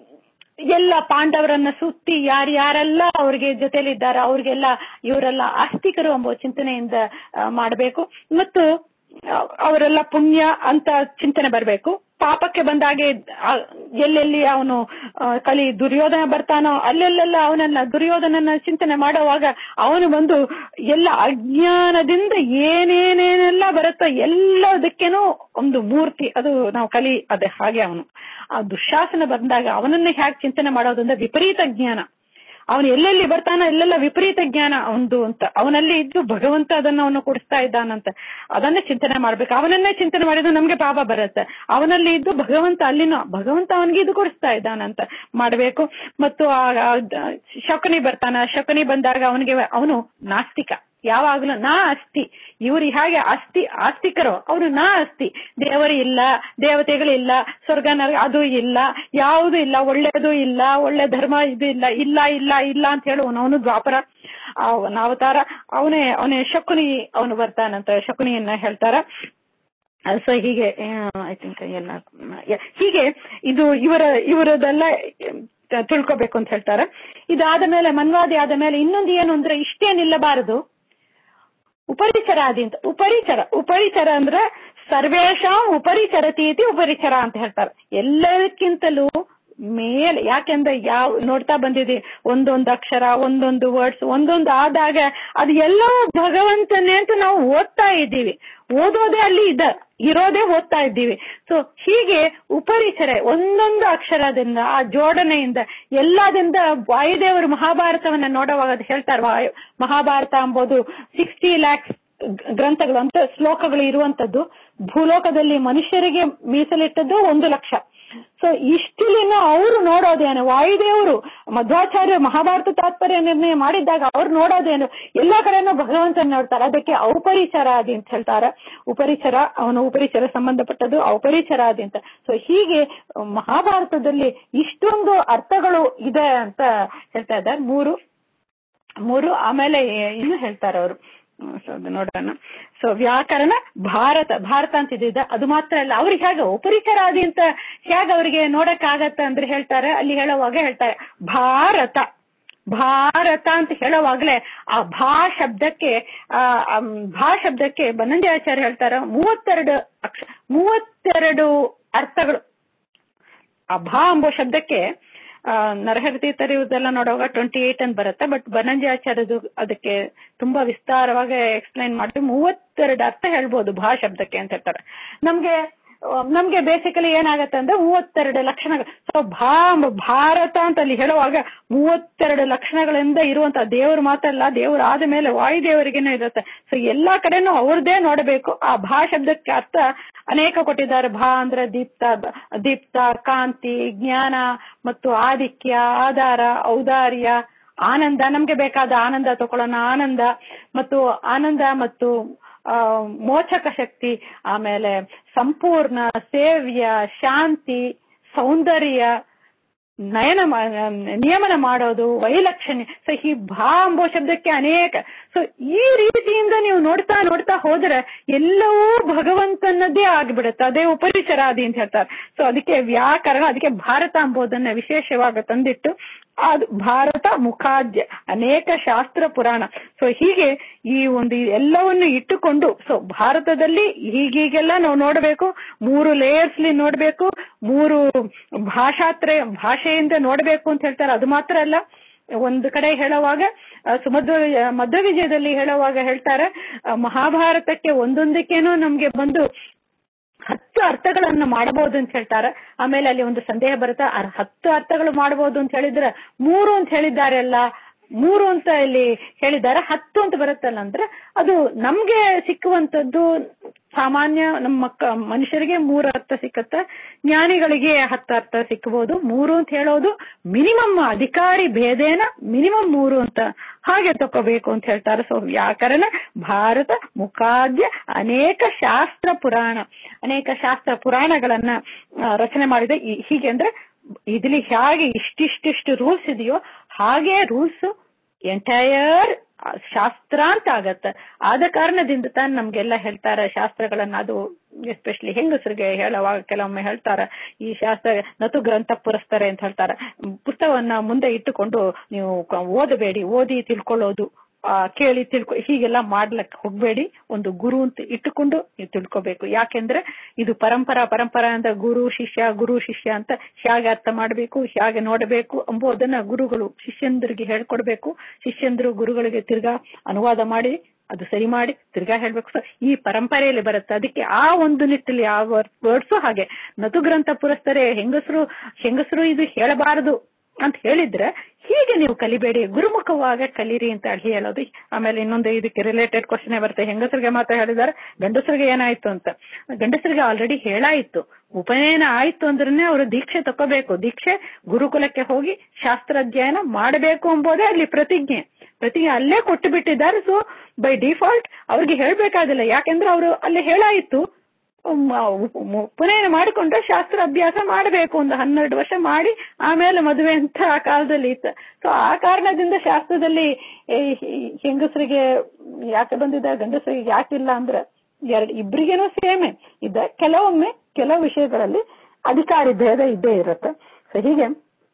ಎಲ್ಲ ಪಾಂಡವರನ್ನ ಸುತ್ತಿ ಯಾರ್ಯಾರೆಲ್ಲ ಅವ್ರಿಗೆ ಜೊತೆಲಿದ್ದಾರೆ ಅವ್ರಿಗೆಲ್ಲ ಇವರೆಲ್ಲ ಆಸ್ತಿಕರು ಎಂಬ ಚಿಂತನೆಯಿಂದ ಮಾಡಬೇಕು ಮತ್ತು ಆ, ಅವರೆಲ್ಲ ಪುಣ್ಯ ಅಂತ ಚಿಂತನೆ ಬರಬೇಕು ಪಾಪಕ್ಕೆ ಬಂದಾಗೆ ಆ, ಎಲ್ಲೆಲ್ಲಿ ಅವನು ಆ, ಕಲಿ ದುರ್ಯೋಧನ ಬರ್ತಾನೋ ಅಲ್ಲೆಲ್ಲೆಲ್ಲ ಅವನನ್ನ ದುರ್ಯೋಧನನ ಚಿಂತನೆ ಮಾಡುವಾಗ ಅವನು ಬಂದು ಎಲ್ಲ ಅಜ್ಞಾನದಿಂದ ಏನೇನೇನೆಲ್ಲ ಬರುತ್ತೋ ಎಲ್ಲದಕ್ಕೇನು ಒಂದು ಮೂರ್ತಿ ಅದು ನಾವು ಕಲಿ ಅದೇ ಹಾಗೆ ಅವನು ಆ ದುಶಾಸನ ಬಂದಾಗ ಅವನನ್ನ ಹೇಗೆ ಚಿಂತನೆ ಮಾಡೋದು ಅಂದ್ರೆ ವಿಪರೀತ ಜ್ಞಾನ ಅವನು ಎಲ್ಲೆಲ್ಲಿ ಬರ್ತಾನ ಎಲ್ಲೆಲ್ಲ ವಿಪರೀತ ಜ್ಞಾನ ಅವನದು ಅಂತ ಅವನಲ್ಲಿ ಇದ್ದು ಭಗವಂತ ಅದನ್ನ ಅವನು ಕೊಡಿಸ್ತಾ ಇದ್ದಾನಂತ ಅದನ್ನೇ ಚಿಂತನೆ ಮಾಡ್ಬೇಕು ಅವನನ್ನೇ ಚಿಂತನೆ ಮಾಡಿದ್ರೆ ನಮ್ಗೆ ಪಾಪ ಬರುತ್ತೆ ಅವನಲ್ಲಿ ಇದ್ದು ಭಗವಂತ ಅಲ್ಲಿನೂ ಭಗವಂತ ಅವನಿಗೆ ಇದು ಕೊಡಿಸ್ತಾ ಇದ್ದಾನಂತ ಮಾಡಬೇಕು ಮತ್ತು ಆ ಆ ಶಕುನಿ ಬರ್ತಾನ ಶಕುನಿ ಬಂದಾಗ ಅವನಿಗೆ ಅವನು ನಾಸ್ತಿಕ ಯಾವಾಗಲೂ ನಾ ಅಸ್ತಿ ಇವ್ರು ಹೇಗೆ ಅಸ್ತಿ ಆಸ್ತಿಕರು ಅವರು ನಾ ಅಸ್ತಿ ದೇವರು ಇಲ್ಲ ದೇವತೆಗಳಿಲ್ಲ ಸ್ವರ್ಗ ನರಕ ಅದು ಇಲ್ಲ ಯಾವುದು ಇಲ್ಲ ಒಳ್ಳೇದು ಇಲ್ಲ ಒಳ್ಳೆ ಧರ್ಮ ಇದು ಇಲ್ಲ ಇಲ್ಲ ಇಲ್ಲ ಇಲ್ಲ ಅಂತ ಹೇಳುವನು ಅವನು ದ್ವಾಪರ ಅವನ ಅವತಾರ ಅವನೇ ಅವನೇ ಶಕುನಿ ಅವನು ಬರ್ತಾನಂತ ಶಕುನಿಯನ್ನ ಹೇಳ್ತಾರ ಸೊ ಹೀಗೆ ಐ ಥಿಂಕ್ ಎಲ್ಲ ಯ- ಹೀಗೆ ಇದು ಇವರ ಇವರದೆಲ್ಲ ಆ, ತಿಳ್ಕೊಬೇಕು ಅಂತ ಹೇಳ್ತಾರೆ ಇದಾದ ಮೇಲೆ ಮನ್ವಾದಿ ಆದ ಮೇಲೆ ಇನ್ನೊಂದು ಏನು ಅಂದ್ರೆ ಇಷ್ಟೇ ನಿಲ್ಲಬಾರದು ಉಪರಿಚರಾದಿ ಅಂತ ಉಪರಿಚರ ಉಪರಿಚರ ಅಂದ್ರೆ ಸರ್ವೇಶಾಂ ಉಪರಿಚರತಿ ಇತಿ ಉಪರಿಚರ ಅಂತ ಹೇಳ್ತಾರೆ ಎಲ್ಲದಕ್ಕಿಂತಲೂ ಮೇಲೆ ಯಾಕೆಂದ್ರೆ ಯಾವ ನೋಡ್ತಾ ಬಂದಿದೆ ಒಂದೊಂದು ಅಕ್ಷರ ಒಂದೊಂದು ವರ್ಡ್ಸ್ ಒಂದೊಂದು ಆದಾಗ ಅದು ಎಲ್ಲವೂ ಭಗವಂತನೇ ಅಂತ ನಾವು ಓದ್ತಾ ಇದ್ದೀವಿ ಓದೋದೇ ಅಲ್ಲಿ ಇದೆ ಇರೋದೇ ಓದ್ತಾ ಇದ್ದೀವಿ ಸೊ ಹೀಗೆ ಉಪರಿಚರ ಒಂದೊಂದು ಅಕ್ಷರದಿಂದ ಆ ಜೋಡಣೆಯಿಂದ ಎಲ್ಲದಿಂದ ವಾಯುದೇವರು ಮಹಾಭಾರತವನ್ನ ನೋಡುವಾಗ ಅದು ಹೇಳ್ತಾರೆ ವಾಯು ಮಹಾಭಾರತ ಎಂಬುದು ಸಿಕ್ಸ್ಟಿ ಲ್ಯಾಕ್ಸ್ ಗ್ರಂಥಗಳು ಅಂತ ಶ್ಲೋಕಗಳು ಇರುವಂತದ್ದು ಭೂಲೋಕದಲ್ಲಿ ಮನುಷ್ಯರಿಗೆ ಮೀಸಲಿಟ್ಟದ್ದು ಒಂದು ಲಕ್ಷ ಸೊ ಇಷ್ಟಿಲಿನ ಅವರು ನೋಡೋದೇನು ವಾಯುದೇವರು ಮಧ್ವಾಚಾರ್ಯ ಮಹಾಭಾರತ ತಾತ್ಪರ್ಯ ನಿರ್ಣಯ ಮಾಡಿದ್ದಾಗ ಅವ್ರು ನೋಡೋದೇನು ಎಲ್ಲಾ ಕಡೆನೂ ಭಗವಂತನ ನೋಡ್ತಾರೆ ಅದಕ್ಕೆ ಔಪರಿಚರಾದಿ ಅಂತ ಹೇಳ್ತಾರೆ ಉಪರಿಚರ ಅವನು ಉಪರಿಚರ ಸಂಬಂಧಪಟ್ಟದ್ದು ಔಪರಿಚರಾದಿ ಅಂತ ಸೊ ಹೀಗೆ ಮಹಾಭಾರತದಲ್ಲಿ ಇಷ್ಟೊಂದು ಅರ್ಥಗಳು ಇದೆ ಅಂತ ಹೇಳ್ತಾ ಇದ್ದಾರೆ ಮೂರು ಮೂರು ಆಮೇಲೆ ಇನ್ನು ಹೇಳ್ತಾರೆ ಅವರು ಸೊ ಅದು ನೋಡೋಣ ಸೊ ವ್ಯಾಕರಣ ಭಾರತ ಭಾರತ ಅಂತ ಇದ್ದಿದ್ದ ಅದು ಮಾತ್ರ ಅಲ್ಲ ಅವ್ರಿಗೆ ಹೇಗೆ ಉಪರಿಚರಾದಿ ಅಂತ ಹೇಗೆ ಅವರಿಗೆ ನೋಡಕ್ಕಾಗತ್ತ ಅಂದ್ರೆ ಹೇಳ್ತಾರೆ ಅಲ್ಲಿ ಹೇಳುವಾಗ ಹೇಳ್ತಾರೆ ಭಾರತ ಭಾರತ ಅಂತ ಹೇಳುವಾಗ್ಲೇ ಆ ಭಾ ಶಬ್ದಕ್ಕೆ ಆ ಅಮ್, ಭಾ ಶಬ್ದಕ್ಕೆ ಬನ್ನಂಜಾಚಾರ್ಯ ಹೇಳ್ತಾರ ಮೂವತ್ತೆರಡು ಅಕ್ಷ ಮೂವತ್ತೆರಡು ಅರ್ಥಗಳು ಆ ಭಾ ಎಂಬ ಶಬ್ದಕ್ಕೆ ಆ, ನರಹರಿ ತೀರ್ಥರು ಇವ್ರದೆಲ್ಲ ನೋಡುವಾಗ ಟ್ವೆಂಟಿ ಏಟ್ ಅಂತ ಬರುತ್ತೆ ಬಟ್ ಬನಂಜಾಚಾರ್ಯದು ಅದಕ್ಕೆ ತುಂಬಾ ವಿಸ್ತಾರವಾಗಿ ಎಕ್ಸ್ಪ್ಲೈನ್ ಮಾಡಿ ಮೂವತ್ತೆರಡು ಅರ್ಥ ಹೇಳ್ಬೋದು ಭಾ ಶಬ್ದಕ್ಕೆ ಅಂತ ಹೇಳ್ತಾರೆ ನಮ್ಗೆ ಆ, ನಮ್ಗೆ ಬೇಸಿಕಲಿ ಏನಾಗತ್ತೆ ಅಂದ್ರೆ ಮೂವತ್ತೆರಡು ಲಕ್ಷಣಗಳು ಸೊ ಭಾ ಎಂಬ ಭಾರತ ಅಂತ ಅಲ್ಲಿ ಹೇಳುವಾಗ ಮೂವತ್ತೆರಡು ಲಕ್ಷಣಗಳಿಂದ ಇರುವಂತ ದೇವರು ಮಾತ್ರ ಅಲ್ಲ ದೇವರು ಆದ ಮೇಲೆ ವಾಯುದೇವರಿಗೇನು ಇರುತ್ತೆ ಸೊ ಎಲ್ಲಾ ಕಡೆನೂ ಅವ್ರದ್ದೇ ನೋಡಬೇಕು ಆ ಭಾ ಶಬ್ದಕ್ಕೆ ಅರ್ಥ ಅನೇಕ ಕೊಟ್ಟಿದ್ದಾರೆ ಭಾ ಅಂದ್ರೆ ದೀಪ್ತ ದೀಪ್ತ ಕಾಂತಿ ಜ್ಞಾನ ಮತ್ತು ಆದಿತ್ಯ ಆಧಾರ ಔದಾರ್ಯ ಆನಂದ ನಮ್ಗೆ ಬೇಕಾದ ಆನಂದ ತಗೊಳ್ಳೋಣ ಆನಂದ ಮತ್ತು ಆನಂದ ಮತ್ತು ಆ, ಮೋಚಕ ಶಕ್ತಿ ಆಮೇಲೆ ಸಂಪೂರ್ಣ ಸೇವ್ಯ ಶಾಂತಿ ಸೌಂದರ್ಯ ನಯನ ಮಾ- ನಿಯಮನ ಮಾಡೋದು ವೈಲಕ್ಷಣ್ಯ ಸೊ ಈ ಭಾ ಎಂಬೋ ಶಬ್ದಕ್ಕೆ ಅನೇಕ ಸೊ ಈ ರೀತಿಯಿಂದ ನೀವು ನೋಡ್ತಾ ನೋಡ್ತಾ ಹೋದ್ರೆ ಎಲ್ಲವೂ ಭಗವಂತನದ್ದೇ ಆಗ್ಬಿಡುತ್ತೆ ಅದೇ ಉಪರಿಚರಾದಿ ಅಂತ ಹೇಳ್ತಾರೆ ಸೊ ಅದಕ್ಕೆ ವ್ಯಾಕರಣ ಅದಕ್ಕೆ ಭಾರತ ಎಂಬುದನ್ನ ವಿಶೇಷವಾಗಿ ತಂದಿಟ್ಟು ಅದು ಭಾರತ ಮುಖಾದ್ಯ ಅನೇಕ ಶಾಸ್ತ್ರ ಪುರಾಣ ಸೊ ಹೀಗೆ ಈ ಒಂದು ಎಲ್ಲವನ್ನು ಇಟ್ಟುಕೊಂಡು ಸೊ ಭಾರತದಲ್ಲಿ ಹೀಗೀಗೆಲ್ಲ ನಾವು ನೋಡಬೇಕು ಮೂರು ಲೇಯರ್ಸ್ ನೋಡಬೇಕು ಮೂರು ಭಾಷಾತ್ರ ಭಾಷೆಯಿಂದ ನೋಡಬೇಕು ಅಂತ ಹೇಳ್ತಾರೆ ಅದು ಮಾತ್ರ ಅಲ್ಲ ಒಂದು ಕಡೆ ಹೇಳುವಾಗ ಆ, ಸುಮಧ್ವ ಮಧ್ವ ವಿಜಯದಲ್ಲಿ ಹೇಳುವಾಗ ಹೇಳ್ತಾರೆ ಆ, ಮಹಾಭಾರತಕ್ಕೆ ಒಂದೊಂದಕ್ಕೇನೋ ನಮ್ಗೆ ಬಂದು ಹತ್ತು ಅರ್ಥಗಳನ್ನು ಮಾಡಬಹುದು ಅಂತ ಹೇಳ್ತಾರೆ ಆಮೇಲೆ ಅಲ್ಲಿ ಒಂದು ಸಂದೇಹ ಬರುತ್ತೆ ಆ ಹತ್ತು ಅರ್ಥಗಳು ಮಾಡಬಹುದು ಅಂತ ಹೇಳಿದ್ರೆ ಮೂರು ಅಂತ ಹೇಳಿದ್ದಾರೆ ಅಲ್ಲ ಮೂರು ಅಂತ ಇಲ್ಲಿ ಹೇಳಿದ್ದಾರೆ ಹತ್ತು ಅಂತ ಬರುತ್ತಲ್ಲ ಅಂದ್ರೆ ಅದು ನಮ್ಗೆ ಸಿಕ್ಕುವಂತದ್ದು ಸಾಮಾನ್ಯ ನಮ್ಮ ಮಕ್ಕ ಮನುಷ್ಯರಿಗೆ ಮೂರು ಅರ್ಥ ಸಿಕ್ಕತ್ತ ಜ್ಞಾನಿಗಳಿಗೆ ಹತ್ತು ಅರ್ಥ ಸಿಕ್ಕಬಹುದು ಮೂರು ಅಂತ ಹೇಳೋದು ಮಿನಿಮಮ್ ಅಧಿಕಾರಿ ಭೇದೇನ ಮಿನಿಮಮ್ ಮೂರು ಅಂತ ಹಾಗೆ ತಕೋಬೇಕು ಅಂತ ಹೇಳ್ತಾರೆ ಸೊ ವ್ಯಾಕರಣ ಭಾರತ ಮುಖಾದ್ಯ ಅನೇಕ ಶಾಸ್ತ್ರ ಪುರಾಣ ಅನೇಕ ಶಾಸ್ತ್ರ ಪುರಾಣಗಳನ್ನ ಆ, ರಚನೆ ಮಾಡಿದೆ ಈ- ಹೀಗೆ ಅಂದ್ರೆ ಇದ್ರಲ್ಲಿ ಹೇಗೆ ಇಷ್ಟಿಷ್ಟಿಷ್ಟು ರೂಲ್ಸ್ ಇದೆಯೋ ಹಾಗೆ ರೂಲ್ಸ್ ಎಂಟೈರ್ ಶಾಸ್ತ್ರ ಅಂತ ಆಗತ್ತೆ ಆದ ಕಾರಣದಿಂದ ತಾನು ನಮ್ಗೆಲ್ಲ ಹೇಳ್ತಾರೆ ಶಾಸ್ತ್ರಗಳನ್ನ ಅದು ಎಸ್ಪೆಷಲಿ ಹೆಂಗಸರಿಗೆ ಹೇಳುವಾಗ ಕೆಲವೊಮ್ಮೆ ಹೇಳ್ತಾರೆ ಈ ಶಾಸ್ತ್ರ ನತು ಗ್ರಂಥ ಪುರಸ್ತಾರೆ ಅಂತ ಹೇಳ್ತಾರೆ ಪುಸ್ತಕವನ್ನ ಮುಂದೆ ಇಟ್ಟುಕೊಂಡು ನೀವು ಕ- ಓದಬೇಡಿ ಓದಿ ತಿಳ್ಕೊಳ್ಳೋದು ಆ, ಕೇಳಿ ತಿಳ್ಕೊ ಹೀಗೆಲ್ಲ ಮಾಡ್ಲಕ್ ಹೋಗ್ಬೇಡಿ ಒಂದು ಗುರು ಅಂತ ಇಟ್ಟುಕೊಂಡು ನೀವು ತಿಳ್ಕೊಬೇಕು ಯಾಕೆಂದ್ರೆ ಇದು ಪರಂಪರಾ ಪರಂಪರಾ ಅಂತ ಗುರು ಶಿಷ್ಯ ಗುರು ಶಿಷ್ಯ ಅಂತ ಹೇಗೆ ಅರ್ಥ ಮಾಡಬೇಕು ಹೇಗೆ ನೋಡಬೇಕು ಎಂಬುದನ್ನ ಗುರುಗಳು ಶಿಷ್ಯಂದ್ರಿಗೆ ಹೇಳ್ಕೊಡ್ಬೇಕು ಶಿಷ್ಯಂದ್ರು ಗುರುಗಳಿಗೆ ತಿರ್ಗಾ ಅನುವಾದ ಮಾಡಿ ಅದು ಸರಿ ಮಾಡಿ ತಿರ್ಗಾ ಹೇಳ್ಬೇಕು ಸೊ ಈ ಪರಂಪರೆಯಲ್ಲಿ ಬರುತ್ತೆ ಅದಕ್ಕೆ ಆ ಒಂದು ನಿಟ್ಟಲ್ಲಿ ಆ ವರ್ಡ್ಸು ಹಾಗೆ ನತು ಗ್ರಂಥ ಪುರಸ್ತರೆ ಹೆಂಗಸರು ಹೆಂಗಸರು ಇದು ಹೇಳಬಾರದು ಅಂತ ಹೇಳಿದ್ರೆ ಹೀಗೆ ನೀವು ಕಲಿಬೇಡಿ ಗುರುಮುಖವಾಗ ಕಲೀರಿ ಅಂತ ಹೇಳೋದು ಆಮೇಲೆ ಇನ್ನೊಂದು ಇದಕ್ಕೆ ರಿಲೇಟೆಡ್ ಕ್ವಶನ್ ಬರುತ್ತೆ ಹೆಂಗಸರಿಗೆ ಮಾತ್ರ ಹೇಳಿದಾರೆ ಗಂಡಸರಿಗೆ ಏನಾಯ್ತು ಅಂತ ಗಂಡಸರಿಗೆ ಆಲ್ರೆಡಿ ಹೇಳಾಯ್ತು ಉಪನಯನ ಆಯ್ತು ಅಂದ್ರೆ ಅವರು ದೀಕ್ಷೆ ತಕೋಬೇಕು ದೀಕ್ಷೆ ಗುರುಕುಲಕ್ಕೆ ಹೋಗಿ ಶಾಸ್ತ್ರಾಧ್ಯಯನ ಮಾಡಬೇಕು ಎಂಬುದೇ ಅಲ್ಲಿ ಪ್ರತಿಜ್ಞೆ ಪ್ರತಿಜ್ಞೆ ಅಲ್ಲೇ ಕೊಟ್ಟು ಬಿಟ್ಟಿದ್ದಾರೆ ಸೊ ಬೈ ಡಿಫಾಲ್ಟ್ ಅವ್ರಿಗೆ ಹೇಳ್ಬೇಕಾಗಿಲ್ಲ ಯಾಕೆಂದ್ರೆ ಅವರು ಅಲ್ಲಿ ಹೇಳಾಯ್ತು ಉಮ್, ಉಪ್- ಉಪ್- ಉಪನಯನ ಮಾಡಿಕೊಂಡ್ರೆ ಶಾಸ್ತ್ರ ಅಭ್ಯಾಸ ಮಾಡಬೇಕು ಒಂದು ಹನ್ನೆರಡು ವರ್ಷ ಮಾಡಿ ಆಮೇಲೆ ಮದುವೆ ಅಂತ ಆ ಕಾಲದಲ್ಲಿ ಇತ್ತು ಸೊ ಆ ಕಾರಣದಿಂದ ಶಾಸ್ತ್ರದಲ್ಲಿ ಈ ಈ ಹೆಂಗಸರಿಗೆ ಯಾಕೆ ಬಂದಿದೆ ಗಂಡಸರಿಗೆ ಯಾಕಿಲ್ಲ ಅಂದ್ರೆ ಎರಡ್ ಇಬ್ರಿಗೇನೋ ಸೇಮೆ ಇದ್ದ ಕೆಲವೊಮ್ಮೆ ಕೆಲವು ವಿಷಯಗಳಲ್ಲಿ ಅಧಿಕಾರಿ ಭೇದ ಇದ್ದೇ ಇರುತ್ತೆ ಸೊ ಹೀಗೆ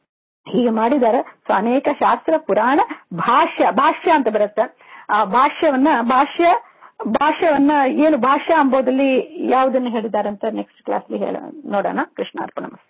ಹೀಗೆ ಮಾಡಿದ್ದಾರೆ ಸೊ ಅನೇಕ ಶಾಸ್ತ್ರ ಪುರಾಣ ಭಾಷ್ಯ ಭಾಷ್ಯ ಅಂತ ಬರುತ್ತೆ ಆ ಭಾಷ್ಯವನ್ನ ಭಾಷ್ಯ ಭಾಷ್ಯವನ್ನ ಏನು ಭಾಷ್ಯ ಎಂಬುದಲ್ಲಿ ಯಾವುದನ್ನು ಹೇಳಿದ್ದಾರೆ ಅಂತ ನೆಕ್ಸ್ಟ್ ಕ್ಲಾಸ್ಲಿ ಹೇಳ ನೋಡೋಣ ಕೃಷ್ಣಾರ್ಪಣ